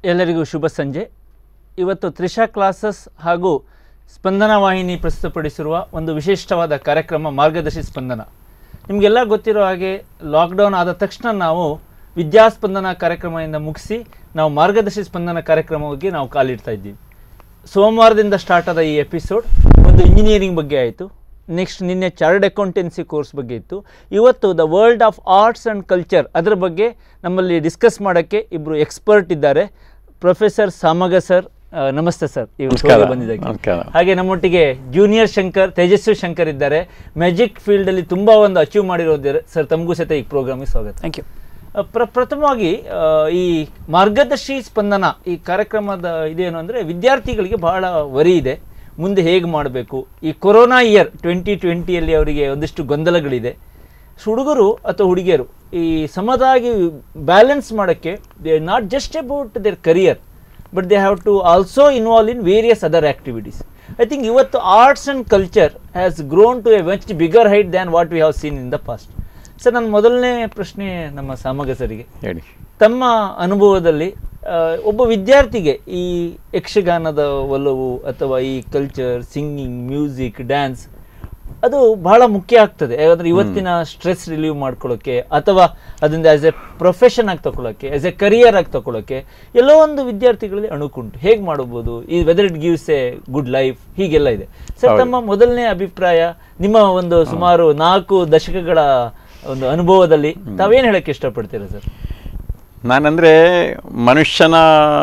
ಎಲ್ಲರಿಗೂ ಶುಭ ಸಂಜೆ ಇವತ್ತು ತ್ರಿಷಾ ಕ್ಲಾಸಸ್ ಹಾಗೂ ಸ್ಪಂದನ ವಾಹಿನಿ ಪ್ರಸ್ತುತಪಡಿಸಿರುವ ಒಂದು ವಿಶಿಷ್ಟವಾದ ಕಾರ್ಯಕ್ರಮ ಮಾರ್ಗದರ್ಶಿ ಸ್ಪಂದನ ನಿಮಗೆಲ್ಲ ಗೊತ್ತಿರೋ ಹಾಗೆ ಲಾಕ್ಡೌನ್ ಆದ ತಕ್ಷಣ ನಾವು ವಿದ್ಯಾಸ್ಪಂದನ ಕಾರ್ಯಕ್ರಮದಿಂದ ಮುಗಿಸಿ ನಾವು ಮಾರ್ಗದರ್ಶಿ ಸ್ಪಂದನ ಕಾರ್ಯಕ್ರಮವಾಗಿ ನಾವು ಕಾಲಿಡ್ತಾ ಇದ್ದೀವಿ ಸೋಮವಾರದಿಂದ ಸ್ಟಾರ್ಟ್ ಆದ ಈ ಎಪಿಸೋಡ್ ಒಂದು ಇಂಜಿನಿಯರಿಂಗ್ ಬಗ್ಗೆ ಆಯಿತು ನೆಕ್ಸ್ಟ್ ನಿನ್ನೆ ಚಾರ್ಡ್ ಅಕೌಂಟೆನ್ಸಿ ಕೋರ್ಸ್ ಬಗ್ಗೆ ಇತ್ತು ಇವತ್ತು the world of arts and culture ಅದರ ಬಗ್ಗೆ ನಮ್ಮಲ್ಲಿ ಡಿಸ್ಕಸ್ ಮಾಡೋಕ್ಕೆ ಇಬ್ಬರು ಎಕ್ಸ್ಪರ್ಟ್ ಇದ್ದಾರೆ ಪ್ರೊಫೆಸರ್ ಸಾಮಗ ಸರ್ ಆ, ನಮಸ್ತೆ ಸರ್ ನಮಸ್ಕಾರ. ಇವತ್ತು ಬಂದಿದ್ದಕ್ಕೆ ನಮಸ್ಕಾರ. ಹಾಗೆ ನಮ್ಮೊಟ್ಟಿಗೆ ಜೂನಿಯರ್ ಶಂಕರ್ ತೇಜಸ್ವಿ ಶಂಕರ್ ಇದ್ದಾರೆ ಮ್ಯಾಜಿಕ್ ಫೀಲ್ಡಲ್ಲಿ ತುಂಬ ಒಂದು ಅಚೀವ್ ಮಾಡಿರೋದಿದ್ದಾರೆ ಸರ್ ತಮಗೂ ಸಹಿತ ಈ ಪ್ರೋಗ್ರಾಮಿಗೆ ಸ್ವಾಗತ ಥ್ಯಾಂಕ್ ಯು ಅಹ್, ಪ್ರ ಪ್ರಥಮವಾಗಿ ಅಹ್, ಈ ಮಾರ್ಗದರ್ಶಿ ಸ್ಪಂದನ ಈ ಕಾರ್ಯಕ್ರಮದ ಇದೇನು ಅಂದರೆ ವಿದ್ಯಾರ್ಥಿಗಳಿಗೆ ಬಹಳ ವರಿ ಇದೆ ಮುಂದೆ ಹೇಗೆ ಮಾಡಬೇಕು ಈ ಕೊರೋನಾ ಇಯರ್ ಟ್ವೆಂಟಿ ಟ್ವೆಂಟಿಯಲ್ಲಿ ಅವರಿಗೆ ಒಂದಿಷ್ಟು ಗೊಂದಲಗಳಿದೆ ಹುಡುಗರು ಅಥವಾ ಹುಡುಗಿಯರು ಈ ಸಮದಾಗಿ ಬ್ಯಾಲೆನ್ಸ್ ಮಾಡೋಕ್ಕೆ they not just about their career but they have to also involve in various other activities I think ಇವತ್ತು arts and culture has grown to a much bigger height than what we have seen in the past sir ನನ್ನ ಮೊದಲನೇ ಪ್ರಶ್ನೆ ನಮ್ಮ ಸಾಮಗ ಸರಿಗೆ ಹೇಳಿ ತಮ್ಮ ಅನುಭವದಲ್ಲಿ ಆ, ಒಬ್ಬ ವಿದ್ಯಾರ್ಥಿಗೆ ಈ ಯಕ್ಷಗಾನದ ಒಲವು ಅಥವಾ ಈ ಕಲ್ಚರ್ ಸಿಂಗಿಂಗ್ ಮ್ಯೂಸಿಕ್ ಡ್ಯಾನ್ಸ್ ಅದು ಬಹಳ ಮುಖ್ಯ ಆಗ್ತದೆ ಯಾಕಂದ್ರೆ ಇವತ್ತಿನ ಸ್ಟ್ರೆಸ್ ರಿಲೀವ್ ಮಾಡ್ಕೊಳ್ಳೋಕೆ ಅಥವಾ ಅದರಿಂದ ಆಸ್ ಎ ಪ್ರೊಫೆಷನ್ ಆಗಿ ತಗೊಳ್ಳೋಕೆ ಆಸ್ ಎ ಕರಿಯರ್ ಆಗಿ ತಗೊಳ್ಳೋಕೆ ಎಲ್ಲೋ ಒಂದು ವಿದ್ಯಾರ್ಥಿಗಳಲ್ಲಿ ಅಣುಕುಂಟು ಹೇಗೆ ಮಾಡಬಹುದು ಈ weather it gives a good life ಹೀಗೆಲ್ಲ ಇದೆ ಸರ್ ಹೌದು. ತಮ್ಮ ಮೊದಲನೇ ಅಭಿಪ್ರಾಯ ನಿಮ್ಮ ಒಂದು ಸುಮಾರು ನಾಲ್ಕು ದಶಕಗಳ ಒಂದು ಅನುಭವದಲ್ಲಿ ತಾವೇನು ಹೇಳಕ್ಕೆ ಇಷ್ಟಪಡ್ತೀರಾ ಸರ್ ನಾನಂದರೆ ಮನುಷ್ಯನ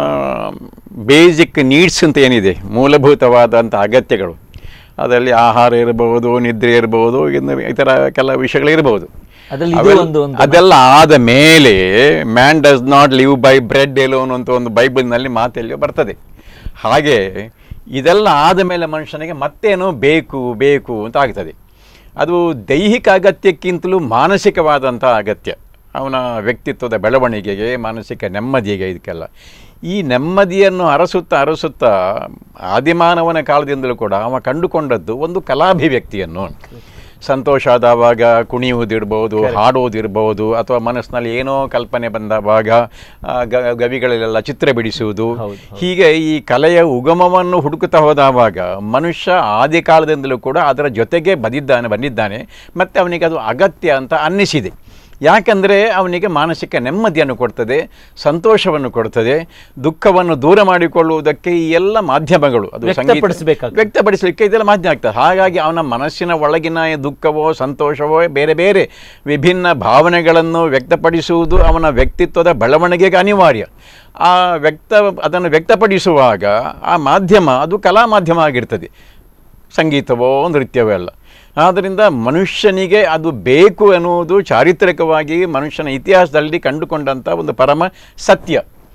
ಬೇಸಿಕ್ ನೀಡ್ಸ್ ಅಂತ ಏನಿದೆ ಮೂಲಭೂತವಾದಂಥ ಅಗತ್ಯಗಳು ಅದರಲ್ಲಿ ಆಹಾರ ಇರಬಹುದು ನಿದ್ರೆ ಇರಬಹುದು ಇನ್ನು ಇತರ ಕೆಲ ವಿಷಯಗಳು ಇರಬಹುದು ಅದ್ರಲ್ಲಿ ಇದು ಅವೆಲ್ಲ- ಒಂದು ಒಂದು ಅದೆಲ್ಲ ಆದ ಮೇಲೆ man does not live by bread alone ಅಂತ ಒಂದು ಬೈಬಲ್ನಲ್ಲಿ ಮಾತೆಲ್ಲಿಯೋ ಬರ್ತದೆ ಹಾಗೆ ಇದೆಲ್ಲ ಆದ ಮೇಲೆ ಮನುಷ್ಯನಿಗೆ ಮತ್ತೇನೋ ಬೇಕು ಬೇಕು ಅಂತ ಆಗ್ತದೆ ಅದು ದೈಹಿಕ ಅಗತ್ಯಕ್ಕಿಂತಲೂ ಮಾನಸಿಕವಾದಂಥ ಅಗತ್ಯ ಅವನ ವ್ಯಕ್ತಿತ್ವದ ಬೆಳವಣಿಗೆಗೆ ಮಾನಸಿಕ ನೆಮ್ಮದಿಗೆ ಇದಕ್ಕೆಲ್ಲ ಈ ನೆಮ್ಮದಿಯನ್ನು ಅರಸುತ್ತಾ ಅರಸುತ್ತಾ ಆದಿಮಾನವನ ಕಾಲದಿಂದಲೂ ಕೂಡ ಅವ ಕಂಡುಕೊಂಡದ್ದು ಒಂದು ಕಲಾಭಿವ್ಯಕ್ತಿಯನ್ನು ಸಂತೋಷ ಆದವಾಗ ಕುಣಿಯುವುದಿರ್ಬೋದು ಹಾಡುವುದಿರ್ಬೋದು ಅಥವಾ ಮನಸ್ಸಿನಲ್ಲಿ ಏನೋ ಕಲ್ಪನೆ ಬಂದವಾಗ ಆ, ಗ- ಗವಿಗಳಲ್ಲೆಲ್ಲ ಚಿತ್ರ ಬಿಡಿಸುವುದು ಹೌದು, ಹೀಗೆ ಈ ಕಲೆಯ ಉಗಮವನ್ನು ಹುಡುಕುತ್ತಾ ಹೋದವಾಗ ಮನುಷ್ಯ ಆದಿ ಕಾಲದಿಂದಲೂ ಕೂಡ ಅದರ ಜೊತೆಗೆ ಬಂದಿದ್ದಾನೆ ಬಂದಿದ್ದಾನೆ ಮತ್ತು ಅವನಿಗೆ ಅದು ಅಗತ್ಯ ಅಂತ ಅನ್ನಿಸಿದೆ ಯಾಕಂದರೆ ಅವನಿಗೆ ಮಾನಸಿಕ ನೆಮ್ಮದಿಯನ್ನು ಕೊಡ್ತದೆ ಸಂತೋಷವನ್ನು ಕೊಡ್ತದೆ ದುಃಖವನ್ನು ದೂರ ಮಾಡಿಕೊಳ್ಳುವುದಕ್ಕೆ ಈ ಎಲ್ಲ ಮಾಧ್ಯಮಗಳು ಅದು ಸಂಗೀತ ವ್ಯಕ್ತಪಡಿಸ್ಬೇಕಾಗ್ತದೆ. ವ್ಯಕ್ತಪಡಿಸಲಿಕ್ಕೆ ಇದೆಲ್ಲ ಮಾಧ್ಯಮ ಆಗ್ತದೆ ಹಾಗಾಗಿ ಅವನ ಮನಸ್ಸಿನ ಒಳಗಿನ ದುಃಖವೋ ಸಂತೋಷವೋ ಬೇರೆ ಬೇರೆ ವಿಭಿನ್ನ ಭಾವನೆಗಳನ್ನು ವ್ಯಕ್ತಪಡಿಸುವುದು ಅವನ ವ್ಯಕ್ತಿತ್ವದ ಬೆಳವಣಿಗೆಗೆ ಅನಿವಾರ್ಯ ಆ ವ್ಯಕ್ತ ಅದನ್ನು ವ್ಯಕ್ತಪಡಿಸುವಾಗ ಆ ಮಾಧ್ಯಮ ಅದು ಕಲಾ ಮಾಧ್ಯಮ ಆಗಿರ್ತದೆ ಸಂಗೀತವೋ ನೃತ್ಯವೋ ಎಲ್ಲ ಆದ್ದರಿಂದ ಮನುಷ್ಯನಿಗೆ ಅದು ಬೇಕು ಎನ್ನುವುದು ಚಾರಿತ್ರಿಕವಾಗಿ ಮನುಷ್ಯನ ಇತಿಹಾಸದಲ್ಲಿ ಕಂಡುಕೊಂಡಂಥ ಒಂದು ಪರಮ ಸತ್ಯ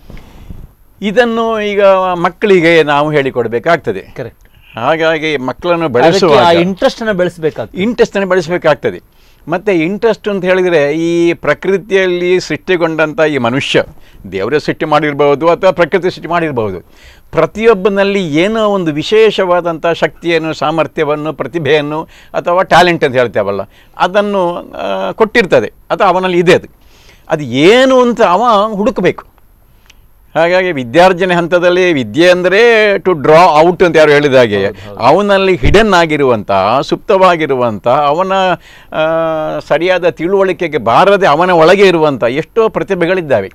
ಇದನ್ನು ಈಗ ಮಕ್ಕಳಿಗೆ ನಾವು ಹೇಳಿಕೊಡಬೇಕಾಗ್ತದೆ ಕರೆಕ್ಟ್ ಹಾಗಾಗಿ ಮಕ್ಕಳನ್ನು ಅದಕ್ಕೆ ಬೆಳೆಸುವ ಆ ಇಂಟ್ರೆಸ್ಟ್ ಅನ್ನ ಬೆಳೆಸಬೇಕಾಗ್ತದೆ ಇಂಟ್ರೆಸ್ಟನ್ನು ಬೆಳೆಸಬೇಕಾಗ್ತದೆ ಮತ್ತು ಇಂಟ್ರೆಸ್ಟ್ ಅಂತ ಹೇಳಿದರೆ ಈ ಪ್ರಕೃತಿಯಲ್ಲಿ ಸೃಷ್ಟಿಗೊಂಡಂಥ ಈ ಮನುಷ್ಯ ದೇವರೇ ಸೃಷ್ಟಿ ಮಾಡಿರ್ಬೋದು ಅಥವಾ ಪ್ರಕೃತಿ ಸೃಷ್ಟಿ ಮಾಡಿರ್ಬೋದು ಪ್ರತಿಯೊಬ್ಬನಲ್ಲಿ ಏನೋ ಒಂದು ವಿಶೇಷವಾದಂಥ ಶಕ್ತಿಯನ್ನು ಸಾಮರ್ಥ್ಯವನ್ನು ಪ್ರತಿಭೆಯನ್ನು ಅಥವಾ ಟ್ಯಾಲೆಂಟ್ ಅಂತ ಹೇಳ್ತೇವಲ್ಲ ಅದನ್ನು ಆ, ಕೊಟ್ಟಿರ್ತದೆ ಅಥವಾ ಅವನಲ್ಲಿ ಇದೆ ಅದು ಅದು ಏನು ಅಂತ ಅವ ಹುಡುಕಬೇಕು ಹಾಗಾಗಿ ವಿದ್ಯಾರ್ಜನೆ ಹಂತದಲ್ಲಿ ವಿದ್ಯೆ ಅಂದರೆ ಟು ಡ್ರಾ ಔಟ್ ಅಂತ ಯಾರು ಹೇಳಿದ ಹಾಗೆ ಅವನಲ್ಲಿ ಹಿಡನ್ ಆಗಿರುವಂಥ ಸುಪ್ತವಾಗಿರುವಂಥ ಅವನ ಆ, ಸರಿಯಾದ ತಿಳುವಳಿಕೆಗೆ ಬಾರದೆ ಅವನ ಒಳಗೆ ಇರುವಂಥ ಎಷ್ಟೋ ಪ್ರತಿಭೆಗಳಿದ್ದಾವೆ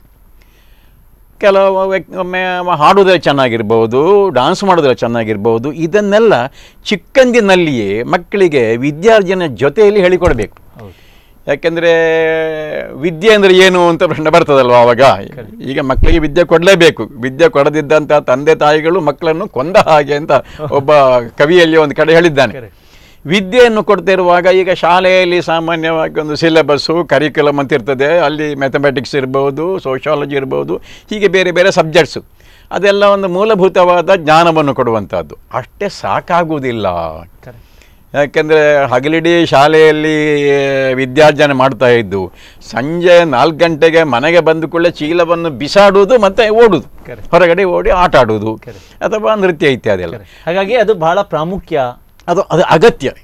ಕೆಲವು ವ್ಯಕ್ತಿ ಒಮ್ಮೆ ಅವ ಹಾಡೋದ್ರಲ್ಲಿ ಚೆನ್ನಾಗಿರ್ಬೋದು ಡಾನ್ಸ್ ಮಾಡೋದ್ರಲ್ಲಿ ಚೆನ್ನಾಗಿರ್ಬೋದು ಇದನ್ನೆಲ್ಲ ಚಿಕ್ಕಂದಿನಲ್ಲಿಯೇ ಮಕ್ಕಳಿಗೆ ವಿದ್ಯಾರ್ಜನೆ ಜೊತೆಯಲ್ಲಿ ಹೇಳಿಕೊಡಬೇಕು ಹೌದು ಯಾಕೆಂದರೆ ವಿದ್ಯೆ ಅಂದರೆ ಏನು ಅಂತ ಪ್ರಶ್ನೆ ಬರ್ತದಲ್ವ ಆವಾಗ ಈಗ ಮಕ್ಕಳಿಗೆ ವಿದ್ಯೆ ಕೊಡಲೇಬೇಕು ವಿದ್ಯೆ ಕೊಡದಿದ್ದಂಥ ತಂದೆ ತಾಯಿಗಳು ಮಕ್ಕಳನ್ನು ಕೊಂದ ಹಾಗೆ ಅಂತ ಒಬ್ಬ ಕವಿಯಲ್ಲಿ ಒಂದು ಕಡೆ ಹೇಳಿದ್ದಾನೆ Correct. ವಿದ್ಯೆಯನ್ನು ಕೊಡ್ತಿರುವಾಗ ಈಗ ಶಾಲೆಯಲ್ಲಿ ಸಾಮಾನ್ಯವಾಗಿ ಒಂದು ಸಿಲೆಬಸ್ಸು ಕರಿಕ್ಯುಲಮ್ ಅಂತ ಇರ್ತದೆ ಅಲ್ಲಿ ಮ್ಯಾಥಮೆಟಿಕ್ಸ್ ಇರ್ಬೋದು ಸೋಷಾಲಜಿ ಇರ್ಬೋದು ಹೀಗೆ ಬೇರೆ ಬೇರೆ ಸಬ್ಜೆಕ್ಟ್ಸು ಅದೆಲ್ಲ ಒಂದು ಮೂಲಭೂತವಾದ ಜ್ಞಾನವನ್ನು ಕೊಡುವಂಥದ್ದು ಅಷ್ಟೇ ಸಾಕಾಗುವುದಿಲ್ಲ ಕರೆಕ್ಟ್ ಯಾಕೆಂದರೆ ಹಗಲಿಡೀ ಶಾಲೆಯಲ್ಲಿ ವಿದ್ಯಾರ್ಜನೆ ಮಾಡ್ತಾ ಇದ್ದು ಸಂಜೆ ನಾಲ್ಕು ಗಂಟೆಗೆ ಮನೆಗೆ ಬಂದ ಕೂಡಲೇ ಚೀಲವನ್ನು ಬಿಸಾಡುವುದು ಮತ್ತು ಓಡುದು Correct. ಹೊರಗಡೆ ಓಡಿ ಆಟ ಆಡುವುದು Correct. ಅಥವಾ ನೃತ್ಯ ಇತ್ಯಾದಿ ಎಲ್ಲ ಹಾಗಾಗಿ ಅದು ಬಹಳ ಪ್ರಾಮುಖ್ಯ ಅದು ಅದು ಅಗತ್ಯ ಕರೆಕ್ಟ್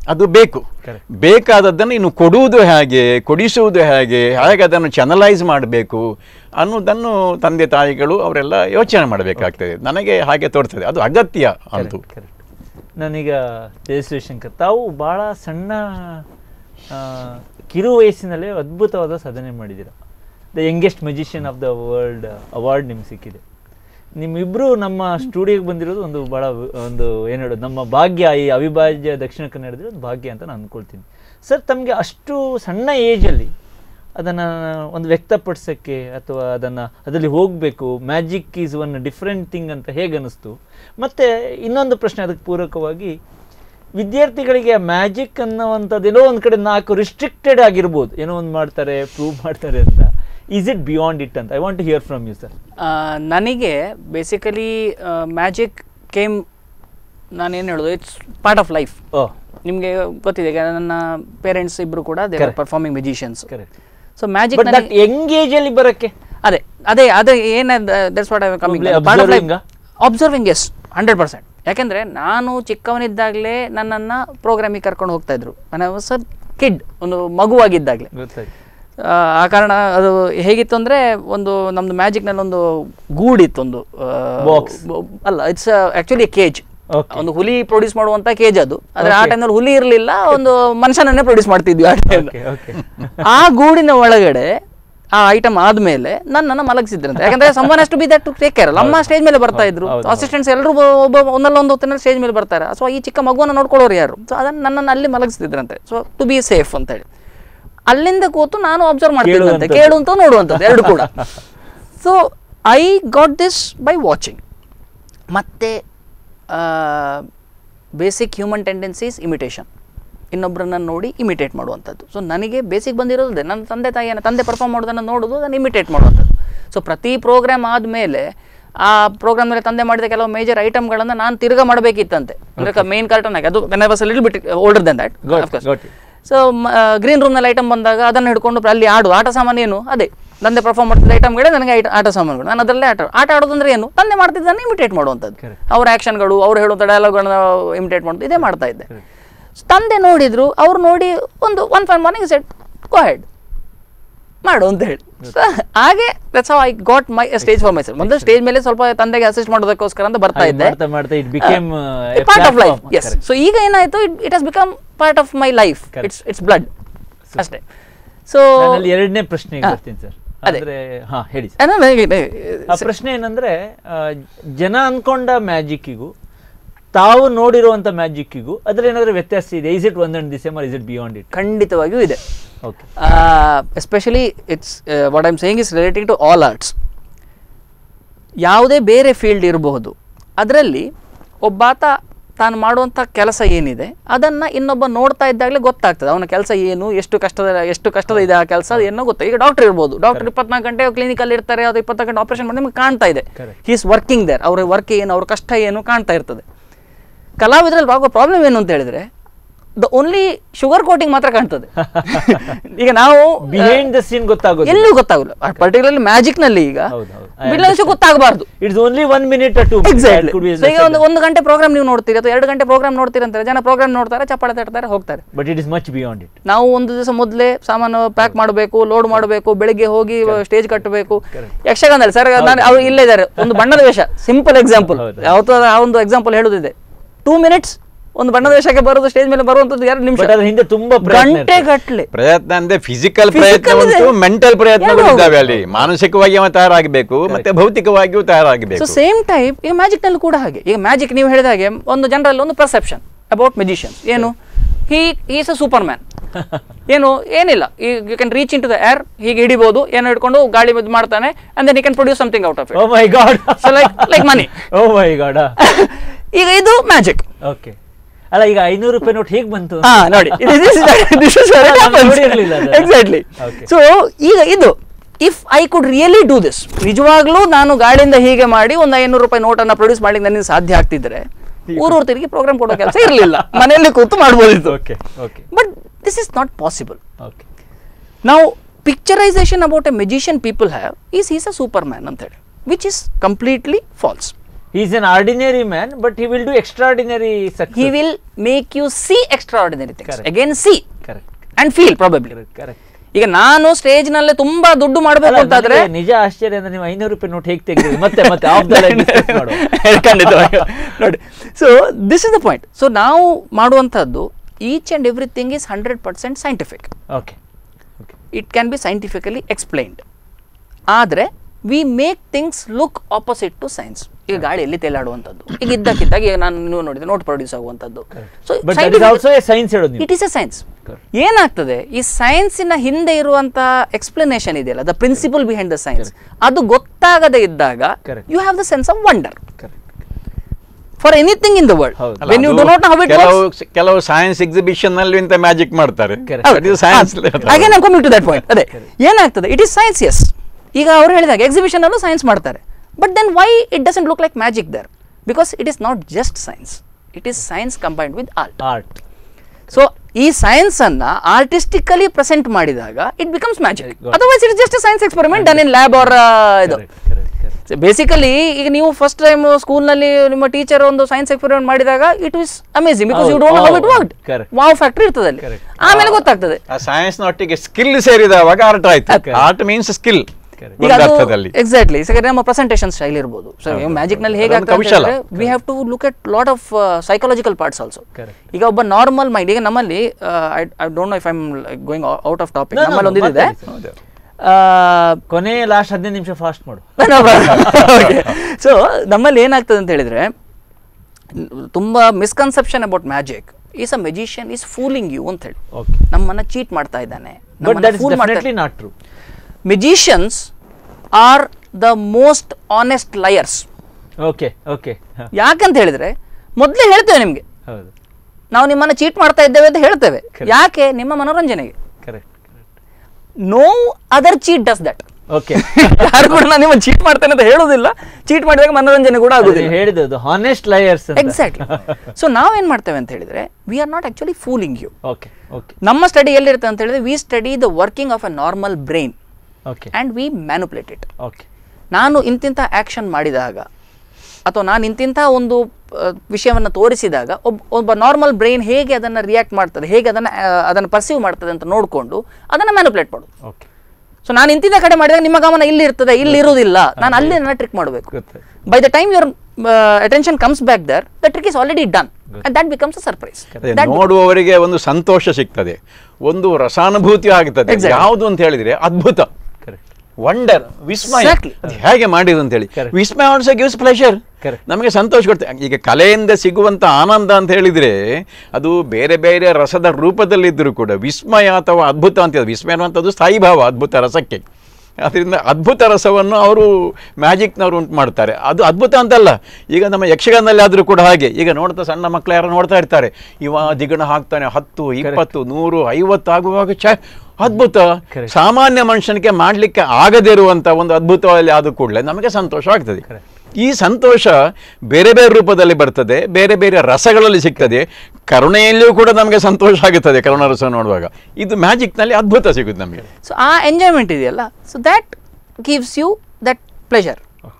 ಅದು ಬೇಕು Correct. ಬೇಕಾದದ್ದನ್ನು ಇನ್ನು ಕೊಡುವುದು ಹೇಗೆ ಕೊಡಿಸುವುದು ಹೇಗೆ ಹೇಗೆ ಅದನ್ನು ಚಾನಲೈಸ್ ಮಾಡಬೇಕು ಅನ್ನೋದನ್ನು ತಂದೆ ತಾಯಿಗಳು ಅವರೆಲ್ಲ ಯೋಚನೆ ಮಾಡಬೇಕಾಗ್ತದೆ ನನಗೆ ಹಾಗೆ ತೋರ್ತದೆ ಅದು ಅಗತ್ಯ ಅಂತೂ ಕರೆಕ್ಟ್ ನಾನೀಗ ತೇಜಸ್ವಿ ಶಂಕರ್ ತಾವು ಭಾಳ ಸಣ್ಣ ಆ, ಕಿರು ವಯಸ್ಸಿನಲ್ಲೇ ಅದ್ಭುತವಾದ ಸಾಧನೆ ಮಾಡಿದ್ದೀರ the youngest magician of the world award ನಿಮ್ಗೆ ಸಿಕ್ಕಿದೆ ನಿಮ್ಮಿಬ್ಬರು ನಮ್ಮ ಸ್ಟುಡಿಯೋಗೆ ಬಂದಿರೋದು ಒಂದು ಭಾಳ ಒಂದು ಏನು ಹೇಳೋದು ನಮ್ಮ ಭಾಗ್ಯ ಈ ಅವಿಭಾಜ್ಯ ದಕ್ಷಿಣ ಕನ್ನಡದಲ್ಲಿ ಒಂದು ಭಾಗ್ಯ ಅಂತ ನಾನು ಅಂದ್ಕೊಳ್ತೀನಿ ಸರ್ ತಮಗೆ ಅಷ್ಟು ಸಣ್ಣ ಏಜಲ್ಲಿ ಅದನ್ನು ಒಂದು ವ್ಯಕ್ತಪಡಿಸೋಕ್ಕೆ ಅಥವಾ ಅದನ್ನು ಅದರಲ್ಲಿ ಹೋಗಬೇಕು magic is one different thing ಅಂತ ಹೇಗೆ ಅನ್ನಿಸ್ತು ಮತ್ತು ಇನ್ನೊಂದು ಪ್ರಶ್ನೆ ಅದಕ್ಕೆ ಪೂರಕವಾಗಿ ವಿದ್ಯಾರ್ಥಿಗಳಿಗೆ ಮ್ಯಾಜಿಕ್ ಅನ್ನೋವಂಥದ್ದು ಏನೋ ಒಂದು ಕಡೆ ನಾಲ್ಕು ರಿಸ್ಟ್ರಿಕ್ಟೆಡ್ ಆಗಿರ್ಬೋದು ಏನೋ ಒಂದು ಮಾಡ್ತಾರೆ ಪ್ರೂವ್ ಮಾಡ್ತಾರೆ ಅಂತ ಈಸ್ ಇಟ್ ಬಿಯಾಂಡ್ ಇಟ್ ಅಂತ I want to hear from you sir ah, ನನಗೆ ಬೇಸಿಕಲಿ ಮ್ಯಾಜಿಕ್ ಕೇಮ್ ನಾನೇನು ಹೇಳೋದು it's part of life oh ನಿಮಗೆ ಗೊತ್ತಿದೆ ಈಗ ನನ್ನ ಪೇರೆಂಟ್ಸ್ ಇಬ್ಬರು ಕೂಡ they Correct. Performing magicians correct so magic but that young ಏಜಲ್ಲಿ ಬರೋಕ್ಕೆ ಅದೇ ಅದೇ ಅದೇ ಏನು that's what I coming Probably part of life observing-ಆ? ಅಬ್ಸರ್ವಿಂಗ್ ಎಸ್ ಹಂಡ್ರೆಡ್ ಪರ್ಸೆಂಟ್ ಯಾಕೆಂದರೆ ನಾನು ಚಿಕ್ಕವನಿದ್ದಾಗಲೇ ನನ್ನನ್ನು ಪ್ರೋಗ್ರಾಮಿಗೆ ಕರ್ಕೊಂಡು ಹೋಗ್ತಾ ಇದ್ರು ನಾನು ಸರ್ ಕಿಡ್ ಒಂದು ಮಗುವಾಗಿದ್ದಾಗಲೇ ಗೊತ್ತಾಯ್ತು ಆ, ಆ ಕಾರಣ ಅದು ಹೇಗಿತ್ತು ಅಂದರೆ ಒಂದು ನಮ್ಮದು ಮ್ಯಾಜಿಕ್ನಲ್ಲಿ ಒಂದು ಗೂಡಿತ್ತು ಒಂದು ಆ, Box. ಬ- ಅಲ್ಲ ಇಟ್ಸ್ ಆ್ಯಕ್ಚುಲಿ ಕೇಜ್ Okay. ಒಂದು ಹುಲಿ ಪ್ರೊಡ್ಯೂಸ್ ಮಾಡುವಂತ ಕೇಜ್ ಅದು ಆದ್ರೆ ಆ Okay. ಟೈಮ್ನಲ್ಲಿ ಹುಲಿ ಇರಲಿಲ್ಲ ಒಂದು ಮನುಷ್ಯನನ್ನೇ ಪ್ರೊಡ್ಯೂಸ್ ಮಾಡ್ತಿದ್ವಿ ಆ time ಓಕೆ ಓಕೆ ಆ ಗೂಡಿನ ಒಳಗಡೆ ಆ ಐಟಮ್ ಆದ್ಮೇಲೆ ನನ್ನನ್ನು ಮಲಗಿಸಿದ್ರಂತೆ ಯಾಕಂದ್ರೆ ಸಮ್ಮನ್ ಅಷ್ಟು be that to take care ನಮ್ಮ ಸ್ಟೇಜ್ ಮೇಲೆ ಬರ್ತಾ ಇದ್ರು ಹೌದು, ಹೌದು. ಅಸಿಸ್ಟೆಂಟ್ಸ್ ಎಲ್ಲರೂ ಒಬ್ಬ ಒಂದಲ್ಲ ಒಂದು ಹೊತ್ತಿನಲ್ಲಿ ಸ್ಟೇಜ್ ಮೇಲೆ ಬರ್ತಾರೆ ಸೊ ಈ ಚಿಕ್ಕ ಮಗುವನ್ನು ನೋಡ್ಕೊಳ್ಳೋರು ಯಾರು ಸೊ ಅದನ್ನ ನನ್ನನ್ನು ಅಲ್ಲಿ ಮಲಗಿಸ್ತಿದ್ರಂತೆ ಸೊ ಟು ಬಿ ಸೇಫ್ ಅಂತ ಹೇಳಿ ಅಲ್ಲಿಂದ ಕೂತು ನಾನು ಅಬ್ಸರ್ವ್ ಮಾಡ್ತಿದ್ದಂತೆ ಕೇಳುವಂಥದ್ದು. ಕೇಳು ಅಂತ ನೋಡುವಂಥದ್ದು ಎರಡು ಕೂಡ so I got this by watching ಮತ್ತೆ ಬೇಸಿಕ್ ಹ್ಯೂಮನ್ ಟೆಂಡೆನ್ಸೀಸ್ ಇಮಿಟೇಷನ್ ಇನ್ನೊಬ್ಬರನ್ನ ನೋಡಿ ಇಮಿಟೇಟ್ ಮಾಡುವಂಥದ್ದು ಸೊ ನನಗೆ ಬೇಸಿಕ್ ಬಂದಿರೋದು ಅದೇ. ನನ್ನ ತಂದೆ ತಾಯಿಯನ್ನು ತಂದೆ ಪರ್ಫಾರ್ಮ್ ಮಾಡೋದನ್ನು ನೋಡೋದು ಅದನ್ನು ಇಮಿಟೇಟ್ ಮಾಡುವಂಥದ್ದು ಸೊ ಪ್ರತಿ ಪ್ರೋಗ್ರಾಮ್ ಆದಮೇಲೆ ಆ ಪ್ರೋಗ್ರಾಮ್ನಲ್ಲಿ ತಂದೆ ಮಾಡಿದ ಕೆಲವು ಮೇಜರ್ ಐಟಮ್ಗಳನ್ನು ನಾನು ತಿರ್ಗಾ ಮಾಡಬೇಕಿತ್ತಂತೆ ಅಂದರೆ ಮೇನ್ ಕಾರ್ಟನ್ ಆಗಿ ಅದು when I was little bit older then that Got it, got it. So green ರೂಮ್ನಲ್ಲಿ ಐಟಮ್ ಬಂದಾಗ ಅದನ್ನು ಹಿಡ್ಕೊಂಡು ಅಲ್ಲಿ ಆಡು ಆಟ ಸಾಮಾನು ಏನು ಅದೇ ತಂದೆ ಪರ್ಫಾರ್ಮ್ ಮಾಡ್ತಿದ್ದ ಐಟಮ್ಗಳೇ ನನಗೆ ಐಟ ಆಟ ಸಾಮಾನುಗಳು ನಾನು ಅದರಲ್ಲೇ ಆಟ ಆಟ ಆಡೋದಂದ್ರೆ ಏನು ತಂದೆ ಮಾಡ್ತಿದ್ದನ್ನು ಇಮಿಟೇಟ್ ಮಾಡುವಂಥದ್ದು Correct. ಅವ್ರ ಆ್ಯಕ್ಷನ್ಗಳು ಅವ್ರು ಹೇಳುವಂಥ ಡೈಲಾಗ್ಗಳನ್ನ ಇಮಿಟೇಟ್ ಮಾಡೋದು ಇದೇ ಮಾಡ್ತಾ ಇದ್ದೆ So, ತಂದೆ ನೋಡಿದ್ರು ಅವ್ರು ನೋಡಿ ಒಂದು one fine morning set go head ಮಾಡು ಅಂತ ಹೇಳಿ So, ಹಾಗೆ that's how I got my stage for myself ಮೊದಲು ಸ್ಟೇಜ್ ಮೇಲೆ ಸ್ವಲ್ಪ ತಂದೆಗೆ ಅಸಿಸ್ಟ್ ಮಾಡೋದಕ್ಕೋಸ್ಕರ ಅಂತ ಬರ್ತಾ ಹಾಗೆ ಇದ್ದೆ ಮಾಡ್ತಾ ಮಾಡ್ತಾ it became, uh, a part of life platform. Yes Correct. So ಈಗ ಏನಾಯ್ತು it has become part of my life Correct. It's it's blood ಅಷ್ಟೇ ಸೊ ನಾನಲ್ಲಿ ಎರಡನೇ ಪ್ರಶ್ನೆಗೆ ಹಾ. ಬರ್ತೀನಿ ಸರ್ ಅದೇ. ಅಂದ್ರೆ ಹಾ ಹೇಳಿ sir. ಆ ಪ್ರಶ್ನೆ ಏನಂದ್ರೆ ಆ, ಜನ ಅನ್ಕೊಂಡ ಮ್ಯಾಜಿಕ್ಕಿಗೂ ತಾವು ನೋಡಿರುವಂತ ಮ್ಯಾಜಿಕ್ಕಿಗೂ ಅದ್ರಲ್ಲಿ ಏನಾದ್ರೂ ವ್ಯತ್ಯಾಸ ಇದೆ is it one and December is it beyond it ಖಂಡಿತವಾಗಿಯೂ ಇದೆ okay especially it's what I'm saying is relating to all arts ಯಾವುದೇ ಬೇರೆ ಫೀಲ್ಡ್ ಇರಬಹುದು ಅದರಲ್ಲಿ ಒಬ್ಬಾತ ತಾನು ಮಾಡುವಂಥ ಕೆಲಸ ಏನಿದೆ ಅದನ್ನು ಇನ್ನೊಬ್ಬ ನೋಡ್ತಾ ಇದ್ದಾಗಲೇ ಗೊತ್ತಾಗ್ತದೆ ಅವನ ಕೆಲಸ ಏನು ಎಷ್ಟು ಕಷ್ಟದ ಎಷ್ಟು ಕಷ್ಟದ ಇದೆ ಆ ಕೆಲಸ ಏನೋ ಗೊತ್ತು ಈಗ ಡಾಕ್ಟರ್ ಇರ್ಬೋದು ಡಾಕ್ಟರ್ ಇಪ್ಪತ್ನಾಲ್ಕು ಗಂಟೆ ಕ್ಲಿನಿಕಲ್ಲಿ ಇರ್ತಾರೆ ಅದು ಇಪ್ಪತ್ನಾಲ್ಕು ಗಂಟೆ ಆಪರೇಷನ್ ಮಾಡಿ ನಿಮ್ಗೆ ಕಾಣ್ತಾ ಇದೆ Correct. He is working there ಅವ್ರ ವರ್ಕ್ ಏನು ಅವ್ರ ಕಷ್ಟ ಏನು ಕಾಣ್ತಾ ಇರ್ತದೆ ಕಲಾವಿದರಲ್ಲಿ ಆಗೋ ಪ್ರಾಬ್ಲಮ್ ಏನು ಅಂತ ಹೇಳಿದ್ರೆ ದ ಓನ್ಲಿ ಶುಗರ್ ಕೋಟಿಂಗ್ ಮಾತ್ರ ಕಾಣ್ತದೆ ಈಗ ನಾವು ಬಿಹೈಂಡ್ ದ ಸೀನ್ ಗೊತ್ತಾಗೋದು ಎಲ್ಲೂ ಗೊತ್ತಾಗಲ್ಲ ಪರ್ಟಿಕ್ಯುಲರ್ಲಿ ಮ್ಯಾಜಿಕ್ ನಲ್ಲಿ ಈಗ ಹೌದು, ಹೌದು. I ಬಿಲ್ಲನ್ಸ್ ಗೊತ್ತಾಗಬಾರ್ದು it's only one minute to exactly ಈಗ ಒಂದು ಒಂದು ಗಂಟೆ ಪ್ರೋಗ್ರಾಮ್ ನೀವು ನೋಡ್ತೀರಿ ಅಥವಾ ಎರಡು ಗಂಟೆ ಪ್ರೋಗ್ರಾಮ್ ನೋಡ್ತೀರಿ ಅಂತಾರೆ ಜನ ಪ್ರೋಗ್ರಾಮ್ ನೋಡ್ತಾರೆ ಚಪ್ಪಾಳೆ ತಟ್ತಾರೆ ಹೋಗ್ತಾರೆ but it is much beyond it ನಾವು ಒಂದು ದಿವಸ ಮೊದಲೇ ಸಾಮಾನು ಪ್ಯಾಕ್ ಮಾಡಬೇಕು ಲೋಡ್ ಮಾಡಬೇಕು ಬೆಳಿಗ್ಗೆ ಹೋಗಿ ಸ್ಟೇಜ್ ಕಟ್ಟಬೇಕು ಯಕ್ಷಗಾನದಲ್ಲಿ ಸರ್ ನಾನು ಅವ್ರು ಇಲ್ಲೇ ಇದ್ದಾರೆ ಒಂದು ಬಣ್ಣದ ವೇಷ ಸಿಂಪಲ್ ಎಕ್ಸಾಂಪಲ್ ಹೌದು. ಯಾವತ್ತೂ ಆ ಒಂದು ಎಕ್ಸಾಂಪಲ್ ಹೇಳುದಿದೆ ಟೂ ಮಿನಿಟ್ಸ್ ಒಂದು ಬಣ್ಣದ ವೇಷಕ್ಕೆ ಬರೋದು ಸ್ಟೇಜ್ ಮೇಲೆ ಬರುವಂತದ್ದು ಎರಡು ನಿಮಿಷ ಬಟ್ ಅದ್ರ ಹಿಂದೆ ತುಂಬಾ ಪ್ರಯತ್ನ ಗಂಟೆ ಇರ್ತದೆ. ಗಟ್ಟಲೆ ಪ್ರಯತ್ನ ಅಂದ್ರೆ ಫಿಸಿಕಲ್ Physical ಪ್ರಯತ್ನ ಇದೆ. ಉಂಟು ಮೆಂಟಲ್ ಪ್ರಯತ್ನಗಳು ಎರಡು ಇದ್ದಾವೆ ಅಲ್ಲಿ ಮಾನಸಿಕವಾಗಿ ಅವ ತಯಾರಾಗಬೇಕು ಮತ್ತೆ ಭೌತಿಕವಾಗಿಯೂ ಸೊ ತಯಾರಾಗಬೇಕು ಸೇಮ್ ಟೈಪ್ ಈಗ ಮ್ಯಾಜಿಕ್ ನಲ್ಲಿ ಕೂಡ ಹಾಗೆ ಈಗ ಮ್ಯಾಜಿಕ್ ನೀವು ಹೇಳಿದ ಹಾಗೆ ಒಂದು ಜನರಲ್ಲಿ ಒಂದು ಪರ್ಸೆಪ್ಷನ್ ಅಬೌಟ್ ಮೆಜಿಷಿಯನ್ ಏನು he is a superman ಏನು ಏನಿಲ್ಲ you can reach in to the air ಹೀಗೆ ಹಿಡಿಬೋದು ಏನು ಹಿಡ್ಕೊಂಡು ಗಾಳಿ ಇದು ಮಾಡ್ತಾನೆ and then you can produce something out of oh my god so like like money oh my god ಈಗ ಇದು ಮ್ಯಾಜಿಕ್ ಓಕೆ ಅಲ್ಲ ಈಗ ಐನೂರು ರೂಪಾಯಿ ನೋಟ್ ಹೇಗ್ ಬಂತು ಹಾ ನೋಡಿ ನಾನು ನೋಡಿರ್ಲಿಲ್ಲ ಅದನ್ನ. Exactly Okay. ಸೊ ಈಗ ಇದು if I could really do this ನಿಜವಾಗ್ಲೂ ನಾನು ಗಾಳಿಯಿಂದ ಹೀಗೆ ಮಾಡಿ ಒಂದು ಐನೂರು ರೂಪಾಯಿ ನೋಟನ್ನು ಪ್ರೊಡ್ಯೂಸ್ ಮಾಡ್ಲಿಕ್ಕೆ ನನಗೆ ಸಾಧ್ಯ ಆಗ್ತಿದ್ರೆ ಊರೂರು ತಿರುಗಿ ಪ್ರೋಗ್ರಾಮ್ ಕೊಡೋ ಕೆಲಸ ಇರಲಿಲ್ಲ ಮನೆಯಲ್ಲಿ ಕೂತು ಮಾಡ್ಬೋದಿತ್ತು okay okay but this is not possible okay ನಾವು picturisation about a magician people have is is a superman ಅಂತ ಹೇಳಿ which is completely false is an ordinary man but he will do extraordinary he success will make you see extraordinary things Correct. again see correct and feel probably correct ಈಗ ನಾನು stage ನಲ್ಲಿ ತುಂಬಾ ದುಡ್ಡು ಮಾಡಬೇಕು ಅಂತಾದ್ರೆ ನಿಜ ಆಶ್ಚರ್ಯ ಅಂದ್ರೆ ನೀವು ಐನೂರು ರೂಪಾಯಿ ನೋಟ್ ಹೇಗೆ ತೆಗೆದ್ರಿ ಮತ್ತೆ ಮತ್ತೆ ಆಫ್ ದ ಲೈನ್ ಮಾಡುವ ಖಂಡಿತವಾಗಿ ನೋಡಿ so this is the point so ನಾವು ಮಾಡುವಂಥದ್ದು each and everything is hundred percent scientific okay okay it can be scientifically explained ಆದರೆ we make things look opposite to science ಈಗ ಗಾಳಿಯಲ್ಲಿ ತೇಲಾಡುವಂಥದ್ದು ಈಗ ಇದ್ದಕ್ಕಿದ್ದಾಗ ಈಗ ನಾನು ನೀವು ನೋಡಿದ್ರೆ ನೋಟ್ ಪ್ರೊಡ್ಯೂಸ್ ಆಗುವಂಥದ್ದು so but that is also a science ಹೇಳೋದು ನೀವು it is a science Correct. ಏನಾಗ್ತದೆ ಈ ಸೈನ್ಸಿನ ಹಿಂದೆ ಇರುವಂತ ಎಕ್ಸ್ಪ್ಲನೇಷನ್ ಇದೆಯಲ್ಲ the principle behind the science ಅದು ಗೊತ್ತಾಗದೇ ಇದ್ದಾಗ Correct. You have the sense of wonder correct for anything in the world ಹೌದು. ಅಲ್ಲ, ವೆನ್ ಯು ಅದು ಡು ನಾಟ್ ಹೌ ಇಟ್ ಕೆಲವು ಕೆಲವು ಸೈನ್ಸ್ ಎಕ್ಸಿಬಿಷನ್ ನಲ್ಲಿ ಇಂತ ಮ್ಯಾಜಿಕ್ ಮಾಡ್ತಾರೆ Correct. Science again I'm coming to that point ಅದೇ ಏನಾಗ್ತದೆ ಇಟ್ ಇಸ್ ಸೈನ್ಸ್ ಎಸ್ ಈಗ ಅವ್ರು ಹೇಳಿದಾಗ ಎಕ್ಸಿಬಿಷನ್ ಅಲ್ಲೂ ಸೈನ್ಸ್ ಮಾಡ್ತಾರೆ but then why it doesn't look like magic there because it is not just science it is science combined with art art so ಈ science ಅನ್ನ artistically present ಮಾಡಿದಾಗ it becomes magic Got it. Otherwise it's just science experiment done in lab or ಇದು correct correct correct basically ಈಗ ನೀವು first time ಸ್ಕೂಲ್ನಲ್ಲಿ ನಿಮ್ಮ teacher ಒಂದು science experiment ಮಾಡಿದಾಗ it is amazing because you ಹೌದು, ಡೋಂಟ್ ಹೌ ಇಟ್ ಹೌದು, work correct. Wow factory ಇರ್ತದೆ ಅಲ್ಲಿ Correct. ಆಮೇಲೆ ಗೊತ್ತಾಗ್ತದೆ ಆ ಸೈನ್ಸ್ ನೊಟ್ಟಿಗೆ ಸ್ಕಿಲ್ ಸೇರಿದವಾಗ ಆರ್ಟ್ ಆಯ್ತು Okay. Art means skill Correct. ಈಗ ಒಂದು ಅದು ಅರ್ಥದಲ್ಲಿ ಎಕ್ಸಾಕ್ಟ್ಲಿ ನಮ್ಮ ಪ್ರೆಸೆಂಟೇಷನ್ ಸ್ಟೈಲ್ ಇರ್ಬೋದು ಸೊ ಮ್ಯಾಜಿಕ್ ನಲ್ಲಿ ಹೇಗೆ ಅದೊಂದು ಕೌಶಲ. We have to look at lot of psychological parts also Correct. ಈಗ ಒಬ್ಬ ನಾರ್ಮಲ್ ಮೈಂಡ್ ಈಗ ನಮ್ಮಲ್ಲಿ I don't know if I'm going out of topic No, no, ನಮ್ಮಲ್ಲಿ no, ಒಂದಿದೆ ಮಾತಾಡಿ, ಕೊನೆ ಲಾಸ್ಟ್ ಹದಿನೈದು ನಿಮಿಷ ಫಾಸ್ಟ್ ಮಾಡು ಸೊ ನಮ್ಮಲ್ಲಿ ಏನಾಗ್ತದೆ ಅಂತ ಹೇಳಿದ್ರೆ ತುಂಬ misconception about magic is a magician is fooling you ಅಂತ ಹೇಳಿ ಓಕೆ ನಮ್ಮನ್ನ ಚೀಟ್ ಮಾಡ್ತಾ ಇದ್ದಾನೆ but that is definitely not true magicians are the most honest liars okay okay ಯಾಕಂತ ಹೇಳಿದ್ರೆ ಮೊದಲೇ ಹೇಳ್ತೇವೆ ನಿಮಗೆ ಹೌದು ನಾವು ನಿಮ್ಮನ್ನ ಚೀಟ್ ಮಾಡ್ತಾ ಇದ್ದೇವೆ ಅಂತ ಹೇಳ್ತೇವೆ Correct. ಯಾಕೆ ನಿಮ್ಮ ಮನೋರಂಜನೆಗೆ correct correct no other cheat does that okay ಯಾರು ಕೂಡ ನಾನು ನಿಮ್ಮ ಚೀಟ್ ಮಾಡ್ತೇನೆ ಅಂತ ಹೇಳೋದಿಲ್ಲ ಚೀಟ್ ಮಾಡಿದಾಗ ಮನೋರಂಜನೆ ಕೂಡ ಆಗುದಿಲ್ಲ ಹೇಳಿದ್ದು ಹಾನೆಸ್ಟ್ ಲಯರ್ಸ್ ಎಕ್ಸಾಕ್ಟ್ಲಿ ಸೊ ನಾವೇನ್ ಮಾಡ್ತೇವೆ ಅಂತ ಹೇಳಿದ್ರೆ we are not actually fooling you okay okay ನಮ್ಮ ಸ್ಟಡಿ ಎಲ್ಲಿರುತ್ತೆ ಅಂತ ಹೇಳಿದ್ರೆ we study the working of a normal brain okay and we manipulate it okay ನಾನು ಇಂತಿಂಥ ಆ್ಯಕ್ಷನ್ ಮಾಡಿದಾಗ ಅಥವಾ ನಾನು ಇಂತಿಂಥ ಒಂದು ವಿಷಯವನ್ನು ತೋರಿಸಿದಾಗ ಒಬ್ಬ ಒಬ್ಬ ನಾರ್ಮಲ್ ಬ್ರೈನ್ ಹೇಗೆ ಅದನ್ನು ರಿಯಾಕ್ಟ್ ಮಾಡ್ತದೆ ಹೇಗೆ ಅದನ್ನು ಅದನ್ನು ಪರ್ಸೀವ್ ಮಾಡ್ತದೆ ಅಂತ ನೋಡಿಕೊಂಡು ಅದನ್ನು ಮ್ಯಾನುಪ್ಲೇಟ್ ಮಾಡೋದು ಓಕೆ ಸೊ ನಾನು ಇಂತಿಂಥ ಕಡೆ ಮಾಡಿದಾಗ ನಿಮ್ಮ ಗಮನ ಇಲ್ಲಿ ಇರ್ತದೆ ಇಲ್ಲಿ ಇರುವುದಿಲ್ಲ ನಾನು ಅಲ್ಲಿ ನನ್ನ ಟ್ರಿಕ್ ಮಾಡಬೇಕು ಗೊತ್ತಾಯ್ತು by the time your attention comes back there the trick is already done and that becomes a surprise ಅದೇ ನೋಡುವವರಿಗೆ ಒಂದು ಸಂತೋಷ ಸಿಗ್ತದೆ ಒಂದು ರಸಾನುಭೂತಿ ಆಗ್ತದೆ Exactly. ಯಾವುದು ಅಂತ ಹೇಳಿದ್ರೆ ಅದ್ಭುತ ಕರೆಕ್ಟ್ ವಂಡರ್ ವಿಸ್ಮಯ Exactly. ಅದು ಹೇಗೆ ಮಾಡಿದ್ರು ಅಂತ ಹೇಳಿ Correct. ವಿಸ್ಮಯ ಆಲ್ಸೋ ಗಿವ್ಸ್ ಪ್ಲೆಷರ್ Correct. ನಮಗೆ ಸಂತೋಷ ಕೊಡ್ತದೆ ಈಗ ಕಲೆಯಿಂದ ಸಿಗುವಂತ ಆನಂದ ಅಂತ ಹೇಳಿದ್ರೆ ಅದು ಬೇರೆ ಬೇರೆ ರಸದ ರೂಪದಲ್ಲಿದ್ದರೂ ಕೂಡ ವಿಸ್ಮಯ ಅಥವಾ ಅದ್ಭುತ ಅಂತ ಹೇಳಿ ವಿಸ್ಮಯ ಅನ್ನುವಂಥದ್ದು ಸ್ಥಾಯಿ ಭಾವ ಅದ್ಭುತ ರಸಕ್ಕೆ ಅದರಿಂದ ಅದ್ಭುತ ರಸವನ್ನು ಅವರು ಮ್ಯಾಜಿಕ್ನವರು ಉಂಟು ಮಾಡ್ತಾರೆ ಅದು ಅದ್ಭುತ ಅಂತಲ್ಲ ಈಗ ನಮ್ಮ ಯಕ್ಷಗಾನದಲ್ಲಿ ಆದರೂ ಕೂಡ ಹಾಗೆ ಈಗ ನೋಡ್ತಾ ಸಣ್ಣ ಮಕ್ಕಳು ಯಾರು ನೋಡ್ತಾ ಇರ್ತಾರೆ ಇವ ದಿಗಣ ಹಾಕ್ತಾನೆ ಹತ್ತು ಇಪ್ಪತ್ತು ನೂರು ಐವತ್ತು ಆಗುವಾಗ ಛ ಅದ್ಭುತ Correct. ಸಾಮಾನ್ಯ ಮನುಷ್ಯನಿಗೆ ಮಾಡಲಿಕ್ಕೆ ಆಗದಿರುವಂಥ ಒಂದು ಅದ್ಭುತವಾಗಿ ಆದ ಕೂಡಲೇ ನಮಗೆ ಸಂತೋಷ ಆಗ್ತದೆ Correct. ಈ ಸಂತೋಷ ಬೇರೆ ಬೇರೆ ರೂಪದಲ್ಲಿ ಬರ್ತದೆ ಬೇರೆ ಬೇರೆ ರಸಗಳಲ್ಲಿ ಸಿಗ್ತದೆ ಕರುಣೆಯಲ್ಲಿಯೂ ಕೂಡ ನಮಗೆ ಸಂತೋಷ ಆಗುತ್ತದೆ ಕರುಣ ರಸ ನೋಡುವಾಗ ಇದು ಮ್ಯಾಜಿಕ್ನಲ್ಲಿ ಅದ್ಭುತ ಸಿಗುತ್ತೆ ನಮಗೆ ಸೊ ಆ ಎಂಜಾಯ್ಮೆಂಟ್ ಇದೆಯಲ್ಲ so that gives you that pleasure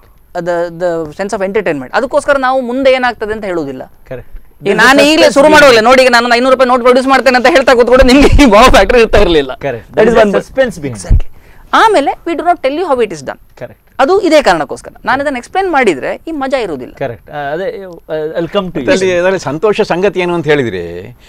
the the sense of entertainment ಅದಕ್ಕೋಸ್ಕರ ನಾವು ಮುಂದೆ ಏನಾಗ್ತದೆ ಅಂತ ಹೇಳುವುದಿಲ್ಲ ಕರೆಕ್ಟ್ ಈಗ ನಾನು ಈಗಲೇ ಶುರು ಮಾಡುವಲ್ಲ ನೋಡಿ ಈಗ ನಾನು ಐನೂರು ರೂಪಾಯಿ ನೋಟ್ ಪ್ರೊಡ್ಯೂಸ್ ಮಾಡ್ತೇನೆ ಅಂತ ಹೇಳ್ತಾ ಕೂತ್ಕೊಂಡು ನಿಮಗೆ ಈ ಬಾವ್ ಫ್ಯಾಕ್ಟ್ರಿ ಇರ್ತಾ ಇರಲಿಲ್ಲ Correct. That is There is one a suspense behind it. Exactly ಆಮೇಲೆ we do not tell you how it is done correct ಅದು ಇದೇ ಕಾರಣಕ್ಕೋಸ್ಕರ ನಾನು ಇದನ್ನು ಎಕ್ಸ್ಪ್ಲೇನ್ ಮಾಡಿದ್ರೆ ಈ ಮಜಾ ಇರುವುದಿಲ್ಲ ಕರೆಕ್ಟ್ ಅದೇ ವೆಲ್ಕಮ್ ಟು ಅದರಲ್ಲಿ ಅದರಲ್ಲಿ ಸಂತೋಷ ಸಂಗತಿ ಏನು ಅಂತ ಹೇಳಿದರೆ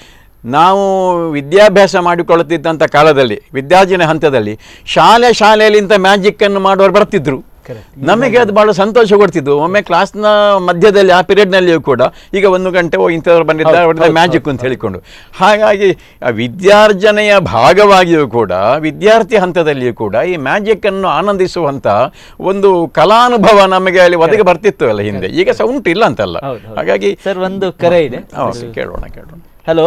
ನಾವು ವಿದ್ಯಾಭ್ಯಾಸ ಮಾಡಿಕೊಳ್ಳುತ್ತಿದ್ದಂಥ ಕಾಲದಲ್ಲಿ ವಿದ್ಯಾರ್ಜನೆ ಹಂತದಲ್ಲಿ ಶಾಲೆ ಶಾಲೆಯಲ್ಲಿ ಇಂಥ ಮ್ಯಾಜಿಕ್ಕನ್ನು ಮಾಡುವವರು ಬರ್ತಿದ್ರು Correct. ನಮಗೆ ಅದು ಬಹಳ ಸಂತೋಷ ಕೊಡ್ತಿದ್ದು ಒಮ್ಮೆ ಕ್ಲಾಸ್ನ ಮಧ್ಯದಲ್ಲಿ ಆ ಪೀರಿಯಡ್ನಲ್ಲಿಯೂ ಕೂಡ ಈಗ ಒಂದು ಗಂಟೆ ಓ ಇಂಥವ್ರು ಬಂದಿದ್ದಾರೆ ಹೌದು, ಅವ್ರದ್ದು ಹೌದು, ಮ್ಯಾಜಿಕ್ ಅಂತ ಹೇಳಿಕೊಂಡು ಹಾಗಾಗಿ ಆ ವಿದ್ಯಾರ್ಜನೆಯ ಭಾಗವಾಗಿಯೂ ಕೂಡ ವಿದ್ಯಾರ್ಥಿ ಹಂತದಲ್ಲಿಯೂ ಕೂಡ ಈ ಮ್ಯಾಜಿಕ್ಕನ್ನು ಆನಂದಿಸುವಂಥ ಒಂದು ಕಲಾನುಭವ ನಮಗೆ ಅಲ್ಲಿ ಒದಗಿ ಬರ್ತಿತ್ತು ಅಲ್ಲ ಹಿಂದೆ ಈಗ ಸಹ ಉಂಟು ಇಲ್ಲ ಅಂತಲ್ಲ ಹೌದು, ಹೌದು. ಹಾಗಾಗಿ ಸರ್ ಒಂದು ಕರೆ ಇದೆ ಹೌದು, ಕೇಳೋಣ ಕೇಳೋಣ ಹಲೋ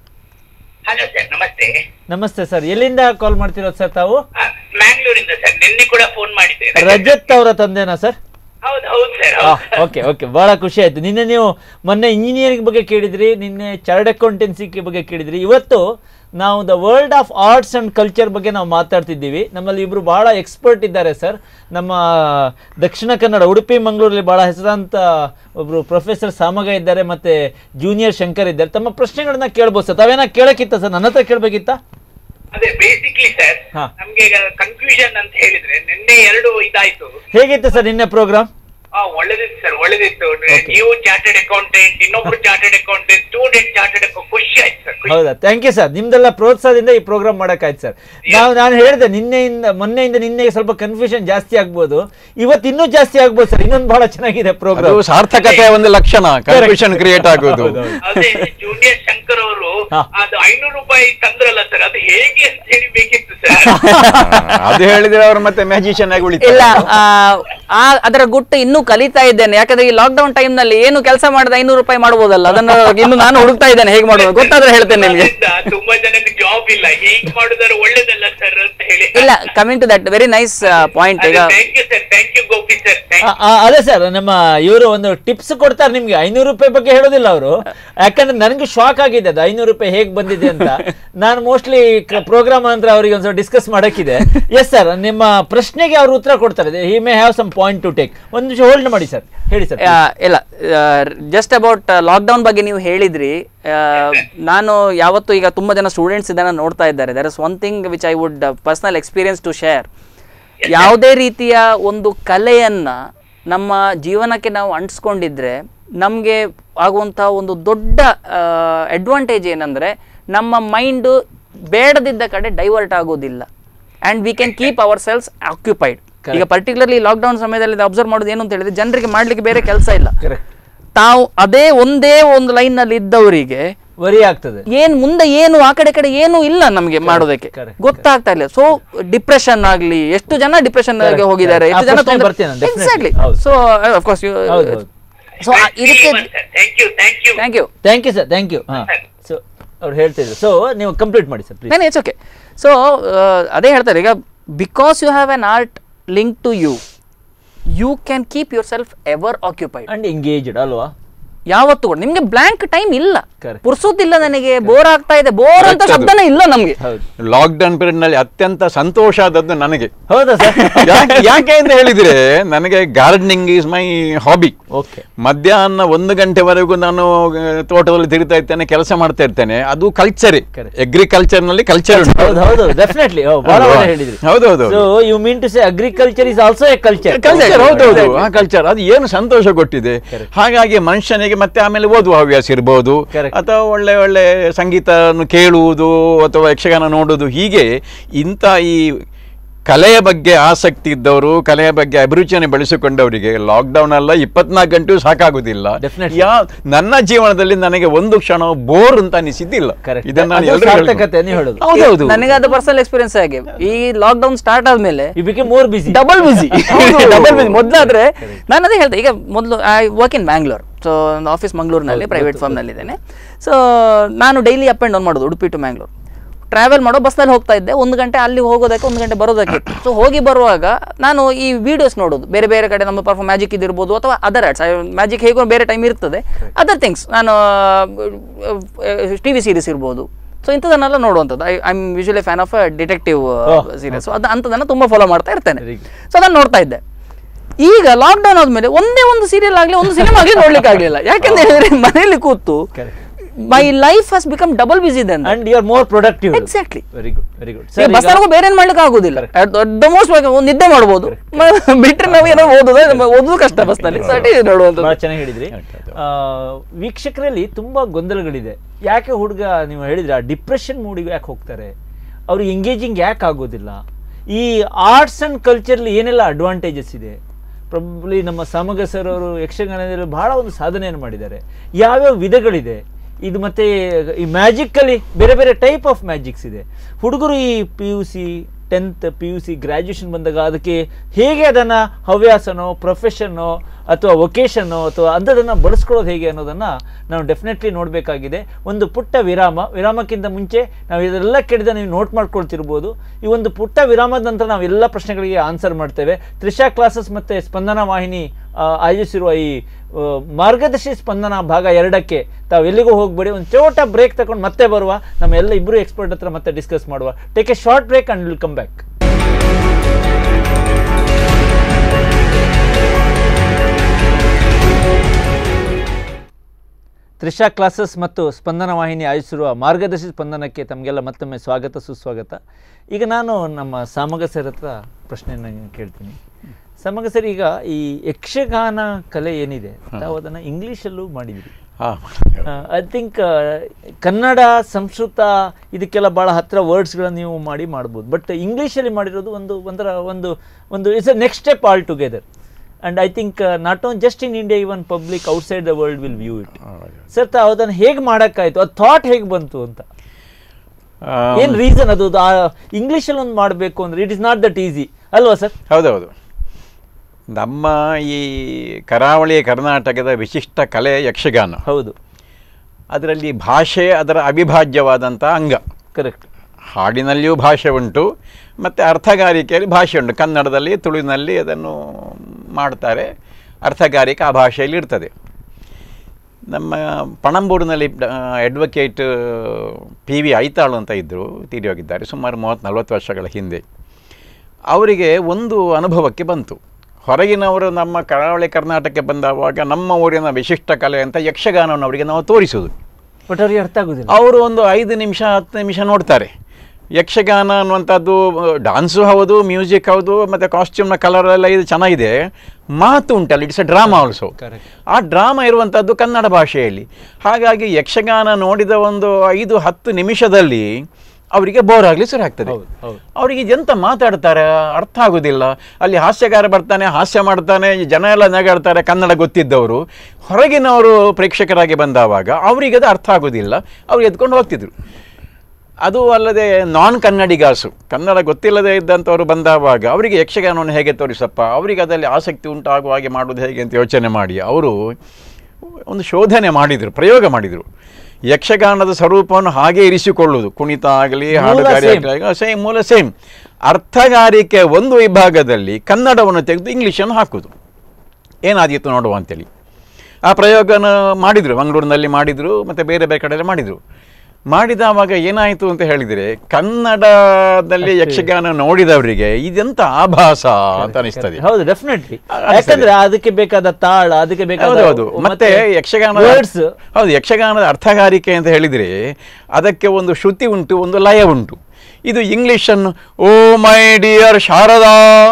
ಹಲೋ ಸರ್ ನಮಸ್ತೆ ನಮಸ್ತೆ ಸರ್ ಎಲ್ಲಿಂದ ಕಾಲ್ ಮಾಡ್ತಿರೋದು ಸರ್ ತಾವು ಆ, ಮ್ಯಾಂಗ್ಳೂರಿಂದ ಸರ್ ನಿನ್ನೆ ಕೂಡ ಫೋನ್ ಮಾಡಿದ್ದೇನೆ ರಜತ್ ಅವರ ತಂದೆನಾ ಸರ್ ಹೌದು ಹೌದು ಸರ್ ಓಕೆ ಓಕೆ ಬಹಳ ಖುಷಿ ಆಯ್ತು ನಿನ್ನೆ ನೀವು ಮೊನ್ನೆ ಇಂಜಿನಿಯರಿಂಗ್ ಬಗ್ಗೆ ಕೇಳಿದ್ರಿ ನಿನ್ನೆ ಚಾರ್ಡ್ ಅಕೌಂಟೆನ್ಸಿ ಬಗ್ಗೆ ಕೇಳಿದ್ರಿ ಇವತ್ತು ನಾವು the world of arts and culture ಬಗ್ಗೆ ನಾವು ಮಾತಾಡ್ತಿದ್ದೀವಿ ನಮ್ಮಲ್ಲಿ ಇಬ್ರು ಬಹಳ ಎಕ್ಸ್ಪರ್ಟ್ ಇದ್ದಾರೆ ಸರ್ ನಮ್ಮ ದಕ್ಷಿಣ ಕನ್ನಡ ಉಡುಪಿ ಮಂಗಳೂರಲ್ಲಿ ಬಹಳ ಹೆಸರಾಂತ ಒಬ್ರು ಪ್ರೊಫೆಸರ್ ಸಾಮಗ ಇದ್ದಾರೆ ಮತ್ತೆ ಜೂನಿಯರ್ ಶಂಕರ್ ಇದ್ದಾರೆ ತಮ್ಮ ಪ್ರಶ್ನೆಗಳನ್ನ ಕೇಳ್ಬೋದು ಸರ್ ತಾವೇನ ಕೇಳಕ್ಕಿತ್ತ ಸರ್ ನನ್ನ ಹತ್ರ ಕೇಳಬೇಕಿತ್ತ ಅದೇ ಬೇಸಿಕ್ಲಿ ಸರ್ ಹಾ. ನಮ್ಗೆ ಈಗ ಕನ್ಫ್ಯೂಷನ್ ಅಂತ ಹೇಳಿದ್ರೆ ನಿನ್ನೆ ಎರಡು ಇದಾಯ್ತು ಹೇಗಿತ್ತು ಸರ್ ನಿನ್ನೆ ಪ್ರೋಗ್ರಾಮ್ ಆ ಒಳ್ಳೇದಿತ್ತು ಸರ್ ಒಳ್ಳೇದಿತ್ತು Okay. ನೀವು ಚಾರ್ಟೆಡ್ ಅಕೌಂಟೆಂಟ್ ಇನ್ನೊಬ್ರು chartered accountant student chartered account ಖುಷಿ ಆಯ್ತು ಸರ್ ಖುಷಿ ಹೌದಾ ಥ್ಯಾಂಕ್ ಯು ಸರ್ ನಿಮ್ದೆಲ್ಲ ಪ್ರೋತ್ಸಾಹದಿಂದ ಈ ಪ್ರೋಗ್ರಾಮ್ ಮಾಡಕ್ಕಾಯ್ತು ಸರ್ ನಾವು ನಾನು ಹೇಳಿದೆ ನಿನ್ನೆಯಿಂದ ಮೊನ್ನೆಯಿಂದ ನಿನ್ನೆಗೆ ಸ್ವಲ್ಪ ಕನ್ಫ್ಯೂಷನ್ ಜಾಸ್ತಿ ಆಗ್ಬೋದು ಇವತ್ತು ಇನ್ನೂ ಜಾಸ್ತಿ ಆಗ್ಬೋದು ಸರ್ ಇನ್ನೊಂದು ಬಹಳ ಚೆನ್ನಾಗಿದೆ ಅದು ಪ್ರೋಗ್ರಾಮ್ ಸಾರ್ಥಕತೆಯ ಒಂದು ಲಕ್ಷಣ ಕನ್ಫ್ಯೂಷನ್ ಕ್ರಿಯೇಟ್ ಆಗೋದು ಅದೇ ಜೂನಿಯರ್ ಶಂಕರ್ ಅವರು ಹಾ. ಅದು ಐನೂರು ರೂಪಾಯಿ ತಂದ್ರಲ್ಲ ಸರ್ ಅದು ಹೇಗೆ ಅಂತ ಹೇಳಿ ಬೇಕಿತ್ತು ಸರ್ ಅದು ಹೇಳಿದ್ರೆ ಅವರು ಮತ್ತೆ ಮ್ಯಾಜಿಷಿಯನ್ ಆಗಿ ಇಲ್ಲ ಉಳಿತಾರೆ ಆ, ಆ ಅದರ ಗುಟ್ಟು ಇನ್ನೂ ಕಲಿತಾ ಇದ್ದೇನೆ ಯಾಕಂದ್ರೆ ಈ ಲಾಕ್ಡೌನ್ ಟೈಮ್ ನಲ್ಲಿ ಏನು ಕೆಲಸ ಮಾಡಿದ ಐನೂರು ರೂಪಾಯಿ ಮಾಡ್ಬೋದಲ್ಲ ಅದನ್ನ ಇನ್ನು ನಾನು ಹುಡುಕ್ತಾ ಇದ್ದೇನೆ ಹೇಗೆ ಮಾಡೋದು ಗೊತ್ತಾದ್ರೆ ಹೇಳ್ತೇನೆ ನಿಮಗೆ ಅದರಿಂದ ತುಂಬಾ ಜನಕ್ಕೆ ಜಾಬ್ ಇಲ್ಲ ಹೀಗ್ ಮಾಡಿದ್ರೆ ಒಳ್ಳೇದಲ್ಲ ಸರ್ ಅಂತ ಹೇಳಿ ಇಲ್ಲ coming to that very nice point ಈಗ thank you sir thank you Gopi sir thank ಆ, ಆ, ಅದೇ ಸರ್ ನಮ್ಮ ಇವರು ಒಂದು ಟಿಪ್ಸ್ ಕೊಡ್ತಾರೆ ನಿಮ್ಗೆ ಐನೂರು ರೂಪಾಯಿ ಬಗ್ಗೆ ಹೇಳೋದಿಲ್ಲ ಅವರು ಯಾಕಂದ್ರೆ ನನಗೆ ಶಾಕ್ ಆಗಿದೆ ಅದು ಐನೂರು ರೂಪಾಯಿ ಹೇಗೆ ಬಂದಿದೆ ಅಂತ ನಾನು ಮೋಸ್ಟ್ಲಿ ಪ್ರೋಗ್ರಾಮ್ ನಂತರ ಅವರಿಗೆ ಒಂದ್ಸಲ ಡಿಸ್ಕಸ್ ಮಾಡಕ್ಕಿದೆ ಎಸ್ ಸರ್ ನಿಮ್ಮ ಪ್ರಶ್ನೆಗೆ ಅವರು ಉತ್ತರ ಕೊಡ್ತಾರೆ he may have some point to take ಒಂದು ನಿಮಿಷ ಹೋಲ್ಡ್ ಮಾಡಿ ಸರ್ ಹೇಳಿ ಸರ್ ಆ, ಇಲ್ಲ ಜಸ್ಟ್ ಅಬೌಟ್ ಲಾಕ್ಡೌನ್ ಬಗ್ಗೆ ನೀವು ಹೇಳಿದ್ರಿ ಆ, ನಾನು ಯಾವತ್ತು ಈಗ ತುಂಬಾ ಜನ ಸ್ಟೂಡೆಂಟ್ಸ್ ಇದನ್ನ ನೋಡ್ತಾ ಇದ್ದಾರೆ there is one thing which I would personal experience to share ಯಾವುದೇ ರೀತಿಯ ಒಂದು ಕಲೆಯನ್ನ ನಮ್ಮ ಜೀವನಕ್ಕೆ ನಾವು ಅಂಟಿಸ್ಕೊಂಡಿದ್ರೆ ನಮಗೆ ಆಗುವಂಥ ಒಂದು ದೊಡ್ಡ ಅಡ್ವಾಂಟೇಜ್ ಏನಂದ್ರೆ ನಮ್ಮ ಮೈಂಡು ಬೇಡದಿದ್ದ ಕಡೆ ಡೈವರ್ಟ್ ಆಗೋದಿಲ್ಲ and we can keep ourselves occupied ಈಗ ಪರ್ಟಿಕ್ಯುಲರ್ಲಿ ಲಾಕ್ಡೌನ್ ಸಮಯದಲ್ಲಿ ಅಬ್ಸರ್ವ್ ಮಾಡೋದು ಏನು ಅಂತ ಹೇಳಿದ್ರೆ ಜನರಿಗೆ ಮಾಡ್ಲಿಕ್ಕೆ ಬೇರೆ ಕೆಲಸ ಇಲ್ಲ ಕರೆಕ್ಟ್ ತಾವು ಅದೇ ಒಂದೇ ಒಂದು ಲೈನ್ ನಲ್ಲಿ ಇದ್ದವರಿಗೆ ವರಿ ಆಗ್ತದೆ ಏನ್ ಮುಂದೆ ಏನು ಆ ಕಡೆ ಕಡೆ ಏನು ಇಲ್ಲ ನಮಗೆ ಮಾಡೋದಕ್ಕೆ correct, ಗೊತ್ತಾಗ್ತಾ ಇಲ್ಲ ಸೊ ಡಿಪ್ರೆಷನ್ ಆಗ್ಲಿ ಎಷ್ಟು ಜನ ಡಿಪ್ರೆಷನ್ Correct, ಹೋಗಿದ್ದಾರೆ correct. ಎಷ್ಟು ಆ ಜನ ಪ್ರಶ್ನೆಗೆ ಬರ್ತೇನೆ ನಾನು, definitely. ಎಕ್ಸಾಕ್ಟ್ಲಿ ಹೌದು. ಸೊ ಅಫ್ಕೋರ್ಸ್ ಹೌದು, ಹೌದು. ಸೊ ಇದಕ್ಕೆ thank you thank you thank you thank you sir thank you ಹಾಂ ಸೊ ಅವ್ರು ಹೇಳ್ತಿದ್ರು ಸೊ ನೀವು ಕಂಪ್ಲೀಟ್ ಮಾಡಿ ಸರ್ ಪ್ಲೀಸ್ ನಾನು ಇಟ್ಸ್ ಓಕೆ ಸೊ ಅದೇ ಹೇಳ್ತಾರೆ ಈಗ because you have an art link to you you can keep yourself ever occupied and engaged ಅಲ್ವಾ ಯಾವತ್ತು ಕೂಡ ನಿಮ್ಗೆ ಬ್ಲಾಂಕ್ ಟೈಮ್ ಇಲ್ಲ Correct. ಪುರ್ಸೋದಿಲ್ಲ ನನಗೆ ಬೋರ್ ಆಗ್ತಾ ಇದೆ ಬೋರ್ ಅಂತ Correct ಅದು. ಶಬ್ದನೇ ಇಲ್ಲ ನಮ್ಗೆ ಹೌದು ಲಾಕ್ಡೌನ್ ಪೀರಿಯಡ್ ನಲ್ಲಿ ಅತ್ಯಂತ ಸಂತೋಷ ಆದದ್ದು ನನಗೆ ಹೌದಾ ಸರ್ ಯಾಕೆ ಯಾಕೆ ಅಂತ ಹೇಳಿದ್ರೆ ನನಗೆ gardening is my hobby okay ಮಧ್ಯಾಹ್ನ ಒಂದು ಗಂಟೆವರೆಗೂ ನಾನು ಆ, ತೋಟದಲ್ಲಿ ತಿರುಗ್ತಾ ಇರ್ತೇನೆ ಕೆಲಸ ಮಾಡ್ತಾ ಇರ್ತೇನೆ ಅದು ಕಲ್ಚರೇ Correct. ಅಗ್ರಿಕಲ್ಚರ್ ನಲ್ಲಿ ಕಲ್ಚರ್ ಉಂಟು ಹೌದು ಹೌದು ಡೆಫಿನೆಟ್ಲಿ ಬಹಳ ಅಲ್ವಾ? ಒಳ್ಳೆ ಹೇಳಿದ್ರಿ ಹೌದು, ಹೌದು, so you mean to say agriculture is also a culture culture ಹೌದೌದು ಆ ಕಲ್ಚರ್ ಅದು ಏನು ಸಂತೋಷ ಕೊಟ್ಟಿದೆ Correct. ಹಾಗಾಗಿ ಮನುಷ್ಯನಿಗೆ ಮತ್ತೆ ಆಮೇಲೆ ಓದುವ ಹವ್ಯಾಸ ಇರ್ಬೋದು Correct. ಅಥವಾ ಒಳ್ಳೆ ಒಳ್ಳೆ ಸಂಗೀತ ಕೇಳುವುದು ಅಥವಾ ಯಕ್ಷಗಾನ ನೋಡುವುದು ಹೀಗೆ ಇಂಥ ಈ ಕಲೆಯ ಬಗ್ಗೆ ಆಸಕ್ತಿ ಇದ್ದವರು ಕಲೆಯ ಬಗ್ಗೆ ಅಭಿರುಚಿಯನ್ನು ಬೆಳೆಸಿಕೊಂಡವರಿಗೆ ಲಾಕ್ಡೌನ್ ಅಲ್ಲ ಇಪ್ಪತ್ನಾಲ್ಕು ಗಂಟೆ ಸಾಕಾಗುದಿಲ್ಲ Definitely. ಯಾ ನನ್ನ ಜೀವನದಲ್ಲಿ ನನಗೆ ಒಂದು ಕ್ಷಣ ಬೋರ್ ಅಂತ ಅನಿಸಿದ್ದಿಲ್ಲ ಕರೆಕ್ಟ್ ಇದನ್ನ ನಾನು ಅದು ಎಲ್ರಿಗೂ ಸಾರ್ಥಕತೆ ನೀವು ಹೇಳೋದು ಹೌದೌದು ನನಗೆ ಅದು ಪರ್ಸನಲ್ ಎಕ್ಸ್ಪೀರಿಯನ್ಸ್ ಆಗಿ ಈ ಲಾಕ್ ಡೌನ್ ಸ್ಟಾರ್ಟ್ ಆದ್ಮೇಲೆ you become more busy double busy double busy ಮೊದಲಾದ್ರೆ ನಾನು ಅದೇ ಹೇಳ್ದೆ ಈಗ ಮೊದಲು I work in Bangalore so ಒಂದು ಆಫೀಸ್ ಮಂಗಳೂರಿನಲ್ಲಿ ಪ್ರೈವೇಟ್ ಫಾರ್ಮ್ನಲ್ಲಿ ಇದ್ದೇನೆ ಸೊ ನಾನು ಡೈಲಿ ಅಪ್ ಆ್ಯಂಡ್ ಡೌನ್ ಮಾಡೋದು ಉಡುಪಿ ಟು ಮ್ಯಾಂಗ್ಳೂರ್ ಟ್ರಾವೆಲ್ ಮಾಡೋ ಬಸ್ನಲ್ಲಿ ಹೋಗ್ತಾ ಇದ್ದೆ ಒಂದು ಗಂಟೆ ಅಲ್ಲಿ ಹೋಗೋದಕ್ಕೆ ಒಂದು ಗಂಟೆ ಬರೋದಕ್ಕೆ ಸೊ ಹೋಗಿ ಬರುವಾಗ ನಾನು ಈ ವಿಡಿಯೋಸ್ ನೋಡೋದು ಬೇರೆ ಬೇರೆ ಕಡೆ ನಮ್ಮ ಪರ್ಫಾರ್ಮ್ ಮ್ಯಾಜಿಕ್ ಇದಿರ್ಬೋದು ಅಥವಾ ಅದರ್ ಆರ್ಟ್ಸ್ ಮ್ಯಾಜಿಕ್ ಹೇಗೋ ಬೇರೆ ಟೈಮ್ ಇರ್ತದೆ ಅದರ್ ಥಿಂಗ್ಸ್ ನಾನು ಟಿ ವಿ ಸೀರೀಸ್ ಇರ್ಬೋದು ಸೊ ಇಂಥದನ್ನೆಲ್ಲ ನೋಡುವಂಥದ್ದು I I am usually fan of detective series so ಅದು ಅಂಥದನ್ನು ತುಂಬ ಫಾಲೋ ಮಾಡ್ತಾ ಇರ್ತೇನೆ Very good. ಸೊ ಅದನ್ನು ನೋಡ್ತಾ ಇದ್ದೆ ಈಗ ಲಾಕ್ಡೌನ್ ಆದ್ಮೇಲೆ ಒಂದೇ ಒಂದು ಸೀರಿಯಲ್ ಆಗಲಿ ಒಂದು ಸಿನಿಮಾ ಆಗಲಿ ನೋಡ್ಲಿಕ್ಕೆ ಆಗಲಿಲ್ಲ ಯಾಕಂತ ಹೇಳಿದ್ರೆ ಮನೆಯಲ್ಲಿ ಕೂತು Correct. My life has become double busy then and you are more productive Exactly. Very good very good ಈಗ ಬಸ್ಸಲ್ಲಿ ಬೇರೆ ಏನ್ ಮಾಡ್ಲಿಕ್ಕೆ ಆಗುದಿಲ್ಲ ದೊಡ್ಡ ಮೋಸ್ಟ್ ನಿದ್ದೆ ಮಾಡ್ಬೋದು ಬಿಟ್ರೆ ನಾವು ಏನೋ ಓದೋದು ಓದೋದು ಕಷ್ಟ ಬಸ್ನಲ್ಲಿ ಸೊ ಬಹಳ ನೋಡುವಂಥದ್ದು ಚೆನ್ನಾಗಿ ಹೇಳಿದ್ರಿ ಆ, ವೀಕ್ಷಕರಲ್ಲಿ ತುಂಬಾ ಗೊಂದಲಗಳಿದೆ ಯಾಕೆ ಹುಡುಗ ನೀವು ಹೇಳಿದ್ರೆ ಆ ಡಿಪ್ರೆಷನ್ ಮೂಡಿಗೆ ಯಾಕೆ ಹೋಗ್ತಾರೆ ಅವರು ಎಂಗೇಜಿಂಗ್ ಯಾಕೆ ಆಗೋದಿಲ್ಲ ಈ ಆರ್ಟ್ಸ್ ಅಂಡ್ ಕಲ್ಚರ್ಲಿ ಏನೆಲ್ಲ ಅಡ್ವಾಂಟೇಜಸ್ ಇದೆ ಪ್ರೊಬ್ಲಿ ನಮ್ಮ ಸಾಮಗ ಸರ್ ಅವರು ಯಕ್ಷಗಾನದಲ್ಲಿ ಬಹಳ ಒಂದು ಸಾಧನೆಯನ್ನು ಮಾಡಿದ್ದಾರೆ ಯಾವ್ಯಾವ ವಿಧಗಳಿದೆ ಇದು ಮತ್ತೆ ಈ ಮ್ಯಾಜಿಕ್ಕಲ್ಲಿ ಬೇರೆ ಬೇರೆ ಟೈಪ್ ಆಫ್ ಮ್ಯಾಜಿಕ್ಸ್ ಇದೆ ಹುಡುಗರು ಈ P U C tenth P U C graduation ಬಂದಾಗ ಅದಕ್ಕೆ ಹೇಗೆ ಅದನ್ನು ಹವ್ಯಾಸನೋ ಪ್ರೊಫೆಷನ್ನೋ ಅಥವಾ ಒಕೇಶನ್ನು ಅಥವಾ ಅಂಥದನ್ನು ಬಳಸ್ಕೊಳ್ಳೋದು ಹೇಗೆ ಅನ್ನೋದನ್ನು ನಾವು ಡೆಫಿನೆಟ್ಲಿ ನೋಡಬೇಕಾಗಿದೆ ಒಂದು ಪುಟ್ಟ ವಿರಾಮ ವಿರಾಮಕ್ಕಿಂತ ಮುಂಚೆ ನಾವು ಇದೆಲ್ಲ ಕೇಳಿದ ನೀವು ನೋಟ್ ಮಾಡ್ಕೊಳ್ತಿರ್ಬೋದು ಈ ಒಂದು ಪುಟ್ಟ ವಿರಾಮದ ನಂತರ ನಾವು ಎಲ್ಲ ಪ್ರಶ್ನೆಗಳಿಗೆ ಆನ್ಸರ್ ಮಾಡ್ತೇವೆ ತ್ರಿಷಾ ಕ್ಲಾಸಸ್ ಮತ್ತು ಸ್ಪಂದನ ವಾಹಿನಿ ಆ, ಆಯೋಜಿಸಿರುವ ಈ ಆ, ಮಾರ್ಗದರ್ಶಿ ಸ್ಪಂದನ ಭಾಗ ಎರಡಕ್ಕೆ ತಾವು ಎಲ್ಲಿಗೂ ಹೋಗಬೇಡಿ ಒಂದು ಚೋಟ ಬ್ರೇಕ್ ತಗೊಂಡು ಮತ್ತೆ ಬರುವ ನಮ್ಮ ಎಲ್ಲ ಇಬ್ಬರು ಎಕ್ಸ್ಪರ್ಟ್ ಹತ್ರ ಮತ್ತೆ ಡಿಸ್ಕಸ್ ಮಾಡುವ take a short break and will come back Trisha classes ಮತ್ತು ಸ್ಪಂದನ ವಾಹಿನಿ ಆಯೋಜಿಸಿರುವ ಮಾರ್ಗದರ್ಶಿ ಸ್ಪಂದನಕ್ಕೆ ತಮಗೆಲ್ಲ ಮತ್ತೊಮ್ಮೆ ಸ್ವಾಗತ ಸುಸ್ವಾಗತ ಈಗ ನಾನು ನಮ್ಮ ಸಾಮಗ ಸರ್ ಹತ್ರ ಪ್ರಶ್ನೆಯನ್ನು ಕೇಳ್ತೀನಿ ಸಾಮಗ ಸರ್ ಈಗ ಈ ಯಕ್ಷಗಾನ ಕಲೆ ಏನಿದೆ ತಾವು ಅದನ್ನು ಇಂಗ್ಲೀಷಲ್ಲೂ ಮಾಡಿದಿರಿ ಹಾಂ ಐ ಥಿಂಕ್ ಕನ್ನಡ ಸಂಸ್ಕೃತ ಇದಕ್ಕೆಲ್ಲ ಭಾಳ ಹತ್ತಿರ ವರ್ಡ್ಸ್ಗಳನ್ನು ನೀವು ಮಾಡಿ ಮಾಡ್ಬೋದು ಬಟ್ ಇಂಗ್ಲೀಷಲ್ಲಿ ಮಾಡಿರೋದು ಒಂದು ಒಂದರ ಒಂದು ಒಂದು it's a next step all together and I think not only just in India even public outside the world will view it sir ತಾವು ಅದನ್ನು ಹೇಗೆ ಮಾಡೋಕ್ಕಾಯ್ತು ಅದು ಥಾಟ್ ಹೇಗೆ ಬಂತು ಅಂತ ಏನು ರೀಸನ್ ಅದು ಇಂಗ್ಲೀಷಲ್ಲಿ ಒಂದು ಮಾಡಬೇಕು ಅಂದರೆ it is not that easy ಅಲ್ವಾ ಸರ್ ಹೌದೌದು ನಮ್ಮ ಈ ಕರಾವಳಿ ಕರ್ನಾಟಕದ ವಿಶಿಷ್ಟ ಕಲೆ ಯಕ್ಷಗಾನ ಹೌದು ಅದರಲ್ಲಿ ಭಾಷೆ ಅದರ ಅವಿಭಾಜ್ಯವಾದಂಥ ಅಂಗ ಕರೆಕ್ಟ್ ಹಾಡಿನಲ್ಲಿಯೂ ಭಾಷೆ ಉಂಟು ಮತ್ತು ಅರ್ಥಗಾರಿಕೆಯಲ್ಲಿ ಭಾಷೆ ಉಂಟು ಕನ್ನಡದಲ್ಲಿ ತುಳುವಿನಲ್ಲಿ ಅದನ್ನು ಮಾಡ್ತಾರೆ ಅರ್ಥಗಾರಿಕೆ ಆ ಭಾಷೆಯಲ್ಲಿ ಇರ್ತದೆ ನಮ್ಮ ಪಣಂಬೂರಿನಲ್ಲಿ ಅಡ್ವೊಕೇಟ್ ಪಿ ವಿ ಐತಾಳು ಅಂತ ಇದ್ದರು ತೀರಿ ಹೋಗಿದ್ದಾರೆ ಸುಮಾರು ಮೂವತ್ತು ನಲ್ವತ್ತು ವರ್ಷಗಳ ಹಿಂದೆ ಅವರಿಗೆ ಒಂದು ಅನುಭವಕ್ಕೆ ಬಂತು ಹೊರಗಿನವರು ನಮ್ಮ ಕರಾವಳಿ ಕರ್ನಾಟಕಕ್ಕೆ ಬಂದವಾಗ ನಮ್ಮ ಊರಿನ ವಿಶಿಷ್ಟ ಕಲೆ ಅಂತ ಯಕ್ಷಗಾನವನ್ನು ಅವರಿಗೆ ನಾವು ತೋರಿಸುವುದು ಬಟ್ ಅವ್ರಿಗೆ ಅರ್ಥ ಆಗೋದಿಲ್ಲ ಅವರು ಒಂದು ಐದು ನಿಮಿಷ ಹತ್ತು ನಿಮಿಷ ನೋಡ್ತಾರೆ ಯಕ್ಷಗಾನ ಅನ್ನುವಂಥದ್ದು ಡಾನ್ಸು ಹೌದು ಮ್ಯೂಸಿಕ್ ಹೌದು ಮತ್ತು ಕಾಸ್ಟ್ಯೂಮ್ನ ಕಲರ್ ಎಲ್ಲ ಇದು ಚೆನ್ನಾಗಿದೆ ಮಾತು ಉಂಟಲ್ಲ ಇಟ್ಸ್ ಅ ಡ್ರಾಮಾ ಆಲ್ಸೋ ಆ ಡ್ರಾಮಾ ಇರುವಂಥದ್ದು ಕನ್ನಡ ಭಾಷೆಯಲ್ಲಿ ಹಾಗಾಗಿ ಯಕ್ಷಗಾನ ನೋಡಿದ ಒಂದು ಐದು ಹತ್ತು ನಿಮಿಷದಲ್ಲಿ ಅವರಿಗೆ ಬೋರ್ ಆಗಲಿ ಶುರು ಆಗ್ತದೆ ಹೌದು, ಹೌದು. ಅವರಿಗೆ ಎಂತ ಮಾತಾಡ್ತಾರೆ ಅರ್ಥ ಆಗೋದಿಲ್ಲ ಅಲ್ಲಿ ಹಾಸ್ಯಗಾರ ಬರ್ತಾನೆ ಹಾಸ್ಯ ಮಾಡ್ತಾನೆ ಈ ಜನ ಎಲ್ಲ ನಗಾಡ್ತಾರೆ ಕನ್ನಡ ಗೊತ್ತಿದ್ದವರು ಹೊರಗಿನವರು ಪ್ರೇಕ್ಷಕರಾಗಿ ಬಂದಾವಾಗ ಅವರಿಗೆ ಅದು ಅರ್ಥ ಆಗೋದಿಲ್ಲ ಅವ್ರು ಎದ್ಕೊಂಡು ಹೋಗ್ತಿದ್ರು ಅದು ಅಲ್ಲದೆ ನಾನ್ ಕನ್ನಡಿಗಾಸು ಕನ್ನಡ ಗೊತ್ತಿಲ್ಲದೆ ಇದ್ದಂಥವ್ರು ಬಂದಾವಾಗ ಅವರಿಗೆ ಯಕ್ಷಗಾನವನ್ನು ಹೇಗೆ ತೋರಿಸಪ್ಪ ಅವರಿಗೆ ಅದರಲ್ಲಿ ಆಸಕ್ತಿ ಉಂಟಾಗುವ ಹಾಗೆ ಮಾಡೋದು ಹೇಗೆ ಅಂತ ಯೋಚನೆ ಮಾಡಿ ಅವರು ಒಂದು ಶೋಧನೆ ಮಾಡಿದರು ಪ್ರಯೋಗ ಮಾಡಿದರು ಯಕ್ಷಗಾನದ ಸ್ವರೂಪವನ್ನು ಹಾಗೆ ಇರಿಸಿಕೊಳ್ಳುವುದು ಕುಣಿತ ಆಗಲಿ ಹಾಡುಗಾರಿಕೆ ಆಗಲಿ ಸೇಮ್ ಮೂಲ ಸೇಮ್ ಅರ್ಥಗಾರಿಕೆ ಒಂದು ವಿಭಾಗದಲ್ಲಿ ಕನ್ನಡವನ್ನು ತೆಗೆದು ಇಂಗ್ಲೀಷನ್ನು ಹಾಕುವುದು ಏನಾದೀತು ನೋಡುವ ಅಂತೇಳಿ ಆ ಪ್ರಯೋಗನ ಮಾಡಿದರು ಮಂಗಳೂರಿನಲ್ಲಿ ಮಾಡಿದರು ಮತ್ತು ಬೇರೆ ಬೇರೆ ಕಡೆ ಮಾಡಿದರು ಮಾಡಿದವಾಗ ಏನಾಯಿತು ಅಂತ ಹೇಳಿದರೆ ಕನ್ನಡದಲ್ಲಿ ಯಕ್ಷಗಾನ ನೋಡಿದವರಿಗೆ ಇದೆಂತ ಆಭಾಸ ಅಂತ ಅನಿಸ್ತದೆ ಹೌದು ಡೆಫಿನೆಟ್ಲಿ ಅನಿಸ್ತದೆ. ಯಾಕಂದ್ರೆ ಅದಕ್ಕೆ ಬೇಕಾದ ತಾಳ ಅದಕ್ಕೆ ಬೇಕಾದ ಹೌದು ಮತ್ತೆ ಯಕ್ಷಗಾನ ವರ್ಡ್ಸ್ ಹೌದು ಯಕ್ಷಗಾನದ ಅರ್ಥಗಾರಿಕೆ ಅಂತ ಹೇಳಿದರೆ ಅದಕ್ಕೆ ಒಂದು ಶ್ರುತಿ ಉಂಟು ಒಂದು ಲಯ ಉಂಟು ಇದು ಇಂಗ್ಲಿಷನ್ನು ಓ ಮೈ ಡಿಯರ್ ಶಾರದಾ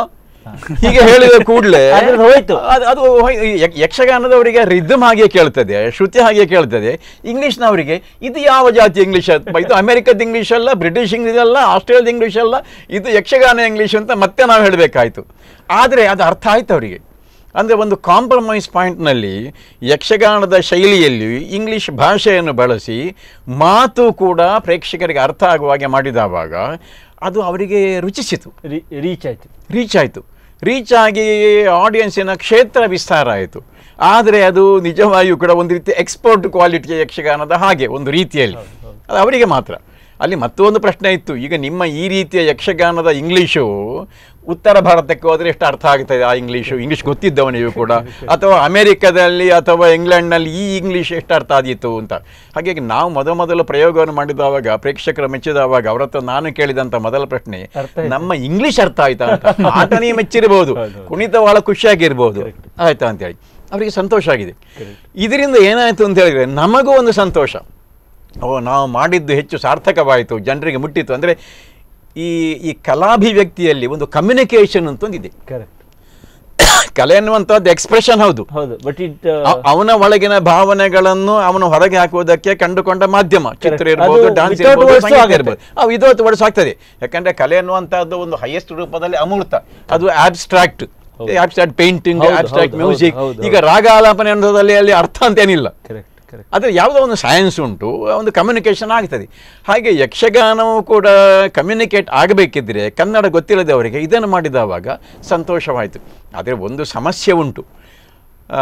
ಹೀಗೆ ಹೇಳಿದ ಕೂಡಲೇ ಅದ್ರದ್ದು ಹೋಯ್ತು. ಅದು ಹೋಯ್- ಯಕ್- ಯಕ್ಷಗಾನದವರಿಗೆ ರಿದಮ್ ಹಾಗೆ ಕೇಳ್ತದೆ ಶ್ರುತಿ ಹಾಗೆ ಕೇಳ್ತದೆ ಇಂಗ್ಲಿಷ್ನವರಿಗೆ ಇದು ಯಾವ ಜಾತಿ ಇಂಗ್ಲಿಷ್ ಇದು ಅಮೆರಿಕದ ಇಂಗ್ಲಿಷ್ ಅಲ್ಲ ಬ್ರಿಟಿಷ್ ಇಂಗ್ಲಿಷ್ ಅಲ್ಲ ಆಸ್ಟ್ರೇಲಿಯಾದ ಇಂಗ್ಲಿಷ್ ಅಲ್ಲ ಇದು ಯಕ್ಷಗಾನ ಇಂಗ್ಲಿಷ್ ಅಂತ ಮತ್ತೆ ನಾವು ಹೇಳಬೇಕಾಯ್ತು ಆದರೆ ಅದು ಅರ್ಥ ಆಯ್ತು ಅವರಿಗೆ ಅಂದರೆ ಒಂದು ಕಾಂಪ್ರಮೈಸ್ ಪಾಯಿಂಟ್ನಲ್ಲಿ ಯಕ್ಷಗಾನದ ಶೈಲಿಯಲ್ಲಿ ಇಂಗ್ಲಿಷ್ ಭಾಷೆಯನ್ನು ಬಳಸಿ ಮಾತು ಕೂಡ ಪ್ರೇಕ್ಷಕರಿಗೆ ಅರ್ಥ ಆಗುವ ಹಾಗೆ ಮಾಡಿದವಾಗ ಅದು ಅವರಿಗೆ ರುಚಿಸಿತು ರೀಚ್ ಆಯ್ತು ರೀಚ್ ಆಯಿತು ರೀಚ್ ಆಗಿ ಆಡಿಯನ್ಸಿನ ಕ್ಷೇತ್ರ ವಿಸ್ತಾರ ಆಯಿತು ಆದರೆ ಅದು ನಿಜವಾಗಿಯೂ ಕೂಡ ಒಂದು ರೀತಿ ಎಕ್ಸ್ಪೋರ್ಟ್ ಕ್ವಾಲಿಟಿಯ ಯಕ್ಷಗಾನದ ಹಾಗೆ ಒಂದು ರೀತಿಯಲ್ಲಿ ಅದು ಅವರಿಗೆ ಮಾತ್ರ ಅಲ್ಲಿ ಮತ್ತೊಂದು ಪ್ರಶ್ನೆ ಇತ್ತು ಈಗ ನಿಮ್ಮ ಈ ರೀತಿಯ ಯಕ್ಷಗಾನದ ಇಂಗ್ಲೀಷು ಉತ್ತರ ಭಾರತಕ್ಕೆ ಹೋದರೆ ಎಷ್ಟು ಅರ್ಥ ಆಗ್ತದೆ ಆ ಇಂಗ್ಲೀಷು ಇಂಗ್ಲೀಷ್ ಗೊತ್ತಿದ್ದವನಿಗೂ ಕೂಡ ಅಥವಾ ಅಮೆರಿಕದಲ್ಲಿ ಅಥವಾ ಇಂಗ್ಲೆಂಡ್ನಲ್ಲಿ ಈ ಇಂಗ್ಲೀಷ್ ಎಷ್ಟು ಅರ್ಥ ಆದೀತು ಅಂತ ಹಾಗಾಗಿ ನಾವು ಮೊದ ಮೊದಲು ಪ್ರಯೋಗವನ್ನು ಮಾಡಿದವಾಗ ಪ್ರೇಕ್ಷಕರು ಮೆಚ್ಚಿದವಾಗ ಅವ್ರ ಹತ್ರ ನಾನು ಕೇಳಿದಂಥ ಮೊದಲ ಪ್ರಶ್ನೆ ಅರ್ಥ ಆಯ್ತಾ? ನಮ್ಮ ಇಂಗ್ಲಿಷ್ ಅರ್ಥ ಆಯ್ತಾ ಅಂತ ಆತನೇ ಮೆಚ್ಚಿರಬಹುದು ಕುಣಿತ ಬಹಳ ಖುಷಿಯಾಗಿರ್ಬೋದು ಆಯ್ತಾ ಅಂತೇಳಿ ಅವರಿಗೆ ಸಂತೋಷ ಆಗಿದೆ ಇದರಿಂದ ಏನಾಯಿತು ಅಂತ ಹೇಳಿದ್ರೆ ನಮಗೂ ಒಂದು ಸಂತೋಷ ಓ ನಾವು ಮಾಡಿದ್ದು ಹೆಚ್ಚು ಸಾರ್ಥಕವಾಯಿತು ಜನರಿಗೆ ಮುಟ್ಟಿತು ಅಂದರೆ ಈ ಈ ಕಲಾಭಿವ್ಯಕ್ತಿಯಲ್ಲಿ ಒಂದು ಕಮ್ಯುನಿಕೇಷನ್ ಅಂತ ಒಂದಿದೆ ಕರೆಕ್ಟ್ ಕಲೆ ಅನ್ನುವಂಥದ್ದು ಎಕ್ಸ್ಪ್ರೆಷನ್ ಹೌದು ಹೌದು ಬಟ್ ಇಟ್ ಅ- ಅವನ ಒಳಗಿನ ಭಾವನೆಗಳನ್ನು ಅವನು ಹೊರಗೆ ಹಾಕುವುದಕ್ಕೆ ಕಂಡುಕೊಂಡ ಮಾಧ್ಯಮ ಚಿತ್ರ Correct. ಇರ್ಬೋದು ಅದು ಡಾನ್ಸ್ without ಇರ್ಬೋದು words ಸಂಗೀತ ಆಗುತ್ತೆ. ಇರ್ಬೋದು ಅವು ವಿಧವತ್ತು ವರ್ಡ್ಸ್ ಆಗ್ತದೆ ಯಾಕಂದ್ರೆ ಕಲೆ ಅನ್ನುವಂಥದ್ದು ಒಂದು ಹೈಯೆಸ್ಟ್ ರೂಪದಲ್ಲಿ ಅಮೂರ್ತ ಅದು ಆಬ್ಸ್ಟ್ರಾಕ್ಟ್ ಆಬ್ಸ್ಟ್ರಾಕ್ಟ್ ಪೇಂಟಿಂಗ್ ಹೌದು, ಆಬ್ಸ್ಟ್ರಾಕ್ಟ್ ಹೌದು, ಮ್ಯೂಸಿಕ್ ಹೌದು, ಈಗ ರಾಗ ಆಲಾಪನೆ ಅನ್ನೋದಲ್ಲಿ ಅಲ್ಲಿ ಅರ್ಥ ಅಂತೇನಿಲ್ಲ ಕರೆಕ್ಟ್ ಕರೆಕ್ಟ್ ಆದರೆ ಯಾವುದೋ ಒಂದು ಸೈನ್ಸ್ ಉಂಟು ಒಂದು ಕಮ್ಯುನಿಕೇಷನ್ ಆಗ್ತದೆ ಹಾಗೆ ಯಕ್ಷಗಾನವು ಕೂಡ ಕಮ್ಯುನಿಕೇಟ್ ಆಗಬೇಕಿದ್ರೆ ಕನ್ನಡ ಗೊತ್ತಿಲ್ಲದವರಿಗೆ ಇದನ್ನು ಮಾಡಿದವಾಗ ಸಂತೋಷವಾಯಿತು ಆದರೆ ಒಂದು ಸಮಸ್ಯೆ ಉಂಟು ಆ,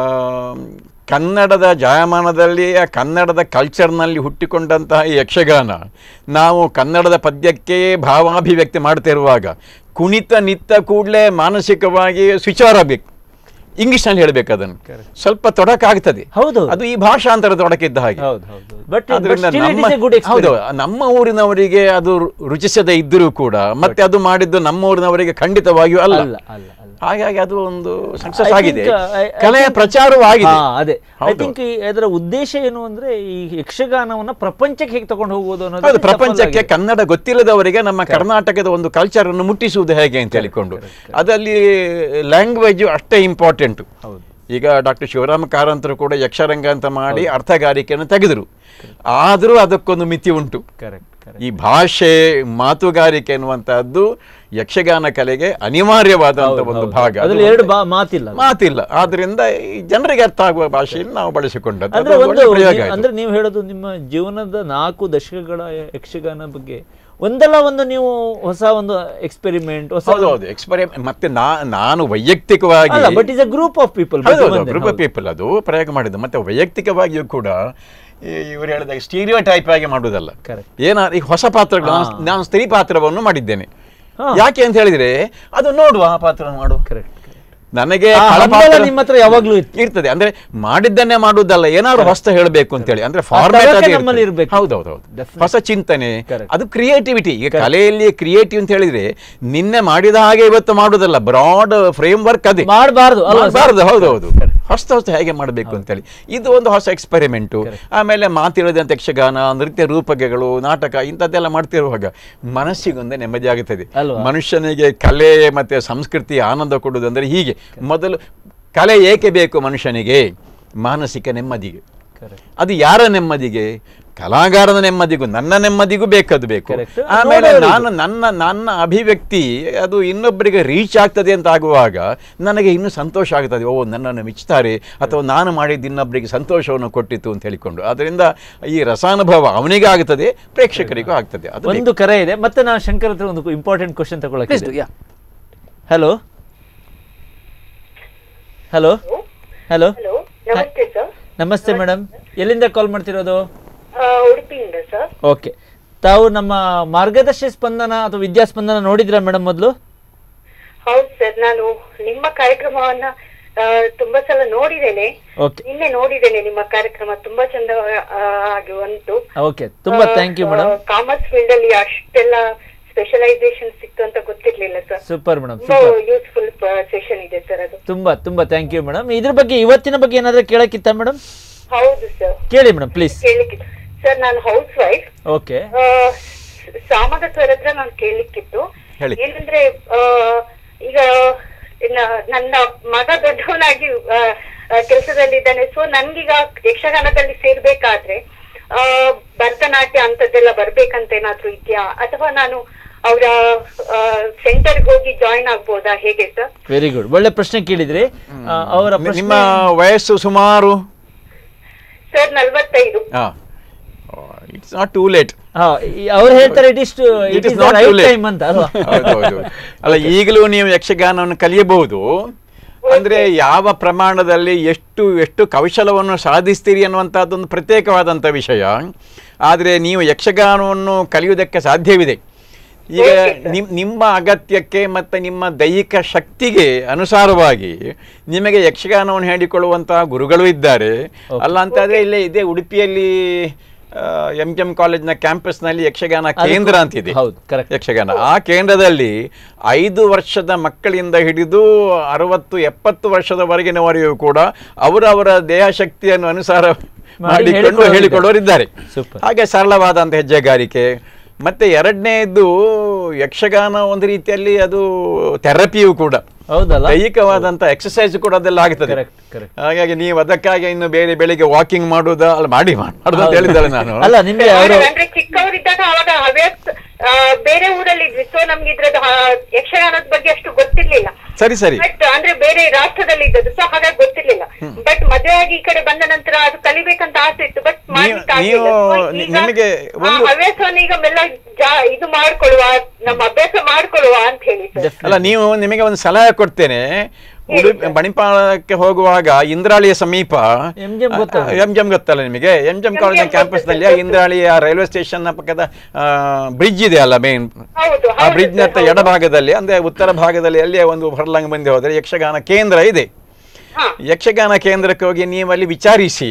ಕನ್ನಡದ ಜಾಯಮಾನದಲ್ಲಿ ಆ ಕನ್ನಡದ ಕಲ್ಚರ್ನಲ್ಲಿ ಹುಟ್ಟಿಕೊಂಡಂತಹ ಈ ಯಕ್ಷಗಾನ ನಾವು ಕನ್ನಡದ ಪದ್ಯಕ್ಕೆ ಭಾವಾಭಿವ್ಯಕ್ತಿ ಮಾಡ್ತಿರುವಾಗ ಕುಣಿತ ನಿತ್ತ ಕೂಡಲೇ ಮಾನಸಿಕವಾಗಿ ಸ್ವಿಚ್ ಆರ್ ಆಗಬೇಕು ಇಂಗ್ಲಿಷ್ನಲ್ಲಿ ಹೇಳಬೇಕು ಅದನ್ನು ಸ್ವಲ್ಪ ತೊಡಕಾಗ್ತದೆ ಹೌದು. ಅದು ಈ ಭಾಷಾಂತರ ತೊಡಕಿದ್ದ ಹಾಗೆ ಹೌದು ಹೌದು ಬಟ್ ಆದ್ರಿಂದ ಸ್ಟಿಲ್ ಇಟ್ ನಮ್ಮ ಇಸ್ ಎ ಗುಡ್ ಹೌದು ನಮ್ಮ ಊರಿನವರಿಗೆ ಅದು ರು- ರುಚಿಸದೇ ಇದ್ದರೂ ಕೂಡ ಮತ್ತೆ ಅದು ಮಾಡಿದ್ದು ನಮ್ಮ ಊರಿನವರಿಗೆ ಖಂಡಿತವಾಗಿಯೂ ಅಲ್ಲ ಅಲ್ಲ ಅಲ್ಲ ಅಲ್ಲ ಹಾಗಾಗಿ ಅದು ಒಂದು ಸಕ್ಸಸ್ I ಆಗಿದೆ think, uh, I- I ಕಲೆಯ think- ಪ್ರಚಾರವೂ ಆಗಿದೆ ಹಾ, ಅದೇ ಐ ಹೌದು. ಥಿಂಕ್ ಅದರ ಉದ್ದೇಶ ಏನು ಅಂದ್ರೆ ಈ ಯಕ್ಷಗಾನವನ್ನ ಪ್ರಪಂಚಕ್ಕೆ ಹೇಗೆ ತಗೊಂಡು ಹೋಗುವುದು ಅನ್ನೋದು ಹೌದು ಪ್ರಪಂಚಕ್ಕೆ ಕನ್ನಡ ಗೊತ್ತಿಲ್ಲದವರಿಗೆ ನಮ್ಮ ಕರ್ನಾಟಕದ ಒಂದು ಕಲ್ಚರ್ ಅನ್ನು ಮುಟ್ಟಿಸುವುದು ಹೇಗೆ ಅಂತ ಹೇಳಿಕೊಂಡು ಅದರಲ್ಲಿ ಲ್ಯಾಂಗ್ವೇಜ್ ಅಷ್ಟೇ ಇಂಪಾರ್ಟೆಂಟ್ ಹೌದು. ಈಗ ಡಾಕ್ಟರ್ ಶಿವರಾಮ ಕಾರಂತರು ಕೂಡ ಯಕ್ಷರಂಗ ಅಂತ ಮಾಡಿ ಅರ್ಥಗಾರಿಕೆಯನ್ನು ತೆಗೆದರು ಆದರೂ ಅದಕ್ಕೊಂದು ಮಿತಿ ಉಂಟು ಕರೆಕ್ಟ್ ಕರೆಕ್ಟ್ ಈ ಭಾಷೆ ಮಾತುಗಾರಿಕೆ ಎನ್ನುವಂತಹದ್ದು ಯಕ್ಷಗಾನ ಕಲೆಗೆ ಅನಿವಾರ್ಯವಾದಂತ ಒಂದು ಭಾಗ ಅದು ಅದ್ರಲ್ಲಿ ಎರಡು ಬಾ ಮಾತಿಲ್ಲ ಮಾತಿಲ್ಲ ಆದ್ರಿಂದ ಈ ಜನರಿಗೆ ಅರ್ಥ ಆಗುವ ಭಾಷೆಯನ್ನು ನಾವು ಬಳಸಿಕೊಂಡದ್ದು ಅಂದ್ರೆ ಅದು ಒಂದು ಒಳ್ಳೆ ಪ್ರಯೋಗ ನೀವು- ಆಯ್ತು. ಅಂದ್ರೆ ನೀವು ಹೇಳೋದು ನಿಮ್ಮ ಜೀವನದ ನಾಲ್ಕು ದಶಕಗಳ ಯಕ್ಷಗಾನ ಬಗ್ಗೆ ಒಂದಲ್ಲ ಒಂದು ನೀವು ಹೊಸ ಒಂದು ಎಕ್ಸ್ಪೆರಿಮೆಂಟ್ ಹೊಸ ಹೌದು ಹೌದು ಎಕ್ಸ್ಪೆರಿಮೆಂಟ್ ಮತ್ತೆ ನಾ- ನಾನು ವೈಯಕ್ತಿಕವಾಗಿ ಅಲ್ಲ but is a group of people group of people ಅದು ಪ್ರಯೋಗ ಮಾಡಿದ್ದು ಮತ್ತೆ ವೈಯಕ್ತಿಕವಾಗಿಯೂ ಕೂಡ ಇವರು ಹೇಳಿದಾಗ ಸ್ಟೀರಿಯೋ ಟೈಪ್ ಆಗಿ ಮಾಡುವುದಲ್ಲ Correct. ಏನ ಈಗ ಹೊಸ ಪಾತ್ರಗಳು ನಾನು- ಹಾ. ನಾನು ಸ್ತ್ರೀ ಪಾತ್ರವನ್ನು ಮಾಡಿದ್ದೇನೆ ಹಾ. ಯಾಕೆ ಅಂತ ಹೇಳಿದ್ರೆ ಅದು ನೋಡುವ ಆ ಪಾತ್ರ ಮಾಡು ಕರೆಕ್ಟ್ ನನಗೆ ಆ ಖಳ ಹಂಬಲ ಪಾತ್ರ- ನಿಮ್ಮ ಹತ್ರ ಯಾವಾಗ್ಲೂ ಇತ್ತು. ಇರ್ತದೆ ಅಂದ್ರೆ ಮಾಡಿದ್ದನ್ನೇ ಮಾಡುವುದಲ್ಲ ಏನಾದ್ರು ಹೊಸ ಹೇಳಬೇಕು ಅಂತ ಹೇಳಿ ಅಂದ್ರೆ ಆ ಫಾರ್ಮೇಟ್ ತವಕೆ ನಮ್ಮಲ್ಲಿ ಇರ್ಬೇಕು. ಹೌದೌದು Definitely. ಹೊಸ ಚಿಂತನೆ Correct. ಅದು ಕ್ರಿಯೇಟಿವಿಟಿ ಈಗ ಕಲೆಯಲ್ಲಿ ಕ್ರಿಯೇಟಿವ್ ಅಂತ ಹೇಳಿದ್ರೆ ನಿನ್ನೆ ಮಾಡಿದ ಹಾಗೆ ಇವತ್ತು ಮಾಡುವುದಲ್ಲ ಬ್ರಾಡ್ ಫ್ರೇಮ್ ವರ್ಕ್ ಅದೇ ಮಾಡಬಾರ್ದು ಅಲ್ವಾ sir? ಮಾಡಬಾರ್ದು ಹೌದೌದು ಹೊಸ ಹೊಸ ಹೇಗೆ ಮಾಡಬೇಕು ಅಂತೇಳಿ ಇದು ಒಂದು ಹೊಸ ಎಕ್ಸ್ಪೆರಿಮೆಂಟು ಆಮೇಲೆ ಮಾತಿಳದಂತ ಯಕ್ಷಗಾನ ನೃತ್ಯ ರೂಪಕಗಳು ನಾಟಕ ಇಂಥದ್ದೆಲ್ಲ ಮಾಡ್ತಿರುವಾಗ ಮನಸ್ಸಿಗೊಂದೇ ನೆಮ್ಮದಿ ಆಗುತ್ತದೆ ಅಲ್ವಾ? ಮನುಷ್ಯನಿಗೆ ಕಲೆ ಮತ್ತೆ ಸಂಸ್ಕೃತಿ ಆನಂದ ಕೊಡುವುದು ಅಂದರೆ ಹೀಗೆ ಮೊದಲು ಕಲೆ ಏಕೆ ಬೇಕು ಮನುಷ್ಯನಿಗೆ ಮಾನಸಿಕ ನೆಮ್ಮದಿಗೆ Correct. ಅದು ಯಾರ ನೆಮ್ಮದಿಗೆ ಕಲಾಗಾರನ ನೆಮ್ಮದಿಗೂ ನನ್ನ ನೆಮ್ಮದಿಗೂ ಬೇಕದು ಬೇಕು Correct. ಆಮೇಲೆ ನೋಡೋರಿಗೆ. ನಾನು ನನ್ನ ನನ್ನ ಅಭಿವ್ಯಕ್ತಿ ಅದು ಇನ್ನೊಬ್ಬರಿಗೆ ರೀಚ್ ಆಗ್ತದೆ ಅಂತ ಆಗುವಾಗ ನನಗೆ ಇನ್ನೂ ಸಂತೋಷ ಆಗ್ತದೆ ಓ ನನ್ನನ್ನು ಮೆಚ್ಚುತ್ತಾರೆ ಅಥವಾ ನಾನು ಮಾಡಿದ್ದು ಇನ್ನೊಬ್ಬರಿಗೆ ಸಂತೋಷವನ್ನು ಕೊಟ್ಟಿತ್ತು ಅಂತ ಹೇಳಿಕೊಂಡು ಅದರಿಂದ ಈ ರಸಾನುಭವ ಅವನಿಗೆ ಆಗ್ತದೆ ಪ್ರೇಕ್ಷಕರಿಗೂ ಆಗ್ತದೆ ಅದು ಬೇಕು. ಒಂದು ಕರೆ ಇದೆ ಮತ್ತೆ ನಾನು ಶಂಕರ್ ಹತ್ರ ಒಂದು ಇಂಪಾರ್ಟೆಂಟ್ ಕ್ವಶನ್ ತಗೊಳಕ್ಕೆ please yeah hello hello hello hello ನಮಸ್ತೆ ಸರ್ ನಮಸ್ತೆ ಮೇಡಮ್ ಎಲ್ಲಿಂದ ಕಾಲ್ ಮಾಡ್ತಿರೋದು ಉಡುಪಿಯಿಂದ ಸರ್ ಓಕೆ ತಾವು ನಮ್ಮ ಮಾರ್ಗದರ್ಶಿ ಸ್ಪಂದನ ಅಥವಾ ವಿದ್ಯಾಸ್ಪಂದನ ನೋಡಿದ್ರಾ ಮೇಡಮ್ ಮೊದಲು ಹೌದು ಸರ್ ನಾನು ನಿಮ್ಮ ಕಾರ್ಯಕ್ರಮವನ್ನ ಆ, ತುಂಬಾ ಸಲ ನೋಡಿದ್ದೇನೆ ಓಕೆ ನಿನ್ನೆ ನೋಡಿದ್ದೇನೆ ನಿಮ್ಮ ಕಾರ್ಯಕ್ರಮ ತುಂಬಾ ಚಂದ ಆ, ಆಗಿ ಉಂಟು ಓಕೆ ತುಂಬಾ thank you madam commerce field ಅಲ್ಲಿ ಅಷ್ಟೆಲ್ಲ ಸ್ಪೆಷಲೈಸೇಷನ್ ಸಿಕ್ತು ಅಂತ ಗೊತ್ತಿರ್ಲಿಲ್ಲ ಸರ್ ಸೂಪರ್ ಮೇಡಮ್ ತುಂಬಾ ಸೂಪರ್ ಯೂಸ್ಫುಲ್ ಸೆಷನ್ ಇದೆ ಸರ್ ಅದು ತುಂಬಾ ತುಂಬಾ ಥ್ಯಾಂಕ್ ಯು ಮೇಡಮ್ ಇದ್ರ ಬಗ್ಗೆ ಇವತ್ತಿನ ಬಗ್ಗೆ ಏನಾದ್ರೂ ಕೇಳಕ್ಕಿತ್ತ ಮೇಡಮ್ ಹೌದು ಸರ್ ಕೇಳಿ ಮೇಡಮ್ ಪ್ಲೀಸ್ ಕೇಳಲಿಕ್ಕೆ ಸರ್ ನಾನು ಹೌಸ್ ವೈಫ್ ಓಕೆ ಸಾಮದ ಸರ್ ಹತ್ರ ನಾನು ಕೇಳಲಿಕ್ಕಿತ್ತು ಹೇಳಿ. ಏನಂದ್ರೆ ಆ, ಈಗ ನ- ನನ್ನ ಮಗ ದೊಡ್ಡವನಾಗಿ ಕೆಲಸದಲ್ಲಿದ್ದಾನೆ ಸೊ ನನ್ಗೀಗ ಯಕ್ಷಗಾನದಲ್ಲಿ ಸೇರ್ಬೇಕಾದ್ರೆ ಆ, ಭರತನಾಟ್ಯ ಅಂತದ್ದೆಲ್ಲ ಬರ್ಬೇಕಂತ ಏನಾದ್ರೂ ಇದೆಯಾ ಅಥವಾ ನಾನು ಅವರ ಸೆಂಟರ್ಗೆ ಹೋಗಿ ಜಾಯಿನ್ ಆಗ್ಬೋದಾ ಹೇಗೆ ಸರ್ ವೆರಿ ಗುಡ್ ಒಳ್ಳೆ ಪ್ರಶ್ನೆ ಕೇಳಿದ್ರಿ ಆ, ಅವರ ನಿಮ್ಮ ಪ್ರಶ್ನೆ ವಯಸ್ಸು ಸುಮಾರು ಸರ್ ನಲ್ವತ್ತೈದು ಇಟ್ಸ್ ನಾಟ್ ಟೂ ಲೇಟ್ ಹಾ, ಈ- ಅವ್ರು ಹೇಳ್ತಾರೆ it is it is right time ಅಂತ ಅಲ್ವಾ ಹೌದೌದು ಅಲ್ಲ ಈಗಲೂ ನೀವು ಯಕ್ಷಗಾನವನ್ನು ಕಲಿಯಬಹುದು ಅಂದ್ರೆ ಯಾವ ಪ್ರಮಾಣದಲ್ಲಿ ಎಷ್ಟು ಎಷ್ಟು ಕೌಶಲವನ್ನು ಸಾಧಿಸ್ತೀರಿ ಅನ್ನುವಂಥದ್ದೊಂದು ಪ್ರತ್ಯೇಕವಾದಂಥ ವಿಷಯ ಆದರೆ ನೀವು ಯಕ್ಷಗಾನವನ್ನು ಕಲಿಯುವುದಕ್ಕೆ ಸಾಧ್ಯವಿದೆ ಈಗ ನಿಮ್ ನಿಮ್ಮ ಅಗತ್ಯಕ್ಕೆ ಮತ್ತು ನಿಮ್ಮ ದೈಹಿಕ ಶಕ್ತಿಗೆ ಅನುಸಾರವಾಗಿ ನಿಮಗೆ ಯಕ್ಷಗಾನವನ್ನು ಹೇಳಿಕೊಳ್ಳುವಂತಹ ಗುರುಗಳು ಇದ್ದಾರೆ ಅಲ್ಲ ಅಂತಾದ್ರೆ ಇಲ್ಲೇ ಇದೆ ಉಡುಪಿಯಲ್ಲಿ ಎಂ ಕೆ ಎಂ ಕಾಲೇಜ್ನ ಕ್ಯಾಂಪಸ್ನಲ್ಲಿ ಯಕ್ಷಗಾನ ಕೇಂದ್ರ ಅಂತಿದೆ ಹೌದು ಕರೆಕ್ಟ್ ಯಕ್ಷಗಾನ ಆ ಕೇಂದ್ರದಲ್ಲಿ ಐದು ವರ್ಷದ ಮಕ್ಕಳಿಂದ ಹಿಡಿದು ಅರವತ್ತು ಎಪ್ಪತ್ತು ವರ್ಷದವರೆಗಿನವರೆಗೂ ಕೂಡ ಅವರವರ ದೇಹ ಶಕ್ತಿಯನ್ನು ಅನುಸಾರ ಮಾಡಿಕೊಂಡು ಹೇಳಿಕೊಳ್ಳುವವರು ಹೇಳಿಕೊಳ್ಳೋರಿದ್ದಾರೆ Super. ಹಾಗೆ ಸರಳವಾದಂಥ ಹೆಜ್ಜೆಗಾರಿಕೆ ಮತ್ತೆ ಎರಡನೇದು ಯಕ್ಷಗಾನ ಒಂದು ರೀತಿಯಲ್ಲಿ ಅದು ಥೆರಪಿಯು ಕೂಡ ಹೌದಲ್ಲ ದೈಹಿಕವಾದಂಥ ಎಕ್ಸಸೈಸ್ ಕೂಡ ಅದೆಲ್ಲ ಆಗ್ತದೆ Correct, correct. ಹಾಗಾಗಿ ನೀವು ಅದಕ್ಕಾಗಿ ಇನ್ನು ಬೇರೆ ಬೆಳಿಗ್ಗೆ ವಾಕಿಂಗ್ ಮಾಡುವುದಾ ಅಲ್ಲ ಮಾಡಿ ಮಾಡುದು ಅಂತ ಹೇಳಿದ್ದಾರೆ ನಾನು ಅಲ್ಲ ನಿಮ್ಗೆ ಅವರು ಅಂದ್ರೆ ಚಿಕ್ಕವರಿದ್ದಾಗ ಅವಾಗ ಹವ್ಯಾಸ ಆ, ಬೇರೆ ಊರಲ್ಲಿ ಇದ್ವಿ ಸೊ ನಮ್ಗೆ ಇದ್ರದ್ದು ಆ, ಯಕ್ಷಗಾನದ ಬಗ್ಗೆ ಅಷ್ಟು ಗೊತ್ತಿರ್ಲಿಲ್ಲ ಸರಿ ಸರಿ ಬಟ್ ಅಂದ್ರೆ ಬೇರೆ ರಾಷ್ಟ್ರದಲ್ಲಿ ಇದ್ದದ್ದು ಸೊ ಹಾಗಾಗಿ ಗೊತ್ತಿರ್ಲಿಲ್ಲ ಬಟ್ ಮದುವೆ ಆಗಿ ಈ ಕಡೆ ಬಂದ ನಂತರ ಅದು ಕಲಿಬೇಕಂತ ಆಸೆ ಇತ್ತು ಬಟ್ ಮಾಡ್ಲಿಕ್ಕೆ ಆಗ್ಲಿಲ್ಲ. ನೀವು- So ಈಗ ನಿಮಗೆ ಆ ಒಂದು- ಹವ್ಯಾಸವನ್ನು ಈಗ ಮೆಲ್ಲ ಜಾ- ಇದು ಮಾಡ್ಕೊಳ್ಳುವ ನಮ್ಮ ಅಭ್ಯಾಸ ಮಾಡ್ಕೊಳ್ಳುವ ಅಂತ ಹೇಳಿ ಸರ್ ಅಲ್ಲ ನೀವು ನಿಮಗೆ ಒಂದು ಸಲಹೆ ಕೊಡ್ತೇನೆ ಉಡುಪಿ ಮಣಿಪಾಲಕ್ಕೆ ಹೋಗುವಾಗ ಇಂದ್ರಾಳಿಯ ಸಮೀಪ ಎಂ ಜಿ ಎಂ ಗೊತ್ತಲ್ಲ? ಎಂ ಜಿ ಎಂ ಗೊತ್ತಲ್ಲ ನಿಮಗೆ ಎಂ ಜಿ ಎಂ ಕಾಲೇಜ್ ಗೊತ್ತು ಕ್ಯಾಂಪಸ್ ನಲ್ಲಿ ಸರ್. ಇಂದ್ರಾಳಿಯ ರೈಲ್ವೆ ಸ್ಟೇಷನ್ ಪಕ್ಕದ ಬ್ರಿಡ್ಜ್ ಇದೆ ಅಲ್ಲ ಮೇನ್ ಹೌದು, ಆ ಹೌದು ಬ್ರಿಡ್ಜ್ ಸರ್, ಹತ್ರ ಹೌದು. ಎಡಭಾಗದಲ್ಲಿ ಅಂದ್ರೆ ಉತ್ತರ ಭಾಗದಲ್ಲಿ ಅಲ್ಲಿಯೇ ಒಂದು ಹೊರಲಂಗ ಬಂದಿ ಹೋದ್ರೆ ಯಕ್ಷಗಾನ ಕೇಂದ್ರ ಇದೆ ಹಾ ಯಕ್ಷಗಾನ ಕೇಂದ್ರಕ್ಕೆ ಹೋಗಿ ನೀವು ಅಲ್ಲಿ ವಿಚಾರಿಸಿ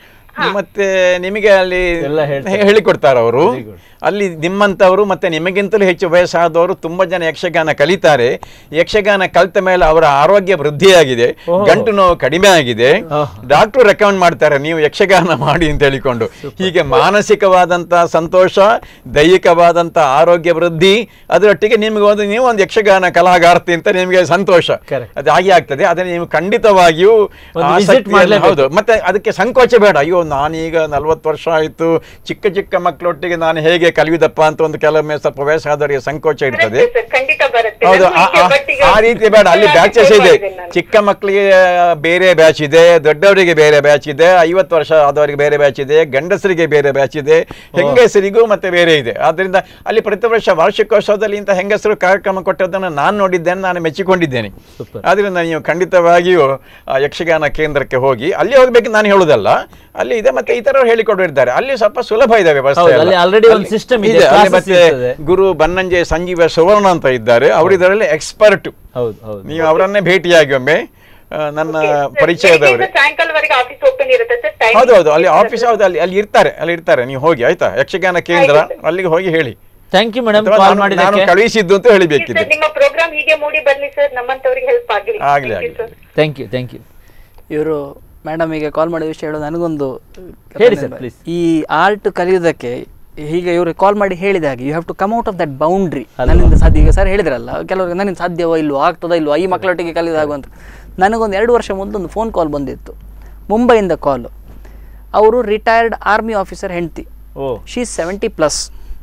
ಮತ್ತೆ ನಿಮಗೆ ಅಲ್ಲಿ ಎಲ್ಲ ಹೇಳ್ತಾರೆ. ಹೇ- ಹೇಳಿಕೊಡ್ತಾರೆ ಅವರು Very good. ಅಲ್ಲಿ ನಿಮ್ಮಂಥವರು ಮತ್ತೆ ನಿಮಗಿಂತಲೂ ಹೆಚ್ಚು ವಯಸ್ಸಾದವರು ತುಂಬಾ ಜನ ಯಕ್ಷಗಾನ ಕಲಿತಾರೆ ಯಕ್ಷಗಾನ ಕಲಿತ ಮೇಲೆ ಅವರ ಆರೋಗ್ಯ ವೃದ್ಧಿಯಾಗಿದೆ ಓಹೋ. ಗಂಟು ನೋವು ಕಡಿಮೆ ಆಗಿದೆ ಓಹ್. ಡಾಕ್ಟರ್ ರೆಕಮೆಂಡ್ ಮಾಡ್ತಾರೆ ನೀವು ಯಕ್ಷಗಾನ ಮಾಡಿ ಅಂತ ಹೇಳಿಕೊಂಡು ಹೀಗೆ ಮಾನಸಿಕವಾದಂತ ಸಂತೋಷ ದೈಹಿಕವಾದಂತ ಆರೋಗ್ಯ ವೃದ್ಧಿ ಅದರೊಟ್ಟಿಗೆ ನಿಮಗೆ ಒಂದು ನೀವು ಒಂದು ಯಕ್ಷಗಾನ ಕಲಾಗಾರ್ತಿ ಅಂತ ನಿಮಗೆ ಸಂತೋಷ Correct. ಅದು ಹಾಗೆ ಆಗ್ತದೆ ಅದನ್ನ ನೀವು ಖಂಡಿತವಾಗಿಯೂ ಒಂದು visit ಆಸಕ್ತಿಯನ್ನು- ಮಾಡ್ಲೇಬೇಕು. ಹೌದು ಮತ್ತೆ ಅದಕ್ಕೆ ಸಂಕೋಚ ಬೇಡ ಅಯ್ಯೋ ನಾನೀಗ ನಲ್ವತ್ತು ವರ್ಷ ಆಯ್ತು ಚಿಕ್ಕ ಚಿಕ್ಕ ಮಕ್ಕಳೊಟ್ಟಿಗೆ ನಾನು ಹೇಗೆ ಕಲಿಯುವುದಪ್ಪ ಅಂತ ಒಂದು ಕೆಲವೊಮ್ಮೆ ಸ್ವಲ್ಪ ವಯಸ್ಸಾದವರಿಗೆ ಸಂಕೋಚ ಇರ್ತದೆ ಬರುತ್ತೆ ಸರ್, ಖಂಡಿತ ಬರುತ್ತೆ ಹೌದು ನನಗೂ ಆ- ಇದೆ, ಆ- but ಈಗ ಆ ರೀತಿ ಬೇಡ ಅಲ್ಲಿ ನಾನು ಬ್ಯಾಚಸ್ ಸೇವ್ ಇದೆ ಮಾಡಿದ್ದೇನೆ ನಾನು. ಚಿಕ್ಕ ಮಕ್ಕಳಿಗೆ ಬೇರೆ ಬ್ಯಾಚ್ ಇದೆ ದೊಡ್ಡವರಿಗೆ ಬೇರೆ ಬ್ಯಾಚ್ ಇದೆ ಐವತ್ತು ವರ್ಷ ಆದವರಿಗೆ ಬೇರೆ ಬ್ಯಾಚ್ ಇದೆ ಗಂಡಸರಿಗೆ ಬೇರೆ ಬ್ಯಾಚ್ ಇದೆ ಹೆಂಗಸರಿಗೂ ಮತ್ತೆ ಬೇರೆ ಇದೆ ಆದ್ರಿಂದ ಅಲ್ಲಿ ಪ್ರತಿ ವರ್ಷ ವಾರ್ಷಿಕೋತ್ಸವದಲ್ಲಿ ಇಂಥ ಹೆಂಗಸರು ಕಾರ್ಯಕ್ರಮ ಕೊಟ್ಟದ್ದನ್ನು ನಾನು ನೋಡಿದ್ದೇನೆ ನಾನು ಮೆಚ್ಚಿಕೊಂಡಿದ್ದೇನೆ Super. ಆದ್ರಿಂದ ನೀವು ಖಂಡಿತವಾಗಿಯೂ ಆ ಯಕ್ಷಗಾನ ಕೇಂದ್ರಕ್ಕೆ ಹೋಗಿ ಅಲ್ಲಿ ಹೋಗ್ಬೇಕು ನಾನು ಹೇಳುದಲ್ಲ ಅಲ್ಲಿ ಇದೆ ಮತ್ತೆ ಇತರರು ಹೇಳಿಕೊಟ್ಟಿದ್ದಾರೆ ಅಲ್ಲಿ ಸ್ವಲ್ಪ ಸುಲಭ ಇದೆ ವ್ಯವಸ್ಥೆ ಹೌದು, ಎಲ್ಲ. ಅಲ್ಲಿ already ಒಂದು ಅಲ್ಲಿ system ಇದೆ, ಅಲ್ಲಿ classes ಮತ್ತೆ ಇರ್ತದೆ. ಗುರು ಬನ್ನಂಜೆ ಸಂಜೀವ ಸುವರ್ಣ ಅಂತ ಇದ್ದಾರೆ ಅವರು ಇದರಲ್ಲಿ ಎಕ್ಸ್ಪರ್ಟ್ ಹೌದು ಹೌದು ನೀವು ಅವರನ್ನೇ ಭೇಟಿಯಾಗಿ ಒಮ್ಮೆ ಆ, ನನ್ನ Okay, sir. ಪರಿಚಯದವರೇ ಬೆಳಿಗ್ಗೆಯಿಂದ ಸಾಯಂಕಾಲವರೆಗೆ ಆಫೀಸ್ ಓಪನ್ ಇರುತ್ತೆ ಸರ್ ಟೈಮ್ ಹೌದು ಹೌದು ಅಲ್ಲಿ ಆಫೀಸ್ ಹೌದು ಅಲ್ಲಿ ಅಲ್ಲಿ ಇರ್ತಾರೆ ಅಲ್ಲಿ ಇರ್ತಾರೆ ನೀವು ಹೋಗಿ ಆಯ್ತಾ ಯಕ್ಷಗಾನ ಕೇಂದ್ರ ಆಯ್ತು. ಅಲ್ಲಿಗೆ ಹೋಗಿ ಹೇಳಿ ಥ್ಯಾಂಕ್ ಯು ಮೇಡಮ್ ಅಥವಾ ಕಾಲ್ ನಾನು- ನಾನು ಮಾಡಿದ್ದಕ್ಕೆ ಕಳುಹಿಸಿದ್ದು ಅಂತ ಹೇಳಿಬೇಕಿದೆ ಸರ್ ನಿಮ್ಮ ಪ್ರೋಗ್ರಾಮ್ ಹೀಗೆ ಮೂಡಿ ಬರ್ಲಿ ಸರ್ ನಮ್ಮಂತವ್ರಿಗೆ ಹೆಲ್ಪ್ ಆಗಲಿ ಆಗ್ಲಿ, ಆಗ್ಲಿ. ಥ್ಯಾಂಕ್ ಯು ಥ್ಯಾಂಕ್ ಯು ಇವರು ಮೇಡಮ್ ಈಗ ಕಾಲ್ ಮಾಡಿದ ವಿಷಯ ಹೇಳೋದು ನನಗೊಂದು ಹೇಳಿ sir, please. ಈ ಆರ್ಟ್ ಕಲಿಯೋದಕ್ಕೆ ಹೀಗೆ ಇವರು ಕಾಲ್ ಮಾಡಿ ಹೇಳಿದ ಹಾಗೆ you have to come out of that boundary ಅಲ್ವಾ? ನನ್ನಿಂದ ಸಾಧ್ಯ ಈಗ ಸರ್ ಹೇಳಿದ್ರಲ್ಲ ಕೆಲವರಿಗೆ ನನ್ನಿಂದ ಸಾಧ್ಯವೋ ಇಲ್ವೋ ಆಗ್ತದೋ ಇಲ್ವೋ ಈ ಮಕ್ಕಳೊಟ್ಟಿಗೆ ಕಲಿಯೋದಾಗುವಂತ ನನಗೊಂದು ಎರಡು ವರ್ಷ ಮುಂದೆ ಒಂದು ಫೋನ್ ಕಾಲ್ ಬಂದಿತ್ತು ಮುಂಬೈಯಿಂದ ಕಾಲು ಅವರು ರಿಟೈರ್ಡ್ ಆರ್ಮಿ ಆಫೀಸರ್ ಹೆಂಡ್ತಿ ಓ ಶೀ ಸೆವೆಂಟಿ ಪ್ಲಸ್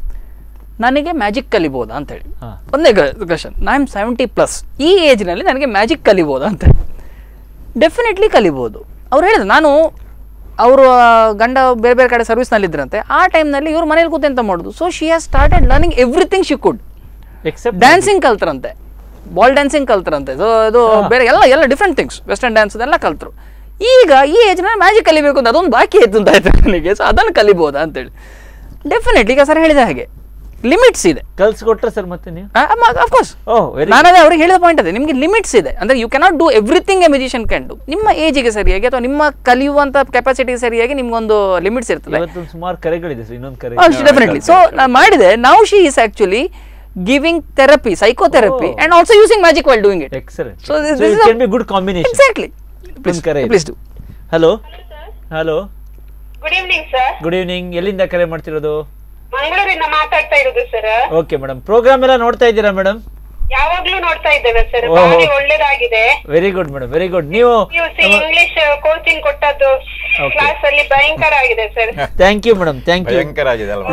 ನನಗೆ ಮ್ಯಾಜಿಕ್ ಕಲಿಬೋದಾ ಅಂತೇಳಿ ಹಾ. ಒಂದೇ question I am seventy plus ಈ ಏಜ್ನಲ್ಲಿ ನನಗೆ ಮ್ಯಾಜಿಕ್ ಕಲಿಬೋದಾ ಅಂತ ಡೆಫಿನೆಟ್ಲಿ ಕಲಿಬೋದು ಅವ್ರು ಹೇಳಿದ್ರು ನಾನು ಅವರು ಗಂಡ ಬೇರೆ ಬೇರೆ ಕಡೆ ಸರ್ವಿಸ್ನಲ್ಲಿದ್ದರಂತೆ ಆ ಟೈಮ್ನಲ್ಲಿ ಇವ್ರು ಮನೇಲಿ ಕೂತು ಎಂತ ಮಾಡೋದು so she has started learning everything she could except dancing ಕಲ್ತ್ರಂತೆ ಬಾಲ್ ಡ್ಯಾನ್ಸಿಂಗ್ ಕಲ್ತ್ರಂತೆ ಸೊ ಇದು ಬೇರೆ ಎಲ್ಲ ಎಲ್ಲ ಡಿಫ್ರೆಂಟ್ ಥಿಂಗ್ಸ್ ವೆಸ್ಟರ್ನ್ ಡ್ಯಾನ್ಸ್ ಅದೆಲ್ಲ ಕಲ್ತರು ಈಗ ಈ ಏಜ್ನಲ್ಲಿ ಮ್ಯಾಜಿಕ್ ಕಲಿಬೇಕು ಅಂತ ಅದೊಂದು ಬಾಕಿ ಇತ್ತು ಅಂತ ಆಯ್ತು ನನಗೆ ಸೊ ಅದನ್ನು ಕಲಿಬೋದಾ ಅಂತೇಳಿ ಡೆಫಿನೆಟ್ಲಿ ಈಗ ಸರ್ ಹೇಳಿದ ಹಾಗೆ ಲಿಮಿಟ್ಸ್ ಇದೆ ಕಲ್ಸ್ಕೊಟ್ರೆ ಸರ್ ಮತ್ತೆ ನೀವು ಅಫ್ಕೋರ್ಸ್ ಓ ವೆರಿ ನಾನು ಅದೇ ಅವ್ರಿಗೆ ಹೇಳಿದ ಪಾಯಿಂಟ್ ಅದೇ ನಿಮಗೆ ಲಿಮಿಟ್ಸ್ ಇದೆ ಅಂದರೆ you cannot do everything a musician can do ನಿಮ್ಮ ಏಜಿಗೆ ಸರಿಯಾಗಿ ಅಥವಾ ನಿಮ್ಮ ಕಲಿಯುವಂಥ ಕೆಪಾಸಿಟಿ ಸರಿಯಾಗಿ ನಿಮ್ಗೊಂದು ಲಿಮಿಟ್ಸ್ ಇರ್ತದೆ ಇವತ್ತೊಂದು ಸುಮಾರು ಕರೆಗಳಿದೆ ಸರ್ ಇನ್ನೊಂದು ಕರೆ ಡೆಫಿನೆಟ್ಲಿ ಸೊ ನಾನು ಮಾಡಿದೆ ನಾವು she is actually giving therapy psychotherapy Oh. And also using magic while doing it excellent So this- so this it is a- can be good combination exactly please ಕರೆ please do hello hello good evening sir good evening ಎಲ್ಲಿಂದ ಕರೆ ಮಾಡ್ತಿರೋದು ಮಂಗಳೂರಿಂದ ಮಾತಾಡ್ತಾ ಇರೋದು sir okay madam program ಎಲ್ಲ ನೋಡ್ತಾ ಇದ್ದೀರಾ ಮೇಡಮ್ ಯಾವಾಗ್ಲೂ ನೋಡ್ತಾ ಇದ್ದೇವೆ ಸರ್ ಓಹೋ. ಭಾರಿ ಒಳ್ಳೇದಾಗಿದೆ very good madam very good ನೀವು ಯು ಸಿ ಇಂಗ್ಲಿಷ್ ಕೋಚಿಂಗ್ ಕೊಟ್ಟದ್ದು Okay. ಕ್ಲಾಸ್ ಅಲ್ಲಿ ಭಯಂಕರ ಆಗಿದೆ sir thank you madam thank you ಭಯಂಕರ ಆಗಿದೆ ಅಲ್ವಾ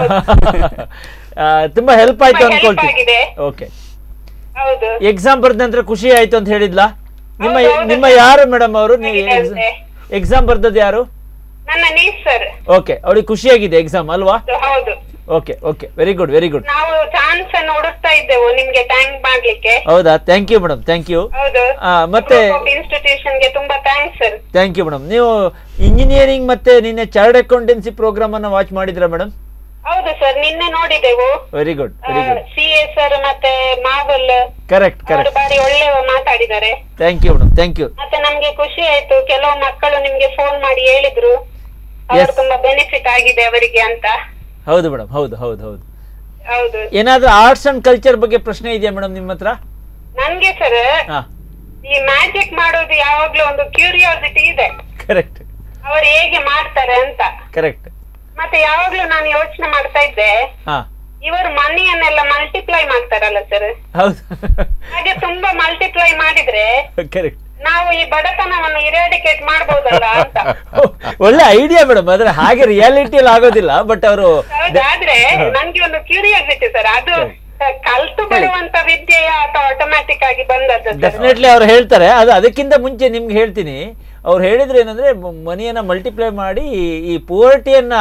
ತುಂಬಾ ಹೆಲ್ಪ್ ಆಯ್ತು ತುಂಬಾ help ಅನ್ಕೊಳ್ತೀನಿ ಆಗಿದೆ. ಓಕೆ ಹೌದು ಎಕ್ಸಾಮ್ ಬರ್ದ ನಂತರ ಖುಷಿ ಆಯ್ತು ಅಂತ ಹೇಳಿದ್ಲಾ ನಿಮ್ಮ ಹೌದು, ಹೌದು ನಿಮ್ಮ sir. ಯಾರು ಮೇಡಮ್ ಅವರು ಆಗಿದೆ ಅಂತೆ. ಎಕ್ಸಾಮ್ ಬರ್ದದ್ದು ಯಾರು ನನ್ನ ನೀಸ್ ಸರ್ ಓಕೆ ಅವಳಿಗೆ ಖುಷಿಯಾಗಿದೆ ಎಕ್ಸಾಮ್ ಅಲ್ವಾ ಹೌದು okay okay very good very good ನಾವು ಚಾನ್ಸ್ ಅನ್ನು ಹುಡುಕ್ತಾ ಇದ್ದೆವು ನಿಮ್ಗೆ ಥ್ಯಾಂಕ್ ಮಾಡ್ಲಿಕ್ಕೆ ಹೌದಾ thank you madam thank you ಹೌದು ಆ, ಮತ್ತೆ ಇನ್ಸ್ಟಿಟ್ಯೂಷನ್ ಗೆ ತುಂಬಾ thanks sir thank you madam ನೀವು ಇಂಜಿನಿಯರಿಂಗ್ ಮತ್ತೆ ನಿನ್ನೆ ಚಾರ್ಡ್ ಅಕೌಂಟೆನ್ಸಿ ಪ್ರೋಗ್ರಾಮ್ ಅನ್ನ ವಾಚ್ ಮಾಡಿದ್ರಾ ಮೇಡಮ್ ಹೌದು ಸರ್ ನಿನ್ನೆ ನೋಡಿದೆವು very good very good C A sir ಮತ್ತೆ ಮಾಗುಲ್ ಕರೆಕ್ಟ್ ಅವರು ಕರೆಕ್ಟ್ ಬಾರಿ ಒಳ್ಳೆ ಮಾತಾಡಿದ್ದಾರೆ thank you madam thank you ಮತ್ತೆ ನಮ್ಗೆ ಖುಷಿ ಆಯ್ತು ಕೆಲವು ಮಕ್ಕಳು ನಿಮ್ಗೆ ಫೋನ್ ಮಾಡಿ ಹೇಳಿದ್ರು ಅವರು Yes. ತುಂಬಾ ಬೆನಿಫಿಟ್ ಆಗಿದೆ ಅವರಿಗೆ ಅಂತ ಹೌದು ಮೇಡಮ್ ಹೌದು ಹೌದು ಹೌದು ಹೌದು ಏನಾದ್ರೂ ಆರ್ಟ್ಸ್ ಅಂಡ್ ಕಲ್ಚರ್ ಬಗ್ಗೆ ಪ್ರಶ್ನೆ ಇದೆಯಾ ಮೇಡಮ್ ನಿಮ್ಮ ಹತ್ರ ನನ್ಗೆ ಸರ್ ಹಾ ಈ ಮ್ಯಾಜಿಕ್ ಮಾಡೋದು ಯಾವಾಗ್ಲೂ ಒಂದು ಕ್ಯೂರಿಯಾಸಿಟಿ ಇದೆ ಕರೆಕ್ಟ್ ಅವರು ಹೇಗೆ ಮಾಡ್ತಾರೆ ಅಂತ ಕರೆಕ್ಟ್ ಮತ್ತೆ ಯಾವಾಗ್ಲೂ ನಾನು ಯೋಚನೆ ಮಾಡ್ತಾ ಇದ್ದೆ ಹಾ ಇವರು ಮನಿಯನ್ನೆಲ್ಲ ಮಲ್ಟಿಪ್ಲೈ ಮಾಡ್ತಾರಲ್ಲ ಸರ್ ಹೌದು ಹಾಗೆ ತುಂಬಾ ಮಲ್ಟಿಪ್ಲೈ ಮಾಡಿದ್ರೆ ಕರೆಕ್ಟ್ ನಾವು ಈ ಬಡತನವನ್ನು ಇರಾಡಿಕೇಟ್ ಮಾಡ್ಬೋದಲ್ಲ ಅಂತ ಒಳ್ಳೆ ಐಡಿಯಾ ಮೇಡಮ್ ಆದ್ರೆ ಹಾಗೆ ರಿಯಾಲಿಟಿಯಲ್ಲಿ ಆಗೋದಿಲ್ಲ ಬಟ್ ಅವರು ಹೌದಾದ್ರೆ ನನ್ಗೆ ಒಂದು ಕ್ಯೂರಿಯಾಸಿಟಿ ಸರ್ ಅದು ಕಲ್ತು ಬರುವಂತ ವಿದ್ಯೆಯ ಅಥವಾ ಆಟೋಮ್ಯಾಟಿಕ್ ಆಗಿ ಬಂದದ್ದು ಸರ್ ಡೆಫಿನೆಟ್ಲಿ ಅವ್ರು ಹೇಳ್ತಾರೆ ಅದು ಅದಕ್ಕಿಂತ ಮುಂಚೆ ನಿಮ್ಗೆ ಹೇಳ್ತೀನಿ ಅವ್ರು ಹೇಳಿದ್ರು ಏನಂದ್ರೆ ಮ- ಮನಿಯನ್ನ ಮಲ್ಟಿಪ್ಲೈ ಮಾಡಿ ಈ- ಈ ಪುವರ್ಟಿಯನ್ನ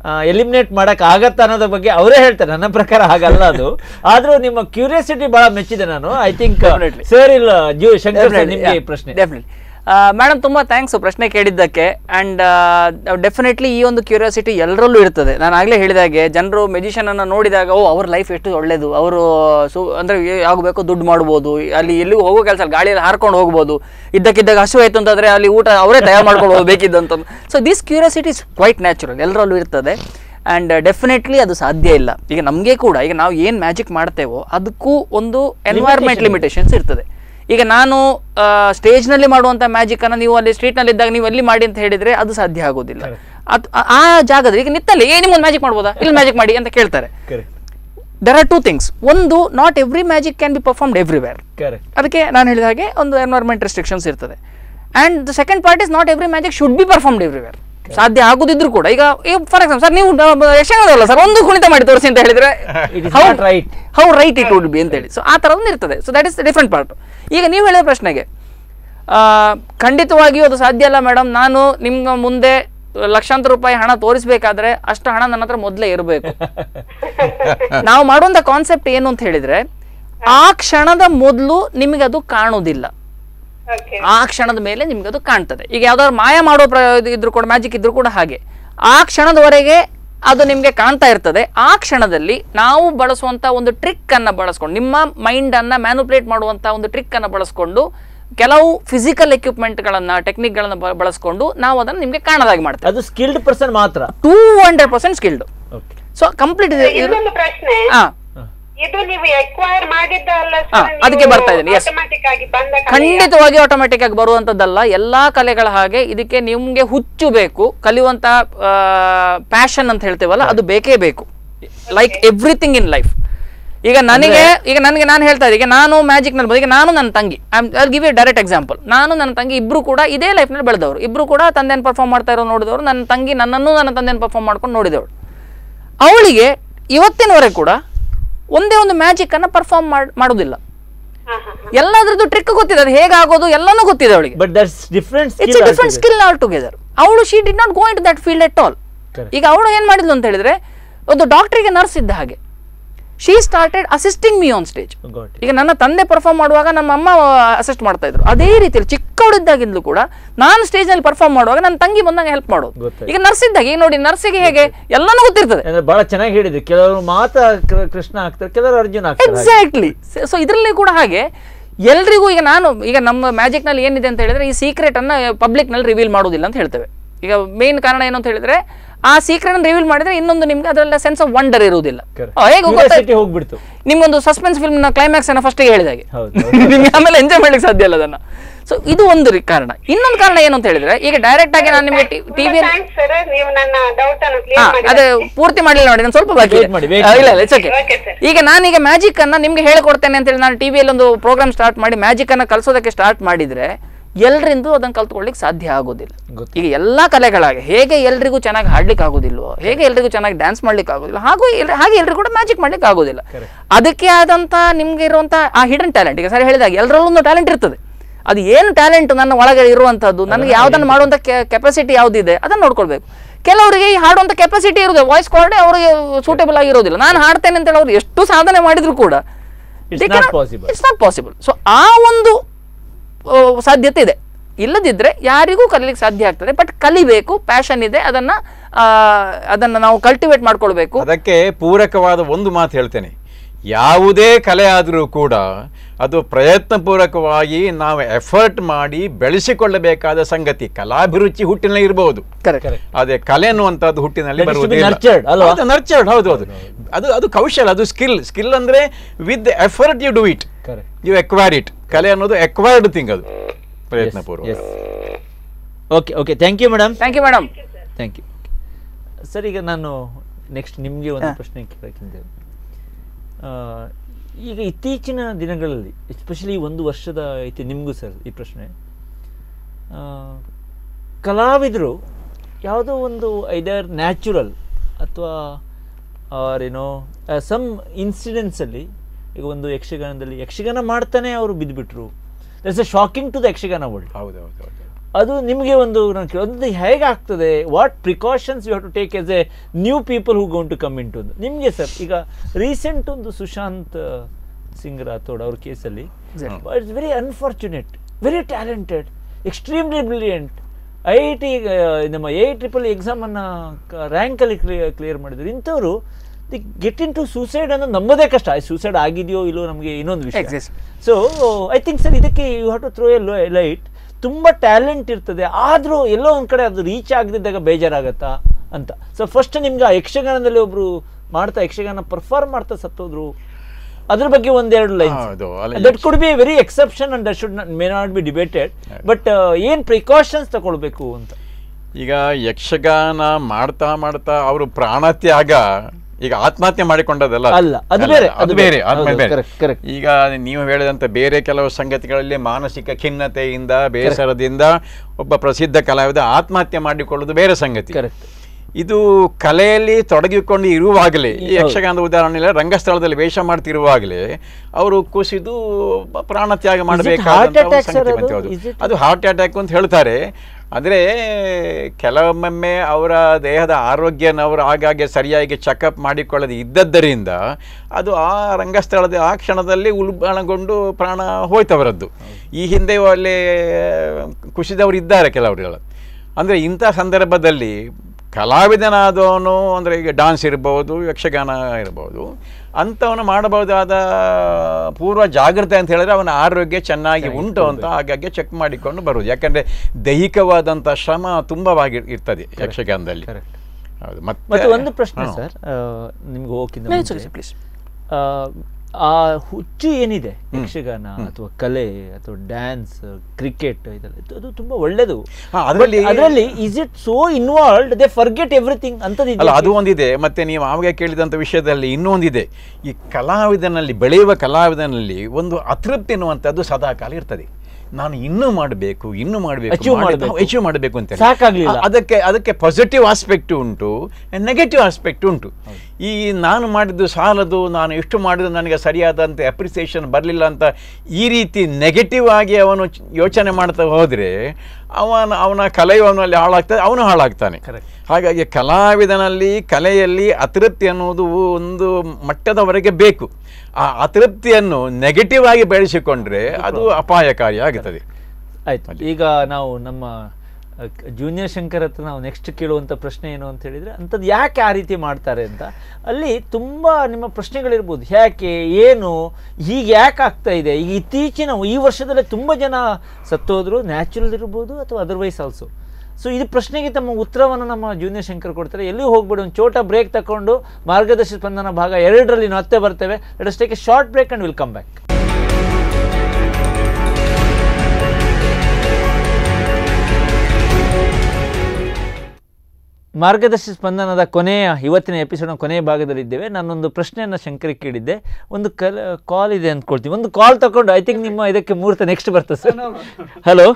ಎಲಿಮಿನೇಟ್ ಮಾಡಕ್ ಆಗತ್ತಾ ಅನ್ನೋದ್ರ ಬಗ್ಗೆ ಅವರೇ ಹೇಳ್ತಾರೆ ನನ್ನ ಪ್ರಕಾರ ಹಾಗಲ್ಲ ಅದು ಆದ್ರೂ ನಿಮ್ಮ ಕ್ಯೂರಿಯಾಸಿಟಿ ಬಹಳ ಮೆಚ್ಚಿದೆ ನಾನು ಐ ಥಿಂಕ್ Definitely. ಸರ್ ಇಲ್ಲ ಜೂ ಶಂಕರ್ ಸರ್ ನಿಮ್ಗೆ ಈ ಪ್ರಶ್ನೆ ಡೆಫಿನೆಟ್ಲಿ ಮೇಡಮ್ ತುಂಬ ಥ್ಯಾಂಕ್ಸ್ ಪ್ರಶ್ನೆ ಕೇಳಿದ್ದಕ್ಕೆ ಆ್ಯಂಡ್ ಡೆಫಿನೆಟ್ಲಿ ಈ ಒಂದು ಕ್ಯೂರಿಯಾಸಿಟಿ ಎಲ್ಲರಲ್ಲೂ ಇರ್ತದೆ ನಾನು ಆಗಲೇ ಹೇಳಿದಾಗೆ ಜನರು ಮೆಜಿಷಿಯನ್ ಅನ್ನು ನೋಡಿದಾಗ ಓ ಅವ್ರ ಲೈಫ್ ಎಷ್ಟು ಒಳ್ಳೇದು ಅವರು ಸು ಅಂದರೆ ಆಗಬೇಕು ದುಡ್ಡು ಮಾಡ್ಬೋದು ಅಲ್ಲಿ ಎಲ್ಲಿಗೂ ಹೋಗೋ ಕೆಲಸ ಗಾಳಿಯಲ್ಲಿ ಹಾರ್ಕೊಂಡು ಹೋಗ್ಬೋದು ಇದ್ದಕ್ಕಿದ್ದಾಗ ಹಸು ಆಯ್ತು ಅಂತಂದರೆ ಅಲ್ಲಿ ಊಟ ಅವರೇ ತಯಾರು ಮಾಡ್ಕೊಂಡು ಹೋಗ್ಬೇಕಿದ್ದಂತ so this curiosity is quite natural ಎಲ್ಲರಲ್ಲೂ ಇರ್ತದೆ ಆ್ಯಂಡ್ ಡೆಫಿನೆಟ್ಲಿ ಅದು ಸಾಧ್ಯ ಇಲ್ಲ ಈಗ ನಮಗೆ ಕೂಡ ಈಗ ನಾವು ಏನು ಮ್ಯಾಜಿಕ್ ಮಾಡ್ತೇವೋ ಅದಕ್ಕೂ ಒಂದು ಎನ್ವೈರ್ಮೆಂಟ್ ಲಿಮಿಟೇಷನ್ಸ್ ಇರ್ತದೆ ಈಗ ನಾನು ಸ್ಟೇಜ್ನಲ್ಲಿ ಮಾಡುವಂಥ ಮ್ಯಾಜಿಕನ್ನು ನೀವು ಅಲ್ಲಿ ಸ್ಟ್ರೀಟ್ನಲ್ಲಿ ಇದ್ದಾಗ ನೀವು ಅಲ್ಲಿ ಮಾಡಿ ಅಂತ ಹೇಳಿದರೆ ಅದು ಸಾಧ್ಯ ಆಗೋದಿಲ್ಲ ಅದು ಆ- ಆ ಜಾಗದಲ್ಲಿ ಈಗ ನಿತ್ತಲ್ಲಿ ಏ ನಿಮ್ಮೊಂದು ಮ್ಯಾಜಿಕ್ ಮಾಡ್ಬೋದಾ ಇಲ್ಲಿ ಮ್ಯಾಜಿಕ್ ಮಾಡಿ ಅಂತ ಕೇಳ್ತಾರೆ correct there are two things ಒಂದು not every magic can be performed everywhere correct ಅದಕ್ಕೆ ನಾನು ಹೇಳಿದ ಹಾಗೆ ಒಂದು ಎನ್ವೈರ್ಮೆಂಟ್ ರೆಸ್ಟ್ರಿಕ್ಷನ್ಸ್ ಇರ್ತದೆ and the second part is not every magic should be performed everywhere ಸಾಧ್ಯ ಆಗುದಿದ್ರು ಕೂಡ ಈಗ ಫಾರ್ ಎಕ್ಸಾಂಪಲ್ ಸರ್ ನೀವು ಯಕ್ಷಗಾನದಲ್ಲ ಸರ್ ಒಂದು ಕುಣಿತ ಮಾಡಿ ತೋರಿಸಿ ಅಂತ ಹೇಳಿದ್ರೆ It is not right. How right it would be ಅಂತೇಳಿ ಸೊ ಆ ಥರದ್ದು ಇರ್ತದೆ so that is different part ಈಗ ನೀವು ಹೇಳಿದ ಪ್ರಶ್ನೆಗೆ ಆ, ಖಂಡಿತವಾಗಿಯೂ ಅದು ಸಾಧ್ಯ ಅಲ್ಲ ಮೇಡಮ್ ನಾನು ನಿಮ್ಮ ಮುಂದೆ ಲಕ್ಷಾಂತರ ರೂಪಾಯಿ ಹಣ ತೋರಿಸ್ಬೇಕಾದ್ರೆ ಅಷ್ಟು ಹಣ ನನ್ನ ಹತ್ರ ಮೊದಲೇ ಇರಬೇಕು ನಾವು ಮಾಡುವಂಥ ಕಾನ್ಸೆಪ್ಟ್ ಏನು ಅಂತ ಹೇಳಿದ್ರೆ ಆ ಕ್ಷಣದ ಮೊದಲು ನಿಮಗೆ ಅದು ಕಾಣೋದಿಲ್ಲ ಓಕೆ ಆ ಕ್ಷಣದ ಮೇಲೆ ನಿಮ್ಗೆ ಅದು ಕಾಣ್ತದೆ ಈಗ ಯಾವ್ದಾದ್ರು ಮಾಯ ಮಾಡೋ ಪ್ರ ಇದು ಇದ್ರು ಕೂಡ ಮ್ಯಾಜಿಕ್ ಇದ್ರು ಕೂಡ ಹಾಗೆ ಆ ಕ್ಷಣದವರೆಗೆ ಅದು ನಿಮಗೆ ಕಾಣ್ತಾ ಇರ್ತದೆ ಆ ಕ್ಷಣದಲ್ಲಿ ನಾವು ಬಳಸುವಂತ ಒಂದು ಟ್ರಿಕ್ ಅನ್ನ ಬಳಸ್ಕೊಂಡು ನಿಮ್ಮ ಮೈಂಡ್ ಅನ್ನ ಮ್ಯಾನುಪ್ಲೇಟ್ ಮಾಡುವಂತ ಒಂದು ಟ್ರಿಕ್ ಅನ್ನ ಬಳಸ್ಕೊಂಡು ಕೆಲವು ಫಿಸಿಕಲ್ ಎಕ್ವಿಪ್ಮೆಂಟ್ಗಳನ್ನ ಟೆಕ್ನಿಕ್ಗಳನ್ನ ಬಳಸ್ಕೊಂಡು ನಾವು ಅದನ್ನು ನಿಮಗೆ ಕಾಣದಾಗಿ ಮಾಡ್ತೇವೆ ಅದು ಸ್ಕಿಲ್ಡ್ ಪರ್ಸನ್ ಮಾತ್ರ two hundred percent skilled okay so complete ಇನ್ನೊಂದು ಪ್ರಶ್ನೆ ಹಾ ಇದು ನೀವು ಎಕ್ವೈರ್ ಮಾಡಿದ್ದ ಅಲ್ಲ ಹಾ, ಅದಕ್ಕೆ ಬರ್ತಾ ಇದ್ದೀನಿ, yes. ಆಟೋಮ್ಯಾಟಿಕ್ ಆಗಿ ಬಂದ ಕಲೆಯ? ಖಂಡಿತವಾಗಿ ಆಟೋಮೆಟಿಕ್ ಆಗಿ ಬರುವಂತದ್ದಲ್ಲ ಎಲ್ಲಾ ಕಲೆಗಳ ಹಾಗೆ ಇದಕ್ಕೆ ನಿಮ್ಗೆ ಹುಚ್ಚು ಬೇಕು ಕಲಿಯುವಂತ ಪ್ಯಾಷನ್ ಅಂತ ಹೇಳ್ತೇವಲ್ಲ ಅದು ಬೇಕೇ ಬೇಕು ಲೈಕ್ ಎವ್ರಿಥಿಂಗ್ ಇನ್ ಲೈಫ್ ಈಗ ನನಗೆ ಈಗ ನನಗೆ ನಾನು ಹೇಳ್ತಾ ಇದ್ದೀನಿ ಈಗ ನಾನು ಮ್ಯಾಜಿಕ್ ನಲ್ಲಿ ಈಗ ನಾನು ನನ್ನ ತಂಗಿ I give a direct example ನಾನು ನನ್ನ ತಂಗಿ ಇಬ್ರು ಕೂಡ ಇದೇ ಲೈಫ್ ನಲ್ಲಿ ಬೆಳೆದವರು ಇಬ್ರು ಕೂಡ ತಂದೆಯನ್ನು ಪರ್ಫಾರ್ಮ್ ಮಾಡ್ತಾ ಇರೋ ನೋಡಿದವರು ನನ್ನ ತಂಗಿ ನನ್ನನ್ನು ನನ್ನ ತಂದೆಯನ್ನು ಪರ್ಫಾರ್ಮ್ ಮಾಡ್ಕೊಂಡು ನೋಡಿದವಳು ಅವಳಿಗೆ ಇವತ್ತಿನವರೆಗೆ ಕೂಡ ಒಂದೇ ಒಂದು ಮ್ಯಾಜಿಕ್ ಅನ್ನ ಪರ್ಫಾರ್ಮ್ ಮಾಡೋದಿಲ್ಲ ಹಾ, ಹಾ, ಹಾ. ಎಲ್ಲದ್ರದ್ದು ಟ್ರಿಕ್ ಗೊತ್ತಿದೆ ಅದು ಹೇಗಾಗೋದು ಎಲ್ಲನೂ ಗೊತ್ತಿದೆ ಅವಳಿಗೆ but that's different it's different skill all together ಅವಳು she did not go into that field at all Correct. ಈಗ ಅವಳು ಏನ್ ಮಾಡಿದ್ಲು ಅಂತ ಹೇಳಿದ್ರೆ ಒಂದು ಡಾಕ್ಟರ್ಗೆ ನರ್ಸ್ ಇದ್ದ ಹಾಗೆ she started assisting me on stage got ಈಗ ನನ್ನ ತಂದೆ ಪರ್ಫಾರ್ಮ್ ಮಾಡುವಾಗ ನಮ್ಮ ಅಮ್ಮ ಅಸಿಸ್ಟ್ ಮಾಡ್ತಾ ಇದ್ರು ಅದೇ ರೀತಿಯಲ್ಲಿ ಚಿಕ್ಕವಳಿದ್ದಾಗಿಂದಲೂ ಕೂಡ ನಾನು ಸ್ಟೇಜ್ ನಲ್ಲಿ ಪರ್ಫಾರ್ಮ್ ಮಾಡುವಾಗ ನನ್ನ ತಂಗಿ ಬಂದಾಗ ಹೆಲ್ಪ್ ಮಾಡೋದು ಗೊತ್ತಾಯ್ತು. ಈಗ ನರ್ಸ್ ಇದ್ದಾಗ ಈಗ ನೋಡಿ ನರ್ಸಿಗೆ ಹೇಗೆ ಎಲ್ಲನೂ ಗೊತ್ತಿರ್ತದೆ ಅಂದ್ರೆ ಬಹಳ ಚೆನ್ನಾಗಿ ಹೇಳಿದ್ರಿ ಕೆಲವರು ಮಾತ್ರ ಕೃ- ಕೃಷ್ಣ ಆಗ್ತಾರೆ ಕೆಲವರು ಅರ್ಜುನ ಆಗ್ತಾರೆ ಹಾಗೆ. ಎಕ್ಸಾಕ್ಟ್ಲಿ ಸೊ ಇದರಲ್ಲಿ ಕೂಡ ಹಾಗೆ ಎಲ್ರಿಗೂ ಈಗ ನಾನು ಈಗ ನಮ್ಮ ಮ್ಯಾಜಿಕ್ ನಲ್ಲಿ ಏನಿದೆ ಅಂತ ಹೇಳಿದ್ರೆ ಈ ಸೀಕ್ರೆಟ್ ಅನ್ನ ಪಬ್ಲಿಕ್ ನಲ್ಲಿ ರಿವೀಲ್ ಮಾಡೋದಿಲ್ಲ ಅಂತ ಹೇಳ್ತೇವೆ ಈಗ ಮೇನ್ ಕಾರಣ ಏನು ಅಂತ ಹೇಳಿದ್ರೆ ಆ ಸೀಕ್ರೆಟ್ ರಿವೀಲ್ ಮಾಡಿದ್ರೆ ಇನ್ನೊಂದು ನಿಮ್ಗೆ ಅದರಲ್ಲಿ ಸೆನ್ಸ್ ಆಫ್ ವಂಡರ್ ಇರುವುದಿಲ್ಲ Correct. ಆ, ಹೇಗೆ Curiosity ಗೊತ್ತಾಯ್ತು? ಹೋಗ್ಬಿಡ್ತು ನಿಮ್ಗೊಂದು ಸಸ್ಪೆನ್ಸ್ ಫಿಲ್ಮ್ ನ ಕ್ಲೈಮ್ಯಾಕ್ಸ್ ಅನ್ನ ಫಸ್ಟ್ ಹೇಳಿದಾಗೆ ಹೌದು, ನಿಮ್ಗೆ ಆಮೇಲೆ ಎಂಜಾಯ್ ಮಾಡ್ಲಿಕ್ಕೆ ಸಾಧ್ಯ ಇಲ್ಲ ಅದನ್ನ ಸೊ ಇದು ಒಂದು ರಿ- ಕಾರಣ ಇನ್ನೊಂದು ಕಾರಣ ಏನು ಅಂತ ಹೇಳಿದ್ರೆ ಈಗ ಡೈರೆಕ್ಟ್ ಆಗಿ ನಾನು ನಿಮಗೆ ಟಿವಿಯಲ್ಲಿ ಥ್ಯಾಂಕ್ಸ್ ಸರ್ ನೀವು ನನ್ನ ಡೌಟ್ ಅನ್ನು ಹಾ ಕ್ಲಿಯರ್ ಅದೇ ಮಾಡಿ ಪೂರ್ತಿ ಮಾಡಿಲ್ಲ ನೋಡಿ ನಾನು ಸ್ವಲ್ಪ ಬಾಕಿ Wait ಮಾಡಿ, wait ಆ, ಇಲ್ಲ ಮಾಡಿ. ಇಲ್ಲ ಇಟ್ಸ್ ಓಕೆ Okay, sir. ಈಗ ನಾನೀಗ ಮ್ಯಾಜಿಕ್ ಅನ್ನ ನಿಮ್ಗೆ ಹೇಳ್ಕೊಡ್ತೇನೆ ಅಂತೇಳಿ ನಾನು ಟಿವಿಯಲ್ಲಿ ಒಂದು ಪ್ರೋಗ್ರಾಮ್ ಸ್ಟಾರ್ಟ್ ಮಾಡಿ ಮ್ಯಾಜಿಕ್ ಅನ್ನ ಕಲ್ಸೋದಕ್ಕೆ ಸ್ಟಾರ್ಟ್ ಮಾಡಿದ್ರೆ ಎಲ್ರಿಂದೂ ಅದನ್ನ ಕಲ್ತ್ಕೊಳ್ಳಿಕ್ಕೆ ಸಾಧ್ಯ ಆಗೋದಿಲ್ಲ ಗೊತ್ತು. ಈಗ ಎಲ್ಲಾ ಕಲೆಗಳಾಗೆ ಹೇಗೆ ಎಲ್ರಿಗೂ ಚೆನ್ನಾಗಿ ಹಾಡ್ಲಿಕ್ಕೆ ಆಗೋದಿಲ್ವೋ ಹೇಗೆ ಎಲ್ರಿಗೂ ಚೆನ್ನಾಗಿ ಡ್ಯಾನ್ಸ್ ಮಾಡ್ಲಿಕ್ಕೆ ಆಗೋದಿಲ್ಲ ಹಾಗೂ ಎಲ್- ಹಾಗೆ ಎಲ್ರಿಗೂ ಕೂಡ ಮ್ಯಾಜಿಕ್ ಮಾಡ್ಲಿಕ್ಕೆ ಆಗೋದಿಲ್ಲ ಅದಕ್ಕೆ ಆದಂತ ನಿಮ್ಗೆ ಇರುವಂತ ಆ ಹಿಡನ್ ಟ್ಯಾಲೆಂಟ್ ಈಗ ಸರಿ ಹೇಳಿದಾಗ ಎಲ್ಲರಲ್ಲೂ ಒಂದು ಟ್ಯಾಲೆಂಟ್ ಇರ್ತದೆ ಅದು ಏನು ಟ್ಯಾಲೆಂಟ್ ನನ್ನ ಒಳಗೆ ಇರುವಂತದ್ದು ನನಗೆ ಯಾವ್ದನ್ನ ಮಾಡುವಂತ ಕೆಪಾಸಿಟಿ ಯಾವ್ದಿದೆ ಅದನ್ನ ನೋಡ್ಕೊಳ್ಬೇಕು ಕೆಲವರಿಗೆ ಈ ಹಾಡುವಂತ ಕೆಪಾಸಿಟಿ ಇರೋದು ವಾಯ್ಸ್ ಕ್ವಾಲಿಟಿ ಅವರಿಗೆ ಸೂಟೇಬಲ್ ಆಗಿರೋದಿಲ್ಲ ನಾನು ಹಾಡ್ತೇನೆ ಅಂತ ಹೇಳಿ ಅವ್ರು ಎಷ್ಟು ಸಾಧನೆ ಮಾಡಿದ್ರು ಕೂಡ It's not possible. It's not possible so ಆ ಒಂದು ಆ, ಸಾಧ್ಯತೆ ಇದೆ ಇಲ್ಲದಿದ್ರೆ ಯಾರಿಗೂ ಕಲೀಲಿಕ್ಕೆ ಸಾಧ್ಯ ಆಗ್ತದೆ ಬಟ್ ಕಲಿಬೇಕು ಪ್ಯಾಷನ್ ಇದೆ ಅದನ್ನ ಆ, ಅದನ್ನ ನಾವು ಕಲ್ಟಿವೇಟ್ ಮಾಡ್ಕೊಳ್ಬೇಕು ಅದಕ್ಕೆ ಪೂರಕವಾದ ಒಂದು ಮಾತು ಹೇಳ್ತೇನೆ ಯಾವುದೇ ಕಲೆ ಆದರೂ ಕೂಡ ಅದು ಪ್ರಯತ್ನಪೂರ್ವಕವಾಗಿ ನಾವು ಎಫರ್ಟ್ ಮಾಡಿ ಬೆಳೆಸಿಕೊಳ್ಳಬೇಕಾದ ಸಂಗತಿ ಕಲಾಭಿರುಚಿ ಹುಟ್ಟಿನಲ್ಲಿ ಇರಬಹುದು ಕರೆಕ್ಟ್ ಅದೇ ಕಲೆ ಅನ್ನುವಂಥದ್ದು ಹುಟ್ಟಿನಲ್ಲಿ That is to be ಬರುವುದಿಲ್ಲ nurtured, ಅಲ್ವಾ? ನರ್ಚರ್ಡ್ ಹೌದು ಹೌದು ಅದು ಅದು ಕೌಶಲ ಅದು ಸ್ಕಿಲ್ ಸ್ಕಿಲ್ ಅಂದ್ರೆ with effort you do it Correct. You acquire it ಕಲೆ ಅನ್ನೋದು ಎಕ್ವೈರ್ಡ್ ಥಿಂಗ್ ಅದು ಪ್ರಯತ್ನಪೂರ್ವಕ yes okay okay thank you madam thank you madam thank you sir ಈಗ ನಾನು ನೆಕ್ಸ್ಟ್ ನಿಮಗೆ ಒಂದು ಹಾ. ಪ್ರಶ್ನೆ ಕೇಳಕ್ಕಿಂತ ಆ, ಈಗ ಇತ್ತೀಚಿನ ದಿನಗಳಲ್ಲಿ ಎಸ್ಪೆಷಲಿ ಒಂದು ವರ್ಷದ ಐತಿ ನಿಮಗೂ ಸರ್ ಈ ಪ್ರಶ್ನೆ ಆ, ಕಲಾವಿದರು ಯಾವುದೋ ಒಂದು ಐದರ್ ನ್ಯಾಚುರಲ್ ಅಥವಾ ಆರ್ ಏನೋ ಸಮ್ ಇನ್ಸಿಡೆನ್ಸಲ್ಲಿ ಈಗ ಒಂದು ಯಕ್ಷಗಾನದಲ್ಲಿ ಯಕ್ಷಗಾನ ಮಾಡ್ತಾನೆ ಅವರು ಬಿದ್ದುಬಿಟ್ರು that's a shocking to the Yakshagana world ಹೌದು ಹೌದು ಹೌದು ಅದು ನಿಮಗೆ ಒಂದು ನಾನು ಕೇಳೋದು ಹೇಗೆ ಆಗ್ತದೆ what precautions you have to take as a new people who gone to come into ನಿಮಗೆ ಸರ್ ಈಗ ರೀಸೆಂಟ್ ಒಂದು ಸುಶಾಂತ್ ಸಿಂಗ್ ರಾಥೋಡ್ ಅವ್ರ ಕೇಸಲ್ಲಿ it's very unfortunate very talented extremely brilliant I I T ನಮ್ಮ ಎ ಟ್ರಿಪಲ್ ಎಕ್ಸಾಮನ್ನು ರ್ಯಾಂಕಲ್ಲಿ ಕ್ಲಿಯರ್ ಕ್ಲಿಯರ್ ಮಾಡಿದ್ರು ಇಂಥವ್ರು the get into suicide ಅನ್ನೋದು ನಂಬೋದೇ ಕಷ್ಟ ಸೂಸೈಡ್ ಆಗಿದೆಯೋ ಇಲ್ಲೋ ನಮಗೆ ಇನ್ನೊಂದು ವಿಷಯ Exactly. So I think sir ಇದಕ್ಕೆ you have to throw a light ತುಂಬ ಟ್ಯಾಲೆಂಟ್ ಇರ್ತದೆ ಆದರೂ ಎಲ್ಲೋ ಒಂದು ಕಡೆ ಅದು ರೀಚ್ ಆಗದಿದ್ದಾಗ ಬೇಜಾರಾಗತ್ತಾ ಅಂತ ಸೊ ಫಸ್ಟ್ ನಿಮ್ಗೆ ಆ ಯಕ್ಷಗಾನದಲ್ಲಿ ಒಬ್ರು ಮಾಡ್ತಾ ಯಕ್ಷಗಾನ ಪರ್ಫಾರ್ಮ್ ಮಾಡ್ತಾ ಸತ್ತೋದ್ರು ಅದ್ರ ಬಗ್ಗೆ ಒಂದೆರಡು ಲೈನ್ ಹೌದು, ಅಲ್ಲಿ that could be very exception and that should may not be debated but ಏನು ಪ್ರಿಕಾಷನ್ಸ್ ತಗೊಳ್ಬೇಕು ಅಂತ ಈಗ ಯಕ್ಷಗಾನ ಮಾಡ್ತಾ ಮಾಡ್ತಾ ಅವರು ಪ್ರಾಣತ್ಯಾಗ ಈಗ ಆತ್ಮಹತ್ಯೆ ಮಾಡಿಕೊಂಡದಲ್ಲ ಅಲ್ಲ, ಅದು ಬೇರೆ, ಅದು ಅದು ಬೇರೆ ಬೇರೆ. ಆತ್ಮ ಹೌದು, ಬೇರೆ correct, correct. ಈಗ ನೀವು ಹೇಳಿದಂತ ಬೇರೆ ಕೆಲವು ಸಂಗತಿಗಳಲ್ಲಿ ಮಾನಸಿಕ ಖಿನ್ನತೆಯಿಂದ ಬೇಸರದಿಂದ ಒಬ್ಬ ಪ್ರಸಿದ್ಧ ಕಲಾವಿದ ಆತ್ಮಹತ್ಯೆ ಮಾಡಿಕೊಳ್ಳುವುದು ಬೇರೆ ಸಂಗತಿ ಕರೆಕ್ಟ್ ಇದು ಕಲೆಯಲ್ಲಿ ತೊಡಗಿಕೊಂಡು ಇರುವಾಗಲೇ ಈ ಯಕ್ಷಗಾನದ ಉದಾಹರಣೆ ರಂಗಸ್ಥಳದಲ್ಲಿ ವೇಷ ಮಾಡ್ತಿರುವಾಗಲೇ ಅವರು ಕುಸಿದು ಪ- ಪ್ರಾಣತ್ಯಾಗ ಮಾಡಬೇಕಾದಂತ attack, ಒಂದು ಸಂಗತಿ sir, ಬಂತು. ಅದು? ಹೌದು. Is it? ಅದು ಹಾರ್ಟ್ ಅಟ್ಯಾಕ್ ಅಂತ ಹೇಳ್ತಾರೆ ಆದರೆ ಕೆಲವೊಮ್ಮೆ ಅವರ ದೇಹದ ಆರೋಗ್ಯನ ಅವರು ಆಗಾಗ್ಗೆ ಸರಿಯಾಗಿ ಚೆಕಪ್ ಮಾಡಿಕೊಳ್ಳದೆ ಇದ್ದದ್ದರಿಂದ ಅದು ಆ ರಂಗಸ್ಥಳದ ಆ ಕ್ಷಣದಲ್ಲಿ ಉಲ್ಬಣಗೊಂಡು ಪ್ರಾಣ ಹೋಯ್ತವರದ್ದು ಈ ಹಿಂದೆ ಅಲ್ಲಿ ಕುಸಿದವರು ಇದ್ದಾರೆ ಕೆಲವರೆಲ್ಲ ಅಂದರೆ ಇಂಥ ಸಂದರ್ಭದಲ್ಲಿ ಕಲಾವಿದನಾದವನು ಅಂದರೆ ಈಗ ಡಾನ್ಸ್ ಇರ್ಬೋದು ಯಕ್ಷಗಾನ ಇರ್ಬೋದು ಅಂಥವನು ಮಾಡಬಹುದಾದ ಪೂರ್ವ ಜಾಗ್ರತೆ ಅಂತ ಹೇಳಿದ್ರೆ ಅವನ ಆರೋಗ್ಯ ಚೆನ್ನಾಗಿ ಉಂಟು ಅಂತ ಆಗಾಗ್ಗೆ ಚೆಕ್ ಮಾಡಿಕೊಂಡು ಬರುವುದು ಯಾಕಂದರೆ ದೈಹಿಕವಾದಂಥ ಶ್ರಮ ತುಂಬವಾಗಿ ಇರ್ತದೆ ಯಕ್ಷಗಾನದಲ್ಲಿ Correct. ಹೌದು ಮತ್ತೆ ಒಂದು ಪ್ರಶ್ನೆ ಹಾ. ಸರ್ ನಿಮ್ಗೆ ಹೋಗಿದ್ದ ಪ್ಲೀಸ್ ಆ, ಆ ಹುಚ್ಚು ಏನಿದೆ ಯಕ್ಷಗಾನ ಅಥವಾ ಕಲೆ ಅಥವಾ ಡ್ಯಾನ್ಸ್ ಕ್ರಿಕೆಟ್ ಇದೆಲ್ಲ ಇದು- ಅದು ತುಂಬಾ ಒಳ್ಳೇದು ಹಾ, ಅದ್ರಲ್ಲಿ- ಅದರಲ್ಲಿ is it so involved they forget everything ಅಲ್ಲ ಅಂತದ್ದು ಅದು ಒಂದಿದೆ ಮತ್ತೆ ನೀವು ಆವಾಗ ಕೇಳಿದಂಥ ವಿಷಯದಲ್ಲಿ ಇನ್ನೊಂದಿದೆ ಈ ಕಲಾವಿದನಲ್ಲಿ ಬೆಳೆಯುವ ಕಲಾವಿದನಲ್ಲಿ ಒಂದು ಅತೃಪ್ತಿ ಎನ್ನುವಂಥದ್ದು ಸದಾಕಾಲ ಇರ್ತದೆ ನಾನು ಇನ್ನೂ ಮಾಡಬೇಕು ಇನ್ನೂ ಮಾಡಬೇಕು Achieve ಮಾಡ್ಬೇಕು. ಅಚೀವ್ ಮಾಡಬೇಕು ಅಂತ ಸಾಕಾಗ್ಲಿಲ್ಲ. ಅದಕ್ಕೆ ಅದಕ್ಕೆ ಪಾಸಿಟಿವ್ ಆಸ್ಪೆಕ್ಟ್ ಉಂಟು ನೆಗೆಟಿವ್ ಆಸ್ಪೆಕ್ಟ್ ಉಂಟು ಈ ನಾನು ಮಾಡಿದ್ದು ಸಾಲದು ನಾನು ಎಷ್ಟು ಮಾಡಿದ್ದು ನನಗೆ ಸರಿಯಾದಂತೆ ಅಪ್ರಿಸಿಯೇಷನ್ ಬರಲಿಲ್ಲ ಅಂತ ಈ ರೀತಿ ನೆಗೆಟಿವ್ ಆಗಿ ಅವನು ಚ- ಯೋಚನೆ ಮಾಡ್ತಾ ಹೋದರೆ ಅವನ ಅವನ ಕಲೆಯು ಅವನಲ್ಲಿ ಹಾಳಾಗ್ತದೆ ಅವನು ಹಾಳಾಗ್ತಾನೆ Correct. ಹಾಗಾಗಿ ಕಲಾವಿದನಲ್ಲಿ ಕಲೆಯಲ್ಲಿ ಅತೃಪ್ತಿ ಅನ್ನುವುದು ಒಂದು ಮಟ್ಟದವರೆಗೆ ಬೇಕು ಆ ಅತೃಪ್ತಿಯನ್ನು ನೆಗೆಟಿವ್ ಆಗಿ ಬೆಳೆಸಿಕೊಂಡ್ರೆ ಅದು ಅಪಾಯಕಾರಿಯಾಗುತ್ತದೆ ಆಯ್ತು ಈಗ ನಾವು ನಮ್ಮ ಜೂನಿಯರ್ ಶಂಕರ್ ಹತ್ರ ನಾವು ನೆಕ್ಸ್ಟ್ ಕೇಳುವಂಥ ಪ್ರಶ್ನೆ ಏನು ಅಂತ ಹೇಳಿದ್ರೆ ಅಂಥದ್ದು ಯಾಕೆ ಆ ರೀತಿ ಮಾಡ್ತಾರೆ ಅಂತ ಅಲ್ಲಿ ತುಂಬ ನಿಮ್ಮ ಪ್ರಶ್ನೆಗಳಿರ್ಬೋದು ಯಾಕೆ ಏನು ಹೀಗೆ ಯಾಕೆ ಆಗ್ತಾ ಇದೆ ಈಗ ಇತ್ತೀಚಿನ ಈ ವರ್ಷದಲ್ಲೇ ತುಂಬ ಜನ ಸತ್ತೋದ್ರು ನ್ಯಾಚುರಲ್ ಇರ್ಬೋದು ಅಥವಾ ಅದರ್ವೈಸ್ ಆಲ್ಸೋ ಸೊ ಇದು ಪ್ರಶ್ನೆಗೆ ತಮ್ಮ ಉತ್ತರವನ್ನು ನಮ್ಮ ಜೂನಿಯರ್ ಶಂಕರ್ ಕೊಡ್ತಾರೆ ಎಲ್ಲಿಯೂ ಹೋಗ್ಬೇಡಿ ಒಂದು ಚೋಟ ಬ್ರೇಕ್ ತಗೊಂಡು ಮಾರ್ಗದರ್ಶಿ ಸ್ಪಂದನ ಭಾಗ ಎರಡರಲ್ಲಿ ನಾವು ಮತ್ತೆ ಬರ್ತೇವೆ let us take a short break and will come back ಮಾರ್ಗದರ್ಶಿ ಸ್ಪಂದನದ ಕೊನೆಯ ಇವತ್ತಿನ ಎಪಿಸೋಡ್ನ ಕೊನೆಯ ಭಾಗದಲ್ಲಿದ್ದೇವೆ ನಾನೊಂದು ಪ್ರಶ್ನೆಯನ್ನು ಶಂಕರಿಗೆ ಕೇಳಿದ್ದೆ ಒಂದು ಕಲ ಕಾಲ್ ಇದೆ ಅಂದ್ಕೊಳ್ತೀನಿ ಒಂದು ಕಾಲ್ ತಗೊಂಡು ಐ ಥಿಂಕ್ ನಿಮ್ಮ ಇದಕ್ಕೆ ಮುಹೂರ್ತ ನೆಕ್ಸ್ಟ್ ಬರ್ತದೆ ಸರ್ ಹಲೋ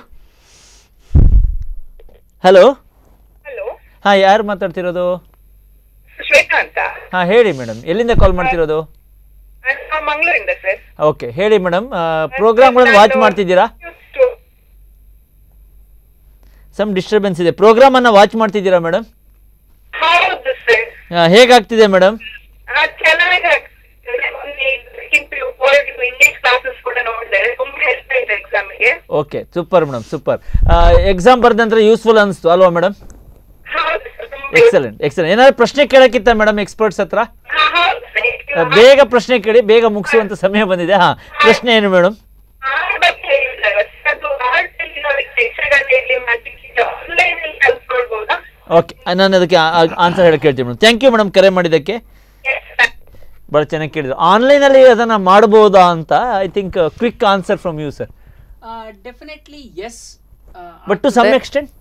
ಹಲೋ ಹಲೋ ಹಾಂ ಯಾರು ಮಾತಾಡ್ತಿರೋದು ಶ್ವೇತಾ ಅಂತ ಹಾಂ ಹೇಳಿ ಮೇಡಮ್ ಎಲ್ಲಿಂದ ಕಾಲ್ ಮಾಡ್ತಿರೋದು ನಾವು ಮಂಗಳೂರಿಂದ ಸರ್ ಓಕೆ ಹೇಳಿ ಮೇಡಮ್ ಪ್ರೋಗ್ರಾಮ್ಗಳನ್ನು ವಾಚ್ ಮಾಡ್ತಿದ್ದೀರಾ ಸಮ್ ಡಿಸ್ಟರ್ಬೆನ್ಸ್ ಇದೆ ಪ್ರೋಗ್ರಾಮನ್ನು ವಾಚ್ ಮಾಡ್ತಿದ್ದೀರಾ ಮೇಡಮ್ ಹೌದು ಸರ್ ಹೇಗಾಗ್ತಿದೆ ಮೇಡಮ್ ಚೆನ್ನಾಗಿ ಇಂಗ್ಲಿಷ್ ಕ್ಲಾಸಸ್ ಕೂಡ ನೋಡಿದೆ ತುಂಬಾ ಹೆಲ್ಪ್ ಆಯ್ತು ಎಕ್ಸಾಮಿಗೆ okay super madam super exam ಬರೆದ ನಂತರ ಯೂಸ್ಫುಲ್ ಅನಿಸ್ತು ಅಲ್ವಾ ಮೇಡಮ್ ಹೌದು ಸರ್ ತುಂಬಾ ಎಕ್ಸಲೆಂಟ್ ಎಕ್ಸಲೆಂಟ್ ಏನಾದ್ರು ಪ್ರಶ್ನೆ ಕೇಳಕ್ಕಿತ್ತ ಮೇಡಮ್ ಎಕ್ಸ್ಪರ್ಟ್ಸ್ ಹತ್ರ ಹಾ, ಹೌದು sir. ಆ, ಬೇಗ ಪ್ರಶ್ನೆ ಕೇಳಿ ಬೇಗ ಮುಗಿಸುವಂತ ಸಮಯ ಬಂದಿದೆ ಹಾ ಪ್ರಶ್ನೆ ಏನು ಮೇಡಮ್ ಆರ್ಟ್ ಬಗ್ಗೆ ಹೇಳಿದ್ದಾರೆ ಅದು ಆರ್ಟ್ ಅಲ್ಲಿ ನಾವು ಯಕ್ಷಗಾನದಲ್ಲಿ ಮಾಡ್ಲಿಕ್ಕೆ ಆನ್ಲೈನ್ ಅಲ್ಲಿ ಕಲ್ತ್ಕೊಳ್ಬಹುದಾ ಓಕೆ ನಾನು ಅದಕ್ಕೆ ಆನ್ಸರ್ ಹೇಳಿ ಕೇಳ್ತೀನಿ ಮೇಡಮ್ ಥ್ಯಾಂಕ್ ಯು ಮೇಡಮ್ ಕರೆ ಮಾಡಿದ್ದಕ್ಕೆ Yes, sir. ಭಾಳ ಚೆನ್ನಾಗಿ ಕೇಳಿದ್ರು ಆನ್ಲೈನಲ್ಲಿ ಅದನ್ನು ಮಾಡ್ಬೋದಾ ಅಂತ I think quick answer from you sir Uh, definitely yes. Uh, but to some extent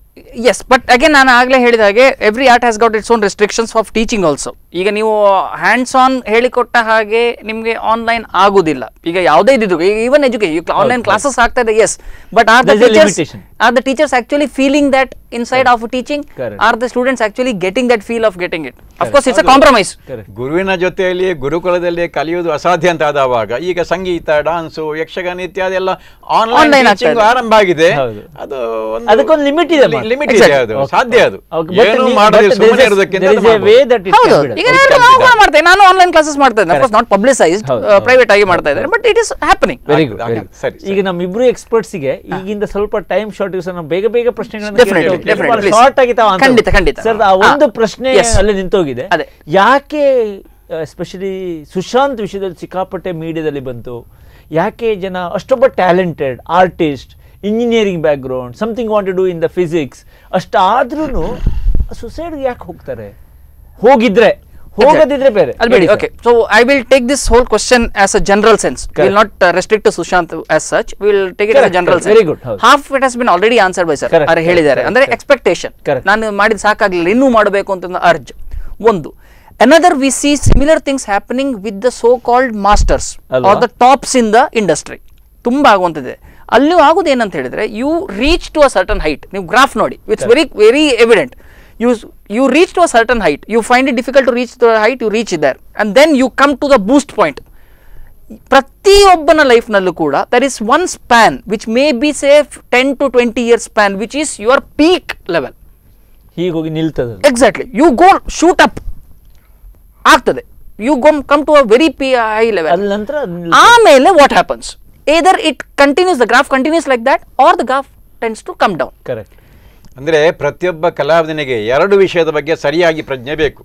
yes but again ನಾನು ಆಗಲೇ ಹೇಳಿದ ಹಾಗೆ every art has got its own restrictions of teaching also ಈಗ ನೀವು ಹ್ಯಾಂಡ್ಸ್ ಆನ್ ಹೇಳಿಕೊಟ್ಟ ಹಾಗೆ ನಿಮಗೆ ಆನ್ಲೈನ್ ಆಗುದಿಲ್ಲ ಈಗ ಯಾವುದೇ ಇದ್ದಿದ್ದು ಈಗ ಈವನ್ ಎಜುಕೇಶನ್ ಆನ್ಲೈನ್ ಕ್ಲಾಸಸ್ ಆಗ್ತಾ ಇದೆ yes but are the There's a teachers limitation. Are the teachers actually feeling that inside of teaching Correct. Are the students actually getting that feel of getting it of course it's a compromise correct ಗುರುವಿನ ಜೊತೆಯಲ್ಲಿ ಗುರುಕುಲದಲ್ಲಿ ಕಲಿಯುವುದು ಅಸಾಧ್ಯ ಅಂತ ಆದವಾಗ ಈಗ ಸಂಗೀತ dance Yakshagana ಇತ್ಯಾದಿ ಎಲ್ಲ Online online ಆಗ್ತಾ ಇದೆ. ಆರಂಭ ಆಗಿದೆ ಹೌದು. ಅದು ಅದಕ್ಕೊಂದು limit ಇದೆ ಮಾತ್ರ. ಲಿಮಿಟ್ ಇದೆ Exactly. ಅದು Okay. ಸಾಧ್ಯ ಅದು Okay, but ಏನು ನೀವು- ಮಾಡದೆ but there ಸುಮ್ಮನೆ is a- ಇರೋದಕ್ಕಿಂತ there is ಅದು a way ಮಾಡ್ಬೋದು. that it ಹೌದು can be done. ಈಗ Okay. ನಾನು ನಾವು ಕೂಡ ಮಾಡ್ತೇನೆ ನಾನು ಆನ್ಲೈನ್ ಕ್ಲಾಸಸ್ ಮಾಡ್ತಾ ಇದ್ದೇನೆ ಅಫ್ಕೋರ್ಸ್ ನಾಟ್ ಪಬ್ಲಿಸೈಸ್ಡ್ ಹೌದು, ಹೌದು. ಪ್ರೈವೇಟ್ ಆಗಿ ಮಾಡ್ತಾ ಇದ್ದಾರೆ but it is happening very ಆಗ್ತದೆ, ಗುಡ್ ಆಗ್ತದೆ. ಸರಿ, ಸರಿ. ಈಗ ನಮ್ಮಿಬ್ರು ಎಕ್ಸ್ಪರ್ಟ್ಸ್ಗೆ ಈಗಿಂದ ಸ್ವಲ್ಪ ಟೈಮ್ ಶಾರ್ಟ್ ಇಸ್ ನಾವು ಬೇಗ ಬೇಗ ಪ್ರಶ್ನೆಗಳನ್ನು Definitely, definitely, please. ಶಾರ್ಟ್ ಆಗಿ ತಾವು ಖಂಡಿತ, ಖಂಡಿತ. ಸರ್ ಆ ಹಾ. ಒಂದು ಪ್ರಶ್ನೆ Yes. ಅಲ್ಲಿ ನಿಂತೋಗಿದೆ ಅದೇ. ಯಾಕೆ ಎಸ್ಪೆಷಲಿ ಸುಶಾಂತ್ ವಿಷಯದಲ್ಲಿ ಸಿಕ್ಕಾಪಟ್ಟೆ ಮೀಡಿಯಾದಲ್ಲಿ ಬಂತು ಯಾಕೆ ಜನ ಅಷ್ಟೊಬ್ಬ talented artist engineering background something want do in the physics ಅಷ್ಟಾದ್ರೂ ಸುಸೈಡ್ಗೆ ಯಾಕೆ ಹೋಗ್ತಾರೆ ಹೋಗಿದ್ರೆ ಹೋಗದಿದ್ರೆ ಬೇರೆ Albedi, ಹೇಳಿ sir. okay. So I will take this whole question as a general sense. We will Correct. not uh, restrict to Sushant as such. We will take it as a Correct, general correct. sense. Very good, ಹೌದು. Half it has been already answered by sir. Correct, ಅವ್ರು ಹೇಳಿದ್ದಾರೆ correct, ಅಂದ್ರೆ correct. Expectation Correct. ನಾನು ಮಾಡಿದ ಸಾಕಾಗ್ಲಿಲ್ಲ ಇನ್ನೂ ಮಾಡಬೇಕು ಅಂತ urge ಒಂದು another we see similar things happening with the so called masters ಅಲ್ವಾ? Are the tops in the industry ತುಂಬಾ ಆಗುವಂತಿದೆ ಅಲ್ಲಿ ಆಗುದು ಏನಂತ ಹೇಳಿದ್ರೆ you reach to a certain height ನೀವು ಗ್ರಾಫ್ ನೋಡಿ it's very very evident you s- you reach to a certain height you find it difficult to reach the height you reach it there and then you come to the boost point ಪ್ರತಿಯೊಬ್ಬನ ಲೈಫ್ನಲ್ಲೂ ಕೂಡ there is one span which may be safe ten to twenty years span which is your peak level ಹೀಗೆ ಹೋಗಿ ನಿಲ್ತದೆ ಅದು. Exactly you go shoot up ಆಗ್ತದೆ you go come to a very p high level ಅಲ್ಲಿ ನಂತರ ಅದು ನಿಲ್ತದೆ. ಆಮೇಲೆ what happens either it continues the graph continues like that or the graph tends to come down correct ಅಂದರೆ ಪ್ರತಿಯೊಬ್ಬ ಕಲಾವಿದನಿಗೆ ಎರಡು ವಿಷಯದ ಬಗ್ಗೆ ಸರಿಯಾಗಿ ಪ್ರಜ್ಞೆ ಬೇಕು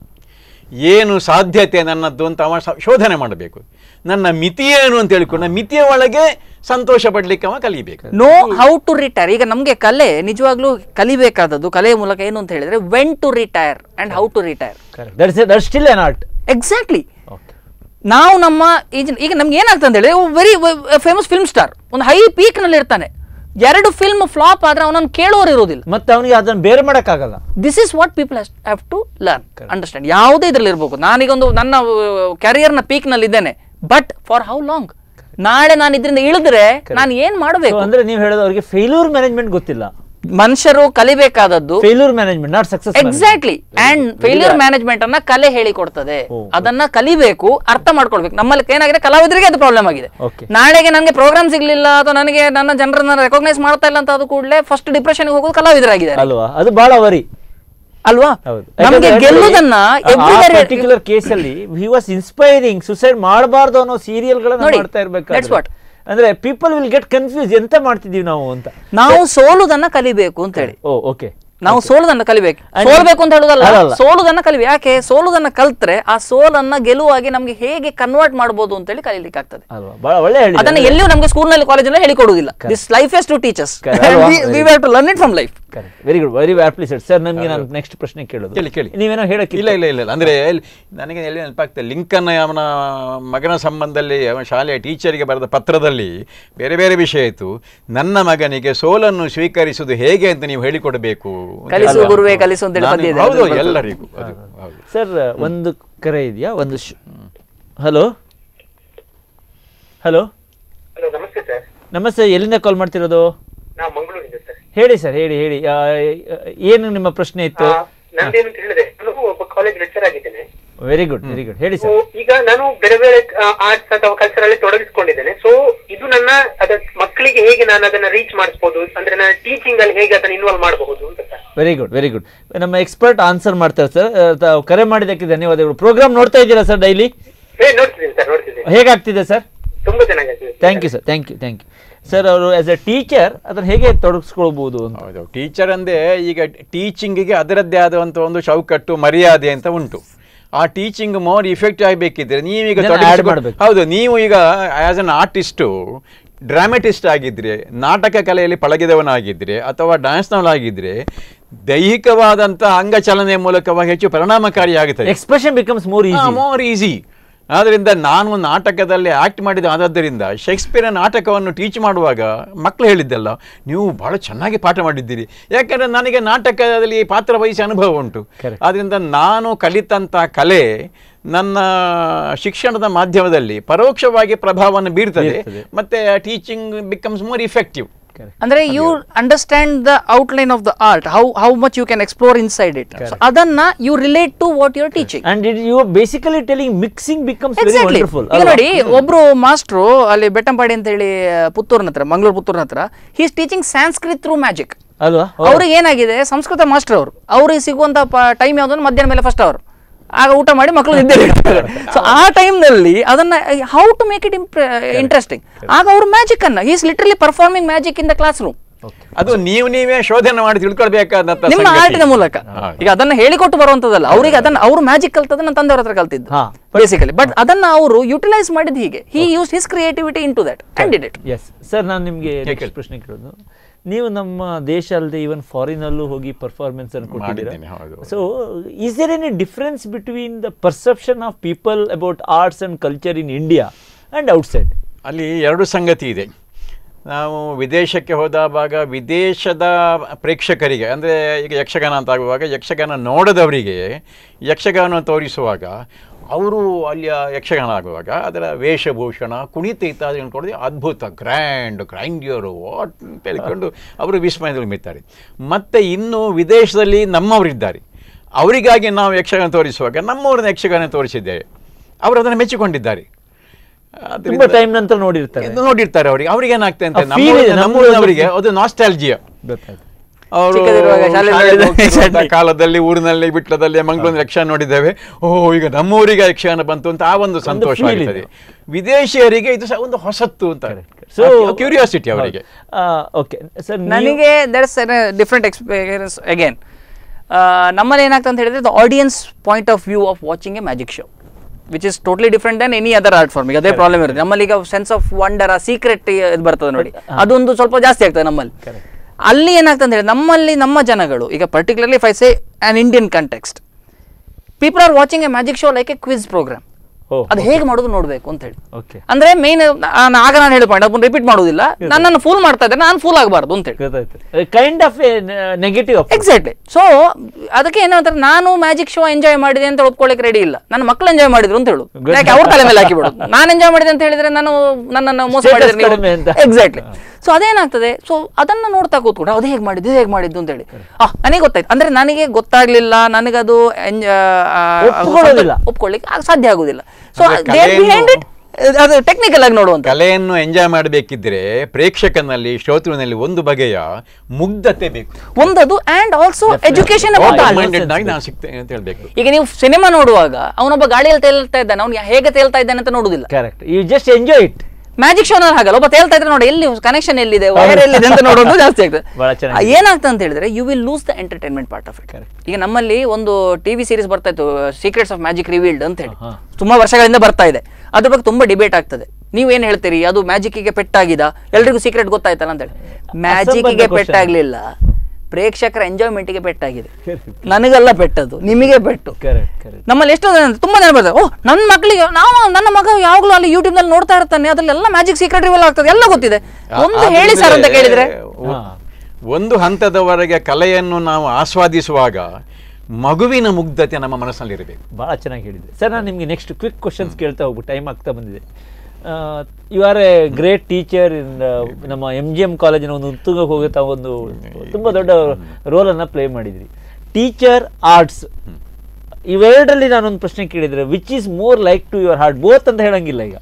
ಏನು ಸಾಧ್ಯತೆ ನನ್ನದ್ದು ಅಂತ ಅವ ಸ- ಶೋಧನೆ ಮಾಡಬೇಕು ನನ್ನ ಮಿತಿ ಏನು ಅಂತ ಹೇಳಿಕೊಂಡು ಮಿತಿಯ ಒಳಗೆ ಸಂತೋಷ ಪಡ್ಲಿಕ್ಕೆ ಅವ ಕಲಿಬೇಕು ನೋ ಹೌ ಟು ರಿಟೈರ್ ಈಗ ನಮಗೆ ಕಲೆ ನಿಜವಾಗ್ಲೂ ಕಲಿಬೇಕಾದದ್ದು ಕಲೆಯ ಮೂಲಕ ಏನು ಅಂತ ಹೇಳಿದ್ರೆ when to retire and how to retire correct that's that still an art exactly okay ನಾವು ನಮ್ಮ ಈಗ ಈಗ ನಮ್ಗೆ ಏನಾಗ್ತದೆ ಅಂತ ಹೇಳಿ ವೆರಿ ಫೇಮಸ್ ಫಿಲ್ಮ್ ಸ್ಟಾರ್ ಒಂದು ಹೈ ಪೀಕ್ ನಲ್ಲಿ ಇರ್ತಾನೆ ಎರಡು ಫಿಲ್ಮ್ ಫ್ಲಾಪ್ ಆದ್ರೆ ಅವನನ್ನು ಕೇಳೋರು ಇರೋದಿಲ್ಲ ಮತ್ತೆ ಅವನಿಗೆ ಅದನ್ನು ಬೇರೆ ಮಾಡೋಕ್ಕಾಗಲ್ಲ this is what people have to learn understand ಯಾವುದೇ ಇದ್ರಲ್ಲಿ ಇರ್ಬೇಕು ನಾನೀಗ ಒಂದು ನನ್ನ ಕ್ಯಾರಿಯರ್ನ ಪೀಕ್ ನಲ್ಲಿ ಇದ್ದೇನೆ ಬಟ್ ಫಾರ್ ಹೌ ಲಾಂಗ್ ನಾಳೆ ನಾನು ಇದರಿಂದ ಇಳಿದ್ರೆ ನಾನು ಏನ್ So ಮಾಡಬೇಕು ಅಂದ್ರೆ ನೀವು ಹೇಳೋದು ಅವರಿಗೆ ಫೇಲ್ಯೂರ್ ಮ್ಯಾನೇಜ್ಮೆಂಟ್ ಗೊತ್ತಿಲ್ಲ ಮನುಷ್ಯರು ಕಲಿಬೇಕಾದದ್ದು failure management not success exactly and failure management ಅನ್ನ ಕಲೆ ಹೇಳಿಕೊಡ್ತದೆ ಓ, ಅದನ್ನ ಕಲಿಬೇಕು ಅರ್ಥ ಮಾಡ್ಕೊಳ್ಬೇಕು ನಮ್ಮಲ್ಲಿ ಏನಾಗಿದೆ ಕಲಾವಿದರಿಗೆ ಅದು ಪ್ರಾಬ್ಲಮ್ ಆಗಿದೆ Okay. ನಾಳೆಗೆ ನನಗೆ ಪ್ರೋಗ್ರಾಮ್ ಸಿಗ್ಲಿಲ್ಲ ಅಥವಾ ನನಗೆ ನನ್ನ ಜನರನ್ನ ರೆಕಾಗ್ನೈಸ್ ಮಾಡ್ತಾ ಇಲ್ಲ ಅಂತ ಅದು ಕೂಡಲೇ ಫಸ್ಟ್ ಡಿಪ್ರೆಷನ್ ಹೋಗೋದು ಕಲಾವಿದರಾಗಿದ್ದಾರೆ ಅಲ್ವಾ ಅದು ಬಹಳ ವರಿ ಅಲ್ವಾ ಹೌದು ನಮ್ಗೆ ಗೆಲ್ಲುದನ್ನ everywhere- ಪರ್ಟಿಕ್ಯುಲರ್ ಕೇಸ್ ಅಲ್ಲಿ ಹಿ ವಾಸ್ ಇನ್ಸ್ಪೈರಿಂಗ್ ಸುಸೈಡ್ ಮಾಡಬಾರ್ದು ಅನ್ನೋ ಸೀರಿಯಲ್ ಗಳನ್ನ ನೋಡಿ, ಮಾಡ್ತಾ that's ಇರ್ಬೇಕಾದ್ರೆ what. ಅಂದ್ರೆ ಪೀಪಲ್ ವಿಲ್ ಗೆಟ್ ಕನ್ಫ್ಯೂಸ್ ಎಂತ ಮಾಡ್ತಿದೀವಿ ನಾವು ಅಂತ ನಾವು ಸೋಲುದನ್ನ ಕಲಿಬೇಕು ಅಂತ ಹೇಳಿ ಓ ಓಕೆ ನಾವು ಸೋಲುದನ್ನ ಕಲಿಬೇಕು And- ಸೋಲ್ಬೇಕು ಅಂತ ಹೇಳುದಲ್ಲ ಅಲ್ಲಲ್ಲ. ಸೋಲುದನ್ನ ಕಲಿಬೇಕು ಯಾಕೆ ಸೋಲುದನ್ನ ಕಲ್ತ್ರೆ ಆ ಸೋಲನ್ನ ಗೆಲುವಾಗಿ ನಮ್ಗೆ ಹೇಗೆ ಕನ್ವರ್ಟ್ ಮಾಡಬಹುದು ಅಂತ ಹೇಳಿ ಕಲಿಲಿಕ್ಕೆ ಆಗ್ತದೆ ಅಲ್ವಾ ಬಹಳ ಒಳ್ಳೆ ಅದನ್ನ ಹೇಳಿ ಎಲ್ಲಿಯೂ ನಮಗೆ ಸ್ಕೂಲ್ನಲ್ಲಿ ಕಾಲೇಜಲ್ಲಿ ಹೇಳಿಕೊಡುವುದಿಲ್ಲ this life yes to teachers Correct. ಅಲ್ವಾ? We have to learn it from life very good very aptly sir sir ನಮಗೆ ನಾನು ನೆಕ್ಸ್ಟ್ ಪ್ರಶ್ನೆ ಕೇಳೋದು ಕೇಳಿ, ಕೇಳಿ. ನೀವೇನೋ ಹೇಳಕ್ಕೆ ಇಲ್ಲ ಇಲ್ಲ ಇಲ್ಲ ಇಲ್ಲ ಅಂದರೆ ನನಗೆ ಎಲ್ಲಿ ನೆನಪಾಗ್ತದೆ ಲಿಂಕನ್ ಅವನ ಮಗನ ಸಂಬಂಧದಲ್ಲಿ ಅವನ ಶಾಲೆಯ ಟೀಚರಿಗೆ ಬರೆದ ಪತ್ರದಲ್ಲಿ ಬೇರೆ ಬೇರೆ ವಿಷಯ ಇತ್ತು ನನ್ನ ಮಗನಿಗೆ ಸೋಲನ್ನು ಸ್ವೀಕರಿಸುವುದು ಹೇಗೆ ಅಂತ ನೀವು ಹೇಳಿಕೊಡಬೇಕು ಅಂತ ಕಲಿಸು ಅಲ್ವಾ? ಗುರುವೇ ಕಲಿಸು ಅಂತೇಳಿ ನಾನು- ಪದ್ಯ ಇದೆ, ಹೌದು ಅದ್ರಲ್ಲಿ ಬರ್ತದೆ. ಎಲ್ಲರಿಗೂ ಅದು ಹೌದು ಸರ್ ಒಂದು ಕರೆ ಇದೆಯಾ ಒಂದು ಹಲೋ ಹಲೋ ಹಲೋ ನಮಸ್ತೆ ಸರ್ ನಮಸ್ತೆ ಎಲ್ಲಿಂದ ಕಾಲ್ ಮಾಡ್ತಿರೋದು ನಾವು ಮಂಗಳೂರಿಂದ ಸರ್ ಹೇಳಿ ಸರ್ ಹೇಳಿ ಹೇಳಿ ಆ, ಏನು ನಿಮ್ಮ ಪ್ರಶ್ನೆ ಇತ್ತು ನಂದೇನು ಅಂತ ಹೇಳಿದ್ರೆ ನಾನು ಒಬ್ಬ ಕಾಲೇಜ್ ಲೆಕ್ಚರ್ ಆಗಿದ್ದೇನೆ ವೆರಿ ಗುಡ್ ವೆರಿ ಗುಡ್ ಹೇಳಿ ಸೊ ಸರ್ ಈಗ ನಾನು ಬೇರೆ ಬೇರೆ ಆರ್ಟ್ಸ್ ಅಥವಾ ಕಲ್ಚರ್ ಅಲ್ಲಿ ತೊಡಗಿಸ್ಕೊಂಡಿದ್ದೇನೆ ಸೊ ಇದು ನನ್ನ ಅದ ಮಕ್ಕಳಿಗೆ ಹೇಗೆ ನಾನು ಅದನ್ನ ರೀಚ್ ಮಾಡಿಸ್ಬೋದು ಅಂದ್ರೆ ನಾನು ಟೀಚಿಂಗ್ ಅಲ್ಲಿ ಹೇಗೆ ಅದನ್ನ ಇನ್ವಾಲ್ವ್ ಮಾಡಬಹುದು ಅಂತ sir very good very good ನಮ್ಮ ಎಕ್ಸ್ಪರ್ಟ್ ಆನ್ಸರ್ ಮಾಡ್ತಾರೆ ಸರ್ ತಾವು ಕರೆ ಮಾಡಿದ್ದಕ್ಕೆ ಧನ್ಯವಾದಗಳು ಪ್ರೋಗ್ರಾಮ್ ನೋಡ್ತಾ ಇದ್ದೀರಾ ಸರ್ ಡೈಲಿ ಹೇ ನೋಡ್ತಿದ್ದೀನಿ ಸರ್ ನೋಡ್ತಿದ್ದೀನಿ ಹೇಗಾಗ್ತಿದೆ ಸರ್ ತುಂಬಾ ಚೆನ್ನಾಗಿದೆ thank you sir thank you thank you sir ಅವರು ಆಸ್ ಎ ಟೀಚರ್ ಅದನ್ನು ಹೇಗೆ ತೊಡಗಿಸ್ಕೊಳ್ಬೋದು ಅಂತ ಹೌದು ಟೀಚರ್ ಅಂದರೆ ಈಗ ಟೀಚಿಂಗಿಗೆ ಅದರದ್ದೇ ಆದಂಥ ಒಂದು ಚೌಕಟ್ಟು ಮರ್ಯಾದೆ ಅಂತ ಉಂಟು ಆ ಟೀಚಿಂಗ್ ಮೋರ್ ಇಫೆಕ್ಟ್ ಆಗಬೇಕಿದ್ರೆ ನೀವೀಗ ಇದನ್ನ ತೊಡಗಿಸಿಕೊ- add ಮಾಡ್ಬೇಕು. ಹೌದು ನೀವು ಈಗ ಆಸ್ ಅನ್ ಆರ್ಟಿಸ್ಟು ಡ್ರಾಮೆಟಿಸ್ಟ್ ಆಗಿದ್ರೆ ನಾಟಕ ಕಲೆಯಲ್ಲಿ ಪಳಗಿದವನಾಗಿದ್ರೆ ಅಥವಾ ಡ್ಯಾನ್ಸ್ನವನಾಗಿದ್ರೆ ದೈಹಿಕವಾದಂಥ ಅಂಗಚಲನೆ ಮೂಲಕವಾಗಿ ಹೆಚ್ಚು ಪರಿಣಾಮಕಾರಿಯಾಗುತ್ತದೆ expression becomes more easy more easy ಆದ್ದರಿಂದ ನಾನು ನಾಟಕದಲ್ಲಿ ಆ್ಯಕ್ಟ್ ಮಾಡಿದ ಆದದ್ದರಿಂದ ಶೇಕ್ಸ್ಪಿಯರ್ ನಾಟಕವನ್ನು ಟೀಚ್ ಮಾಡುವಾಗ ಮಕ್ಕಳು ಹೇಳಿದ್ದಲ್ಲ ನೀವು ಬಹಳ ಚೆನ್ನಾಗಿ ಪಾಠ ಮಾಡಿದ್ದೀರಿ ಯಾಕಂದರೆ ನನಗೆ ನಾಟಕದಲ್ಲಿ ಪಾತ್ರ ವಹಿಸಿ ಅನುಭವ ಉಂಟು Correct. ಆದ್ದರಿಂದ ನಾನು ಕಲಿತಂಥ ಕಲೆ ನನ್ನ ಶಿಕ್ಷಣದ ಮಾಧ್ಯಮದಲ್ಲಿ ಪರೋಕ್ಷವಾಗಿ ಪ್ರಭಾವವನ್ನು ಬೀರ್ತದೆ ಬೀರ್ತದೆ. ಮತ್ತೆ ಟೀಚಿಂಗ್ ಬಿಕಮ್ಸ್ ಮೋರ್ ಇಫೆಕ್ಟಿವ್ ಅಂದ್ರೆ you understand the outline of the art how how much you can explore inside it ಅದನ್ನ you relate to what your teaching and it you basically telling mixing becomes very exactly wonderful ಈಗ ನೋಡಿ ಒಬ್ರು master ಅಲ್ಲಿ ಬೆಟ್ಟಂಪಾಡಿ ಅಂತ ಹೇಳಿ ಪುತ್ತೂರ್ನ ಹತ್ರ ಮಂಗಳೂರು ಪುತ್ತೂರ್ನ ಹತ್ರ he is teaching Sanskrit through magic ಅಲ್ವಾ ಅವ್ರಿಗೆ ಏನಾಗಿದೆ ಸಂಸ್ಕೃತ ಮಾಸ್ಟರ್ ಅವರು ಅವ್ರಿಗೆ ಸಿಗುವಂತ ಟೈಮ್ ಯಾವ್ದು ಮಧ್ಯಾಹ್ನ ಮೇಲೆ ಫಸ್ಟ್ ಅವರು ಆಗ ಊಟ ಮಾಡಿ ಮಕ್ಕಳು ನಿದ್ದೆ ಸೊ ಆ ಟೈಮ್ನಲ್ಲಿ ಅದನ್ನ how to make it interesting ಆಗ ಅವರು ಮ್ಯಾಜಿಕ್ ಅನ್ನ is literally performing magic in the class room ನೀವು ನೀವೇ ಶೋಧನೆ ಮಾಡಿ ತಿಳ್ಕೊಳ್ಬೇಕಾದಂತ ನಿಮ್ಮ ಸಂಗತಿ. ಆರ್ಟಿನ ಮೂಲಕ ಹಾ. ಈಗ ಅದನ್ನ ಹೇಳಿಕೊಟ್ಟು ಬರುವಂತದಲ್ಲ ಅವ್ರಿಗೆ ಅದನ್ನ ಅವರು ಮ್ಯಾಜಿಕ್ ಕಲ್ತದ ನನ್ನ ತಂದೆಯವ್ರ ಹತ್ರ ಕಲ್ತಿದ್ದು ಹಾ. ಬೇಸಿಕಲಿ ಬಟ್ ಅದನ್ನ ಅವರು ಯುಟಿಲೈಸ್ ಮಾಡಿದ್ ಹೀಗೆ he use his creativity into that and did it yes sir ನಾನು ನಿಮಗೆ ಕೇಳಿ. ನೆಕ್ಸ್ಟ್ ಪ್ರಶ್ನೆ ಕೇಳೋದು ನೀವು ನಮ್ಮ ದೇಶ ಅಲ್ಲದೆ ಈವನ್ ಫಾರಿನಲ್ಲೂ ಹೋಗಿ ಪರ್ಫಾರ್ಮೆನ್ಸ್ ಅನ್ನು ಮಾಡಿದ್ದೇನೆ, ಹೌದು. ಕೊಟ್ಟಿದ್ದೀರಾ so is there any difference between the perception of people about arts and culture in India and outside ಅಲ್ಲಿ ಎರಡು ಸಂಗತಿ ಇದೆ ನಾವು ವಿದೇಶಕ್ಕೆ ಹೋದಾಗ ವಿದೇಶದ ಪ್ರೇಕ್ಷಕರಿಗೆ ಅಂದರೆ ಈಗ ಯಕ್ಷಗಾನ ಅಂತ ಆಗುವಾಗ ಯಕ್ಷಗಾನ ನೋಡದವರಿಗೆ ಯಕ್ಷಗಾನ ತೋರಿಸುವಾಗ ಅವರು ಅಲ್ಲಿಯ ಯಕ್ಷಗಾನ ಆಗುವಾಗ ಅದರ ವೇಷಭೂಷಣ ಕುಣಿತ ಇತ್ಯಾದಿ ಕೊಡೋದು ಅದ್ಭುತ ಗ್ರ್ಯಾಂಡ್ ಗ್ರ್ಯಾಂಡ್ಯೂರು ವಾಟ್ ಅಂತ ಹೇಳಿಕೊಂಡು ಅವರು ವಿಸ್ಮಯದಲ್ಲಿ ಮಿತ್ತಾರೆ ಮತ್ತು ಇನ್ನು ವಿದೇಶದಲ್ಲಿ ನಮ್ಮವರಿದ್ದಾರೆ ಅವರಿಗಾಗಿ ನಾವು ಯಕ್ಷಗಾನ ತೋರಿಸುವಾಗ ನಮ್ಮವ್ರನ್ನ ಯಕ್ಷಗಾನ ತೋರಿಸಿದ್ದೇವೆ ಅವರು ಅದನ್ನು ಮೆಚ್ಚಿಕೊಂಡಿದ್ದಾರೆ ತುಂಬಾ ಅದರಿಂದ- ಟೈಮ್ ನಂತರ ನೋಡಿರ್ತಾರೆ ಇದು ನೋಡಿರ್ತಾರೆ ಅವರಿಗೆ ಅವ್ರಿಗೆ ಏನಾಗ್ತದೆ ಅಂತ ಆ feel ಇದೆ, ನಮ್ಮೂರಿನವರಿಗೆ ಅದು ನಾಸ್ಟಾಲ್ಜಿಯಾ ಗೊತ್ತಾಯ್ತು ಅವರು ಚಿಕ್ಕದಿರುವಾಗ ಶಾಲೆಯಲ್ಲಿ ಶಾಲೆಗೆ ನೋಡಿದ ಹೋಗ್ತಿರುವಂತ ಯಕ್ಷಗಾನ. ಕಾಲದಲ್ಲಿ ಊರಿನಲ್ಲಿ ಬಿಟ್ಲದಲ್ಲಿ ಮಂಗಳೂರಿನ ಯಕ್ಷಗಾನ ನೋಡಿದ್ದೇವೆ ಓ ಈಗ ನಮ್ಮೂರಿಗೆ ಯಕ್ಷಗಾನ ಬಂತು ಅಂತ ಆ ಒಂದು ಸಂತೋಷ feel ಆಗ್ತದೆ ಇದೆ. ವಿದೇಶಿಯರಿಗೆ ಇದು ಸಹ ಒಂದು ಹೊಸತ್ತು ಅಂತ ಸೊ ಕ್ಯೂರಿಯಾಸಿಟಿ ಅವರಿಗೆ ಓಕೆ ಸರ್ ನನಗೆ ದಟ್ಸ್ ಡಿಫ್ರೆಂಟ್ ಎಕ್ಸ್ಪೀರಿಯನ್ಸ್ ಅಗೇನ್ ನಮ್ಮಲ್ಲಿ ಏನಾಗ್ತದೆ ಅಂತ ಹೇಳಿದ್ರೆ the audience point of view of watching a magic show which is totally different than any other art form ಈಗ ಅದೇ ಪ್ರಾಬ್ಲಮ್ ಇರುತ್ತೆ ನಮ್ಮಲ್ಲಿ ಈಗ ಸೆನ್ಸ್ ಆಫ್ ವಂಡರ್ ಆ ಸೀಕ್ರೆಟ್ ಇದು ಬರ್ತದೆ ನೋಡಿ ಅದೊಂದು ಸ್ವಲ್ಪ ಜಾಸ್ತಿ ಆಗ್ತದೆ ನಮ್ಮಲ್ಲಿ ಅಲ್ಲಿ ಏನಾಗ್ತದೆ ಅಂತ ಹೇಳಿ ನಮ್ಮಲ್ಲಿ ನಮ್ಮ ಜನಗಳು ಈಗ particularly if I say on Indian context people are watching a magic show like a quiz programme ಓ ಅದು ಹೇಗೆ ಮಾಡೋದು ನೋಡಬೇಕು ಅಂತ ಹೇಳಿ ಓಕೆ ಅಂದ್ರೆ ಮೇನ್ ಆಗ ನಾನು ಹೇಳಿ ಪಾಯಿಂಟ್ ಅದನ್ನು ರಿಪೀಟ್ ಮಾಡೋದಿಲ್ಲ ನನ್ನನ್ನು ಫೂಲ್ ಮಾಡ್ತಾ ಇದ್ದಾರೆ ನಾನು ಫೂಲ್ ಆಗಬಾರ್ದು ಅಂತ ಹೇಳಿ ಗೊತ್ತಾಯ್ತು kind of negative exactly so ಅದಕ್ಕೆ ಏನು ಅಂತಾರೆ ನಾನು ಮ್ಯಾಜಿಕ್ ಶೋ ಎಂಜಾಯ್ ಮಾಡಿದೆ ಅಂತ ಒಪ್ಕೊಳ್ಳಿಕ್ಕೆ ರೆಡಿ ಇಲ್ಲ ನನ್ನ ಮಕ್ಕಳು ಎಂಜಾಯ್ ಮಾಡಿದ್ರು ಅಂತ ಹೇಳು ಯಾಕೆ ಅವ್ರ ತಲೆ ಮೇಲೆ ಹಾಕಿ ಬಿಡೋದು ನಾನು ಎಂಜಾಯ್ ಮಾಡಿದೆ ಅಂತ ಹೇಳಿದ್ರೆ ನಾನು ನನ್ನನ್ನು ಮೋಸ Status ಮಾಡಿದ್ರೆ ಕಡಿಮೆ ಅಂತ. ಎಕ್ಸಾಕ್ಟ್ಲಿ ಸೊ ಅದೇನಾಗ್ತದೆ ಸೊ ಅದನ್ನ ನೋಡ್ತಾ ಕೂತ್ಕೊಂಡು ಅದು ಹೇಗೆ ಮಾಡಿದ್ದು ಇದು ಹೇಗೆ ಮಾಡಿದ್ದು ಅಂತ ಹೇಳಿ ಆ ನನಗೆ ಗೊತ್ತಾಯ್ತು ಅಂದ್ರೆ ನನಗೆ ಗೊತ್ತಾಗ್ಲಿಲ್ಲ ನನಗದು ಎಂಜ- ಆ, ಆ, ಒಪ್ಕೊಳ್ಳೋದಿಲ್ಲ. ಒಪ್ಕೊಳ್ಳಿಕ್ಕೆ ಆಗ ಸಾಧ್ಯ ಆಗುದಿಲ್ಲ ಸೊ ಅಂದ್ರೆ ದೇರ್ ಕಲೆಯನ್ನು- ಬಿಹೈಂಡ್ ಇಟ್ ಅದು ಟೆಕ್ನಿಕಲ್ ಆಗಿ ನೋಡುವಂತ ಕಲೆಯನ್ನು ಎಂಜಾಯ್ ಮಾಡಬೇಕಿದ್ರೆ ಪ್ರೇಕ್ಷಕನಲ್ಲಿ ಶ್ರೋತೃನಲ್ಲಿ ಒಂದು ಬಗೆಯ ಮುಗ್ಧತೆ ಬೇಕು ಒಂದದು and also education about Open art Minded ಆಗಿ ನಾನು ಸಿಗ್ತೇನೆ ಅಂತ ಹೇಳ್ಬೇಕು ಈಗ ನೀವು ಸಿನಿಮಾ ನೋಡುವಾಗ ಅವನೊಬ್ಬ ಗಾಳಿಯಲ್ಲಿ ತೇಲ್ತಾ ಇದ್ದಾನೆ ಅವ್ನು ಹೇಗೆ ತೇಲ್ತಾ ಇದ್ದಾನೆ ಅಂತ ನೋಡುದಿಲ್ಲ correct you just enjoy it magic ಶೋನಲ್ಲಿ ಹಾಗಲ್ಲ ಒಬ್ಬ ತೇಲ್ತಾ ಇದ್ರೆ ನೋಡಿ ಎಲ್ಲಿ ಕನೆಕ್ಷನ್ ಎಲ್ಲಿದೆ ವೈರ್ ಎಲ್ಲಿದೆ ಅಂತ ನೋಡೋದು ಜಾಸ್ತಿ ಆಗ್ತದೆ ಬಹಳ ಚೆನ್ನಾಗಿದೆ. ಆ, ಏನಾಗ್ತದೆ ಅಂತ ಹೇಳಿದ್ರೆ you will lose the entertainment part of it ಈಗ ನಮ್ಮಲ್ಲಿ ಒಂದು ಟಿವಿ ಸೀರೀಸ್ ಬರ್ತಾ ಇತ್ತು ಸೀಕ್ರೆಟ್ಸ್ ಆಫ್ ಮ್ಯಾಜಿಕ್ ರಿವೀಲ್ಡ್ ಅಂತ ಹೇಳಿ ಹಾ. ತುಂಬಾ ವರ್ಷಗಳಿಂದ ಬರ್ತಾ ಇದೆ ಅದ್ರ ಬಗ್ಗೆ ತುಂಬಾ ಡಿಬೇಟ್ ಆಗ್ತದೆ ನೀವೇನ್ ಹೇಳ್ತೀರಿ ಅದು ಮ್ಯಾಜಿಕ್ಗೆ ಪೆಟ್ಟಾಗಿದ ಎಲ್ರಿಗೂ ಸೀಕ್ರೆಟ್ ಗೊತ್ತಾಯ್ತಲ್ಲ ಅಂತ ಹೇಳಿ ಮ್ಯಾಜಿಕ್ಗೆ question. ಪೆಟ್ಟಾಗ್ಲಿಲ್ಲ ಪ್ರೇಕ್ಷಕರ ಎಂಜಾಯ್ಮೆಂಟ್ಗೆ ಪೆಟ್ಟಾಗಿದೆ ನನಗೆಲ್ಲ ಪೆಟ್ಟದು ನಿಮಗೆ ಪೆಟ್ಟು ಕರೆಕ್ಟ್ ಕರೆಕ್ಟ್ ನಮ್ಮಲ್ಲಿ ಎಷ್ಟೋ ಜನ ತುಂಬಾ ಜನ ಬರ್ತಾರೆ ಓ ನನ್ನ ಮಕ್ಕಳಿಗೆ ನಾವು ನನ್ನ ಮಗ ಯಾವಾಗಲೂ ಅಲ್ಲಿ ಯೂಟ್ಯೂಬ್ ನಲ್ಲಿ ನೋಡ್ತಾ ಇರ್ತಾನೆ ಅದ್ರಲ್ಲೆಲ್ಲ ಮ್ಯಾಜಿಕ್ ಸೀಕ್ರೆಟ್ ರಿವಲ್ ಆಗ್ತದೆ ಎಲ್ಲ ಗೊತ್ತಿದೆ ಒಂದು ಹೇಳಿ ಸರ್ ಅಂತ ಕೇಳಿದ್ರೆ ಒ- ಒಂದು ಹಂತದವರೆಗೆ ಕಲೆಯನ್ನು ನಾವು ಆಸ್ವಾದಿಸುವಾಗ ಮಗುವಿನ ಮುಗ್ಧತೆ ನಮ್ಮ ಮನಸ್ಸಲ್ಲಿರಬೇಕು ಭಾಳ ಚೆನ್ನಾಗಿ ಹೇಳಿದೆ ಸರ್ ನಾನು ನಿಮಗೆ ನೆಕ್ಸ್ಟ್ ಕ್ವಿಕ್ ಕ್ವಶನ್ಸ್ ಕೇಳ್ತಾ ಹೋಗ್ಬಿಟ್ಟು ಟೈಮ್ ಆಗ್ತಾ ಬಂದಿದೆ you are a great teacher in ನಮ್ಮ ಎಮ್ ಜಿ ಎಮ್ ಕಾಲೇಜಿನ ಒಂದು ಉತ್ತುಂಗಕ್ಕೆ ಹೋಗುತ್ತಾ ಒಂದು ತುಂಬ ದೊಡ್ಡ ರೋಲನ್ನು ಪ್ಲೇ ಮಾಡಿದ್ರಿ ಟೀಚರ್ ಆರ್ಟ್ಸ್ ಇವೆರಡರಲ್ಲಿ ನಾನೊಂದು ಪ್ರಶ್ನೆ ಕೇಳಿದರೆ which is more like to your heart both ಅಂತ ಹೇಳಂಗಿಲ್ಲ ಈಗ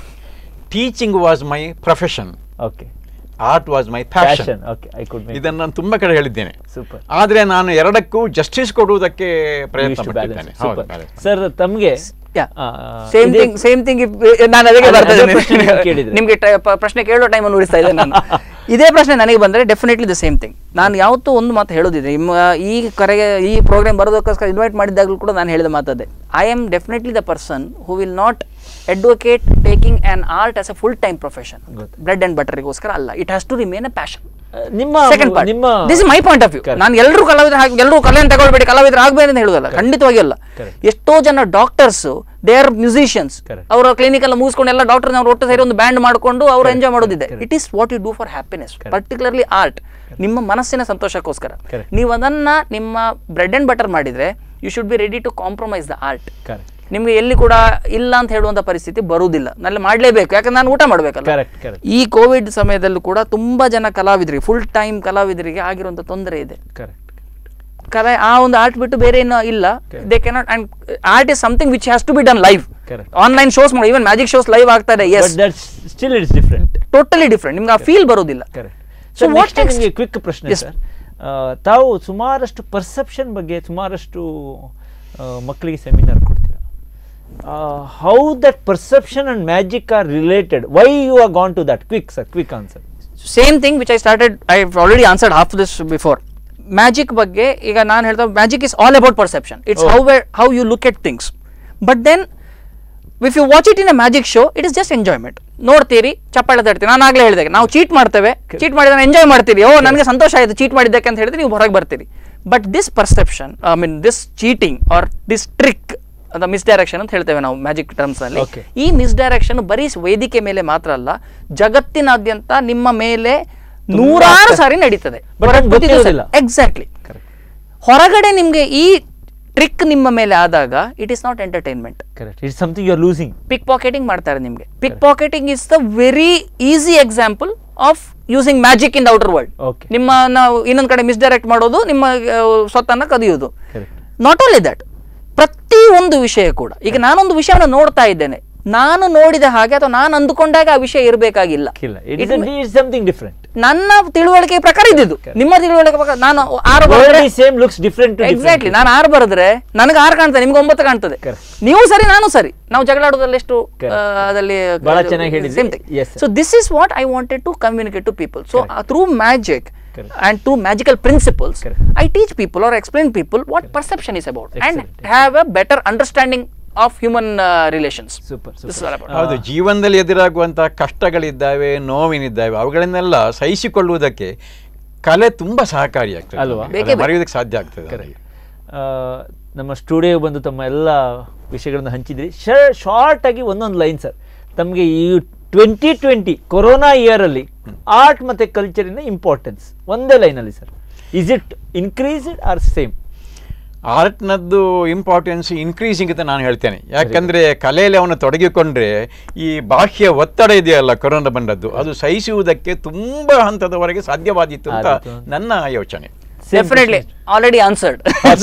teaching was my profession okay art was my passion passion okay I could make ಇದನ್ನು ನಾನು ತುಂಬಾ ಕಡೆ ಹೇಳಿದ್ದೇನೆ ಸೂಪರ್ ಆದರೆ ನಾನು ಎರಡಕ್ಕೂ ಜಸ್ಟಿಸ್ ಕೊಡುವುದಕ್ಕೆ ಪ್ರಯತ್ನ ಪಟ್ಟಿದ್ದೇನೆ ಹೌದು, ಸೂಪರ್ balance. ಸರ್ ತಮಗೆ Yeah. Same thing same thing ನಾನು ಅದಕ್ಕೆ ಅದೇ- ಬರ್ತಾ ಅದೇ ಇದ್ದೇನೆ. ಪ್ರಶ್ನೆ ನೀವು ಕೇಳಿದ್ರೆ. ನಿಮ್ಗೆ ಟ- ಪ- ಪ್ರಶ್ನೆ ಕೇಳೋ ಟೈಮನ್ನು ಉಳಿಸ್ತಾ ಇದ್ದೇನೆ ನಾನು ಇದೇ ಪ್ರಶ್ನೆ ನನಗೆ ಬಂದರೆ ಡೆಫಿನೆಟ್ಲಿ ದ ಸೇಮ್ ಥಿಂಗ್ ನಾನು ಯಾವತ್ತೂ ಒಂದು ಮಾತು ಹೇಳೋದಿದೆ ನಿಮ್ಮ ಈ ಕರೆಗೆ ಈ ಪ್ರೋಗ್ರಾಮ್ ಬರೋದಕ್ಕೋಸ್ಕರ ಇನ್ವೈಟ್ ಮಾಡಿದಾಗಲೂ ಕೂಡ ನಾನು ಹೇಳಿದ ಮಾತದೆ I am definitely the person who will not advocate taking on art as a full time profession bread and ಬಟರಿಗೋಸ್ಕರ ಅಲ್ಲ it has to remain a passion ನಿಮ್ಮ ಸೆಕೆಂಡ್ ಪಾರ್ಟ್ ನಿಮ್ಮ this is my point of view Correct. ನಾನು ಎಲ್ಲರೂ ಕಲಾವಿದ್ರ ಹಾಗೆ ಎಲ್ಲರೂ ಕಲೆಯನ್ನು ತಗೊಳ್ಬೇಡಿ ಕಲಾವಿದ್ರ ಆಗಬೇಡಿ ಅಂತ ಹೇಳುದಲ್ಲ ಖಂಡಿತವಾಗಿ ಅಲ್ಲ Correct. ಎಷ್ಟೋ ಜನ doctors they are musicians Correct. ಅವರ ಕ್ಲಿನಿಕ್ ಎಲ್ಲ ಮುಗಿಸ್ಕೊಂಡು ಎಲ್ಲ ಡಾಕ್ಟರ್ ಅವ್ರು ಒಟ್ಟು ಸೇರಿ ಒಂದು ಬ್ಯಾಂಡ್ ಮಾಡಿಕೊಂಡು ಅವ್ರು ಎಂಜಾಯ್ ಮಾಡೋದಿದೆ it is what you do for happiness particularly art ನಿಮ್ಮ ಮನಸ್ಸಿನ ಸಂತೋಷಕ್ಕೋಸ್ಕರ Correct. ನೀವು ಅದನ್ನ ನಿಮ್ಮ ಬ್ರೆಡ್ ಅಂಡ್ ಬಟರ್ ಮಾಡಿದ್ರೆ you should be ready to compromise the art correct ನಿಮ್ಗೆ ಎಲ್ಲಿ ಕೂಡ ಇಲ್ಲ ಅಂತ ಹೇಳುವಂತ ಪರಿಸ್ಥಿತಿ ಬರುವುದಿಲ್ಲ ನಲ್ಲಿ ಮಾಡಲೇಬೇಕು ಯಾಕಂದ್ರೆ ನಾನು ಊಟ ಮಾಡಬೇಕಲ್ಲ ಕರೆಕ್ಟ್ ಕರೆಕ್ಟ್ ಈ ಕೋವಿಡ್ ಸಮಯದಲ್ಲೂ ಕೂಡ ತುಂಬಾ ಜನ ಕಲಾವಿದರಿಗೆ ಫುಲ್ ಟೈಮ್ ಕಲಾವಿದರಿಗೆ ಆಗಿರುವಂತ ತೊಂದರೆ ಇದೆ ಕರೆಕ್ಟ್ ಕಲೆ ಆ ಒಂದು ಆರ್ಟ್ ಬಿಟ್ಟು ಬೇರೆ ಏನು ಇಲ್ಲ they cannot and art is something which has to be done live Correct. Online shows ಮಾಡಿ ಈವನ್ ಮ್ಯಾಜಿಕ್ ಶೋಸ್ ಲೈವ್ ಆಗ್ತಾ ಇದೆ yes but that still it's different totally different ನಿಮ್ಗೆ ಆ ಫೀಲ್ ಬರೋದಿಲ್ಲ correct So so what next next? ನಿಮಗೆ quick ಪ್ರಶ್ನೆ Yes. Sir ತಾವು ಸುಮಾರಷ್ಟು ಪರ್ಸೆಪ್ಷನ್ ಬಗ್ಗೆ ಸುಮಾರಷ್ಟು ಆ, ಮಕ್ಕಳಿಗೆ ಸೆಮಿನಾರ್ ಕೊಡ್ತೀರಾ how that perception and magic are related why you are gone to that quick sir quick answer same thing which I started I already answered half this before magic ಬಗ್ಗೆ ಈಗ ನಾನು ಹೇಳ್ತಾ magic is all about perception it's how how you look at things but then if you watch it in a magic show it is just enjoyment ನೋಡ್ತೀರಿ ಚಪ್ಪಾಳೆ ತಡ್ತೀರಿ ನಾನು ಆಗಲೇ ಹೇಳಿದೆ ನಾವು ಚೀಟ್ ಮಾಡ್ತೇವೆ ಚೀಟ್ ಮಾಡಿದ್ರೆ ಎಂಜಾಯ್ ಮಾಡ್ತೀರಿ ಓ ನನಗೆ ಸಂತೋಷ ಆಯಿತು ಚೀಟ್ ಮಾಡಿದ್ದಕ್ಕೆ ಅಂತ ಹೇಳಿದ್ರೆ ನೀವು ಹೊರಗೆ ಬರ್ತೀರಿ but this perception I mean this cheating or this trick ಅದ ಮಿಸ್ಡೈರೆಕ್ಷನ್ ಅಂತ ಹೇಳ್ತೇವೆ ನಾವು ಮ್ಯಾಜಿಕ್ ಟರ್ಮ್ಸ್ ಅಲ್ಲಿ Okay. ಈ ಮಿಸ್ಡೈರೆಕ್ಷನ್ ಬರೀ ವೇದಿಕೆ ಮೇಲೆ ಮಾತ್ರ ಅಲ್ಲ ಜಗತ್ತಿನಾದ್ಯಂತ ನಿಮ್ಮ ಮೇಲೆ ನೂರಾರು ಸಾರಿ ನಡೀತದೆ But ನಮ್ಗೆ ಗೊತ್ತಿರೋದಿಲ್ಲ. ಎಕ್ಸಾಕ್ಟ್ಲಿ ಹೊರಗಡೆ ನಿಮ್ಗೆ ಈ ಟ್ರಿಕ್ ನಿಮ್ಮ ಮೇಲೆ ಆದಾಗ it is not entertainment correct it's something you are losing pickpocketing ಮಾಡ್ತಾರೆ ನಿಮಗೆ pickpocketing is the very easy example of using magic in the outer world Okay. ನಿಮ್ಮ ನಾವು ಇನ್ನೊಂದು ಕಡೆ ಮಿಸ್ಡೈರೆಕ್ಟ್ ಮಾಡೋದು ನಿಮ್ಮ ಆ, ಸ್ವತ್ತನ್ನ ಕದಿಯೋದು Correct. ನಾಟ್ ಓನ್ಲಿ ದಟ್ ಪ್ರತಿ ಒಂದು ವಿಷಯ ಕೂಡ ಈಗ ನಾನೊಂದು ವಿಷಯವನ್ನು ನೋಡ್ತಾ ಇದ್ದೇನೆ ನಾನು ನೋಡಿದ ಹಾಗೆ ಅಥವಾ ನಾನು ಅಂದುಕೊಂಡಾಗ ಆ ವಿಷಯ ಇರಬೇಕಾಗಿಲ್ಲ ಇಲ್ಲ ಇಟ್ ಇಸ್ ಸಮಥಿಂಗ್ ಡಿಫ್ರೆಂಟ್ ನನ್ನ ತಿಳುವಳಿಕೆ ಪ್ರಕಾರ ಇದ್ದಿದ್ದು ನಿಮ್ಮ ತಿಳುವಳಿಕೆ ಪ್ರಕಾರ ನಾನು ಆರು ಬರೆದ್ರೆ ಸೇಮ್ ಲುಕ್ಸ್ ಡಿಫ್ರೆಂಟ್ ಎಕ್ಸಾಕ್ಟ್ಲಿ ನಾನು ಆರು ಬರೆದ್ರೆ ನನಗೆ ಆರು ಕಾಣ್ತದೆ ನಿಮ್ಗೆ ಒಂಬತ್ತು ಕಾಣ್ತದೆ Correct. ನೀವು ಸರಿ ನಾನು ಸರಿ ನಾವು ಜಗಳಾಡೋದ್ರಲ್ಲಿ ಎಷ್ಟು Correct. ಆ, ಅದಲ್ಲಿ ಬಹಳ ಚೆನ್ನಾಗಿ ಹೇಳಿದ್ರಿ. Yes, sir. So this is what I wanted to communicate to people so through magic Correct. and through magical principles Correct. i teach people or explain people what perception is about and Excellent, have a better understanding of human uh, relations Super, this is super. all about ಹೌದು ಜೀವನದಲ್ಲಿ ಎದುರಾಗುವಂತಹ ಕಷ್ಟಗಳಿದ್ದಾವೆ ನೋವಿನಿದ್ದಾವೆ ಅವುಗಳನ್ನೆಲ್ಲ ಸಹಿಸಿಕೊಳ್ಳುವುದಕ್ಕೆ ಕಲೆ ತುಂಬಾ ಸಹಕಾರಿಯಾಗ್ತದೆ ಅಲ್ವಾ? ಅದನ್ನ ಬೇಕೇ ಬೇಕು. ಮರೆಯುವುದಕ್ಕೆ ಸಾಧ್ಯ ಆಗ್ತದೆ ಕರೆಕ್ಟ್ ನಮ್ಮ ಸ್ಟುಡಿಯೋ ಬಂದು ತಮ್ಮ ಎಲ್ಲ ವಿಷಯಗಳನ್ನು ಹಂಚಿದ್ರಿ ಶಾರ್ಟ್ ಆಗಿ ಒಂದೊಂದು ಲೈನ್ ಸರ್ ತಮಗೆ ಈ ಟ್ವೆಂಟಿ ಟ್ವೆಂಟಿ ಕೊರೋನಾ ಇಯರಲ್ಲಿ ಆರ್ಟ್ ಮತ್ತು ಕಲ್ಚರಿನ ಇಂಪಾರ್ಟೆನ್ಸ್ ಒಂದೇ ಲೈನಲ್ಲಿ sir is it increased or same ಆರ್ಟ್ನದ್ದು ಇಂಪಾರ್ಟೆನ್ಸ್ ಇನ್ಕ್ರೀಸಿಂಗ್ ಅಂತ ನಾನು ಹೇಳ್ತೇನೆ ಯಾಕಂದ್ರೆ ಕಲೆಯಲ್ಲಿ ಅವನು ತೊಡಗಿಕೊಂಡ್ರೆ ಈ ಬಾಹ್ಯ ಒತ್ತಡ ಇದೆಯಲ್ಲ ಕೊರೋನಾ ಬಂದದ್ದು ಅದು ಸಹಿಸುವುದಕ್ಕೆ ತುಂಬಾ ಹಂತದವರೆಗೆ ಸಾಧ್ಯವಾದಿತ್ತು ಅಂತ ಆದೀತು. ನನ್ನ ಯೋಚನೆ ಡೆಫಿನೆಟ್ಲಿ ಆಲ್ರೆಡಿ ಆನ್ಸರ್ಡ್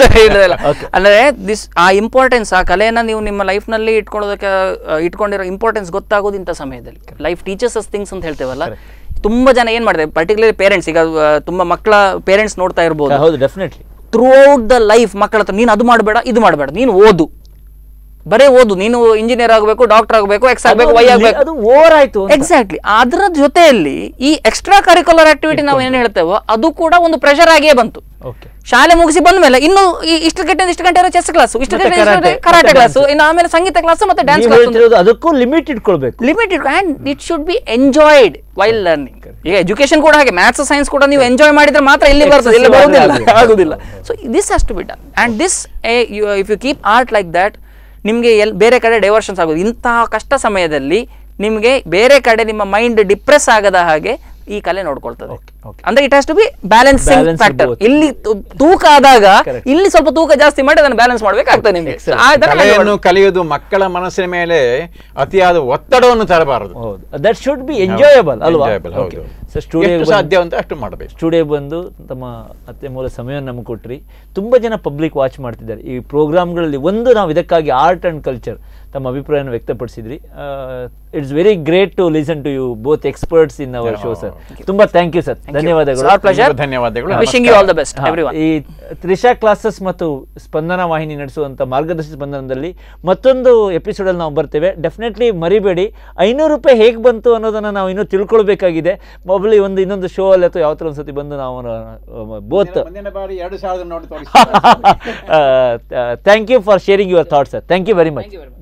ಅಂದ್ರೆ ದಿಸ್ ಆ ಇಂಪಾರ್ಟೆನ್ಸ್ ಆ ಕಲೆಯನ್ನ ನೀವು ನಿಮ್ಮ ಲೈಫ್ ನಲ್ಲಿ ಇಟ್ಕೊಳ್ಳೋದಕ್ಕೆ ಆ, ಇಟ್ಕೊಂಡಿರೋ ಇಂಪಾರ್ಟೆನ್ಸ್ ಗೊತ್ತಾಗೋದು ಇಂಥ ಸಮಯದಲ್ಲಿ ಲೈಫ್ ಟೀಚರ್ಸ್ ಅಸ್ ಥಿಂಗ್ಸ್ ಅಂತ ಹೇಳ್ತೇವಲ್ಲ ತುಂಬಾ ಜನ ಏನ್ ಮಾಡ್ತಾರೆ ಪರ್ಟಿಕ್ಯುಲರ್ ಪೇರೆಂಟ್ಸ್ ಈಗ ಆ, ತುಂಬಾ ಮಕ್ಕಳ ಪೇರೆಂಟ್ಸ್ ನೋಡ್ತಾ ಇರ್ಬೋದು ಹೌದು definitely throughout the life ಮಕ್ಕಳ ಹತ್ರ ನೀನು ಅದು ಮಾಡಬೇಡ ಇದು ಮಾಡಬೇಡ ನೀನು ಓದು ಬರೇ ಓದು ನೀನು ಇಂಜಿನಿಯರ್ ಆಗಬೇಕು ಡಾಕ್ಟರ್ ಆಗಬೇಕು ಎಕ್ಸ್ ಆಗಬೇಕು ವೈ ಆಗಬೇಕು ಅದು ಓವರ್ ಆಯ್ತು ಅಂತ. ಎಕ್ಸಾಕ್ಟ್ಲಿ ಅದರ ಜೊತೆಯಲ್ಲಿ ಈ ಎಕ್ಸ್ಟ್ರಾ ಕರಿಕ್ಯುಲರ್ ಆಕ್ಟಿವಿಟಿ ನಾವು ಏನ್ ಹೇಳ್ತೇವೋ ಅದು ಕೂಡ ಒಂದು ಪ್ರೆಷರ್ ಆಗಿಯೇ ಬಂತು ಓಕೆ ಶಾಲೆ ಮುಗಿಸಿ ಬಂದ ಮೇಲೆ ಇನ್ನು ಈ ಇಷ್ಟು ಗಂಟೆ ಇಷ್ಟು ಗಂಟೆ ಚೆಸ್ ಕ್ಲಾಸ್ ಇಷ್ಟು ಮತ್ತೆ ಗಂಟೆ karate, ಕರಾಟೆ ಮತ್ತೆ ಕ್ಲಾಸ್ dance. ಇನ್ನು ಆಮೇಲೆ ಸಂಗೀತ ಕ್ಲಾಸ್ ಮತ್ತೆ ಡ್ಯಾನ್ಸ್ ನೀವು ಕ್ಲಾಸ್ ಹೇಳ್ತಿರೋದು ಅದಕ್ಕೂ ಲಿಮಿಟ್ ಇಟ್ಕೊಳ್ಬೇಕು limited and it should be enjoyed while learning ಈಗ ಎಜುಕೇಶನ್ ಕೂಡ ಹಾಗೆ ಮ್ಯಾಥ್ಸ್ ಸೈನ್ಸ್ ಕೂಡ ನೀವು ಎಂಜಾಯ್ ಮಾಡಿದ್ರೆ ಮಾತ್ರ ಇಲ್ಲಿ ಬರ್ತದೆ ಇಲ್ಲಿ Excessive ಬರುವುದಿಲ್ಲ ಆಗುದಿಲ್ಲ. ಆಗುದಿಲ್ಲ so this has to be done and this if you keep art like that ನಿಮಗೆ ಎಲ್ ಬೇರೆ ಕಡೆ ಡೈವರ್ಷನ್ಸ್ ಆಗೋದು ಇಂತಹ ಕಷ್ಟ ಸಮಯದಲ್ಲಿ ನಿಮಗೆ ಬೇರೆ ಕಡೆ ನಿಮ್ಮ ಮೈಂಡ್ ಡಿಪ್ರೆಸ್ ಆಗದ ಹಾಗೆ ಈ ಕಲೆ ನೋಡ್ಕೊಳ್ತದೆ Okay, okay. ಅಂದ್ರೆ it has to be balancing Balance factor both. ಇಲ್ಲಿ ತು- ತೂಕ ಆದಾಗ Correct. ಇಲ್ಲಿ ಸ್ವಲ್ಪ ತೂಕ ಜಾಸ್ತಿ ಮಾಡಿ ಅದನ್ನು ಬ್ಯಾಲೆನ್ಸ್ ಮಾಡ್ಬೇಕಾಗ್ತದೆ ನಿಮಗೆ Excellent. ಆ ತರ ಕಲೆಯನ್ನು ಕಲಿಯುವುದು ಮಕ್ಕಳ ಮನಸ್ಸಿನ ಮೇಲೆ ಅತಿಯಾದ ಒತ್ತಡವನ್ನು ತರಬಾರದು ಹೌದು ದಟ್ ಶುಡ್ ಬಿ ಎಂಜಾಯಬಲ್ ಅಲ್ವಾ Enjoyable, ಹೌದು. ಸರ್ ಸ್ಟುಡಿಯೋ ಎಷ್ಟು ಸಾಧ್ಯವಂತ ಅಷ್ಟು ಮಾಡಬೇಕು ಸ್ಟುಡಿಯೋ ಬಂದು ತಮ್ಮ ಅತ್ಯಮೂಲ ಸಮಯವನ್ನು ನಮಗೆ ಕೊಟ್ರಿ ತುಂಬ ಜನ ಪಬ್ಲಿಕ್ ವಾಚ್ ಮಾಡ್ತಿದ್ದಾರೆ ಈ ಪ್ರೋಗ್ರಾಮ್ಗಳಲ್ಲಿ ಒಂದು ನಾವು ಇದಕ್ಕಾಗಿ ಆರ್ಟ್ ಆ್ಯಂಡ್ ಕಲ್ಚರ್ ತಮ್ಮ ಅಭಿಪ್ರಾಯವನ್ನು ವ್ಯಕ್ತಪಡಿಸಿದ್ರಿ it's very great to listen to you both experts in our show sir ತುಂಬ ಥ್ಯಾಂಕ್ ಯು ಸರ್ ಧನ್ಯವಾದಗಳು Our pleasure. ನಿಮಗೂ ಧನ್ಯವಾದಗಳು. Wishing you all the best ಹಾ, ಎವ್ರಿವನ್ ಈ ತ್ರಿಷಾ ಕ್ಲಾಸಸ್ ಮತ್ತು ಸ್ಪಂದನ ವಾಹಿನಿ ನಡೆಸುವಂಥ ಮಾರ್ಗದರ್ಶಿ ಸ್ಪಂದನದಲ್ಲಿ ಮತ್ತೊಂದು ಎಪಿಸೋಡಲ್ಲಿ ನಾವು ಬರ್ತೇವೆ ಡೆಫಿನೆಟ್ಲಿ ಮರಿಬೇಡಿ ಐನೂರು ರೂಪಾಯಿ ಹೇಗೆ ಬಂತು ಅನ್ನೋದನ್ನು ನಾವು ಇನ್ನೂ ತಿಳ್ಕೊಳ್ಬೇಕಾಗಿದೆ ಮೊಬೈಲ್ ಒಂದು ಇನ್ನೊಂದು ಶೋ ಅಲ್ಲಿ ಅಥವಾ ಯಾವ ಥರ ಒಂದು ಸತಿ ಬಂದು ನಾವು ಬೋತ್ ಮುಂದಿನ ಬಾರಿ ಎರಡು ಸಾವಿರದ ನೋಡಿ ತೋರಿಸಿ thank you for sharing your thoughts sir thank you very much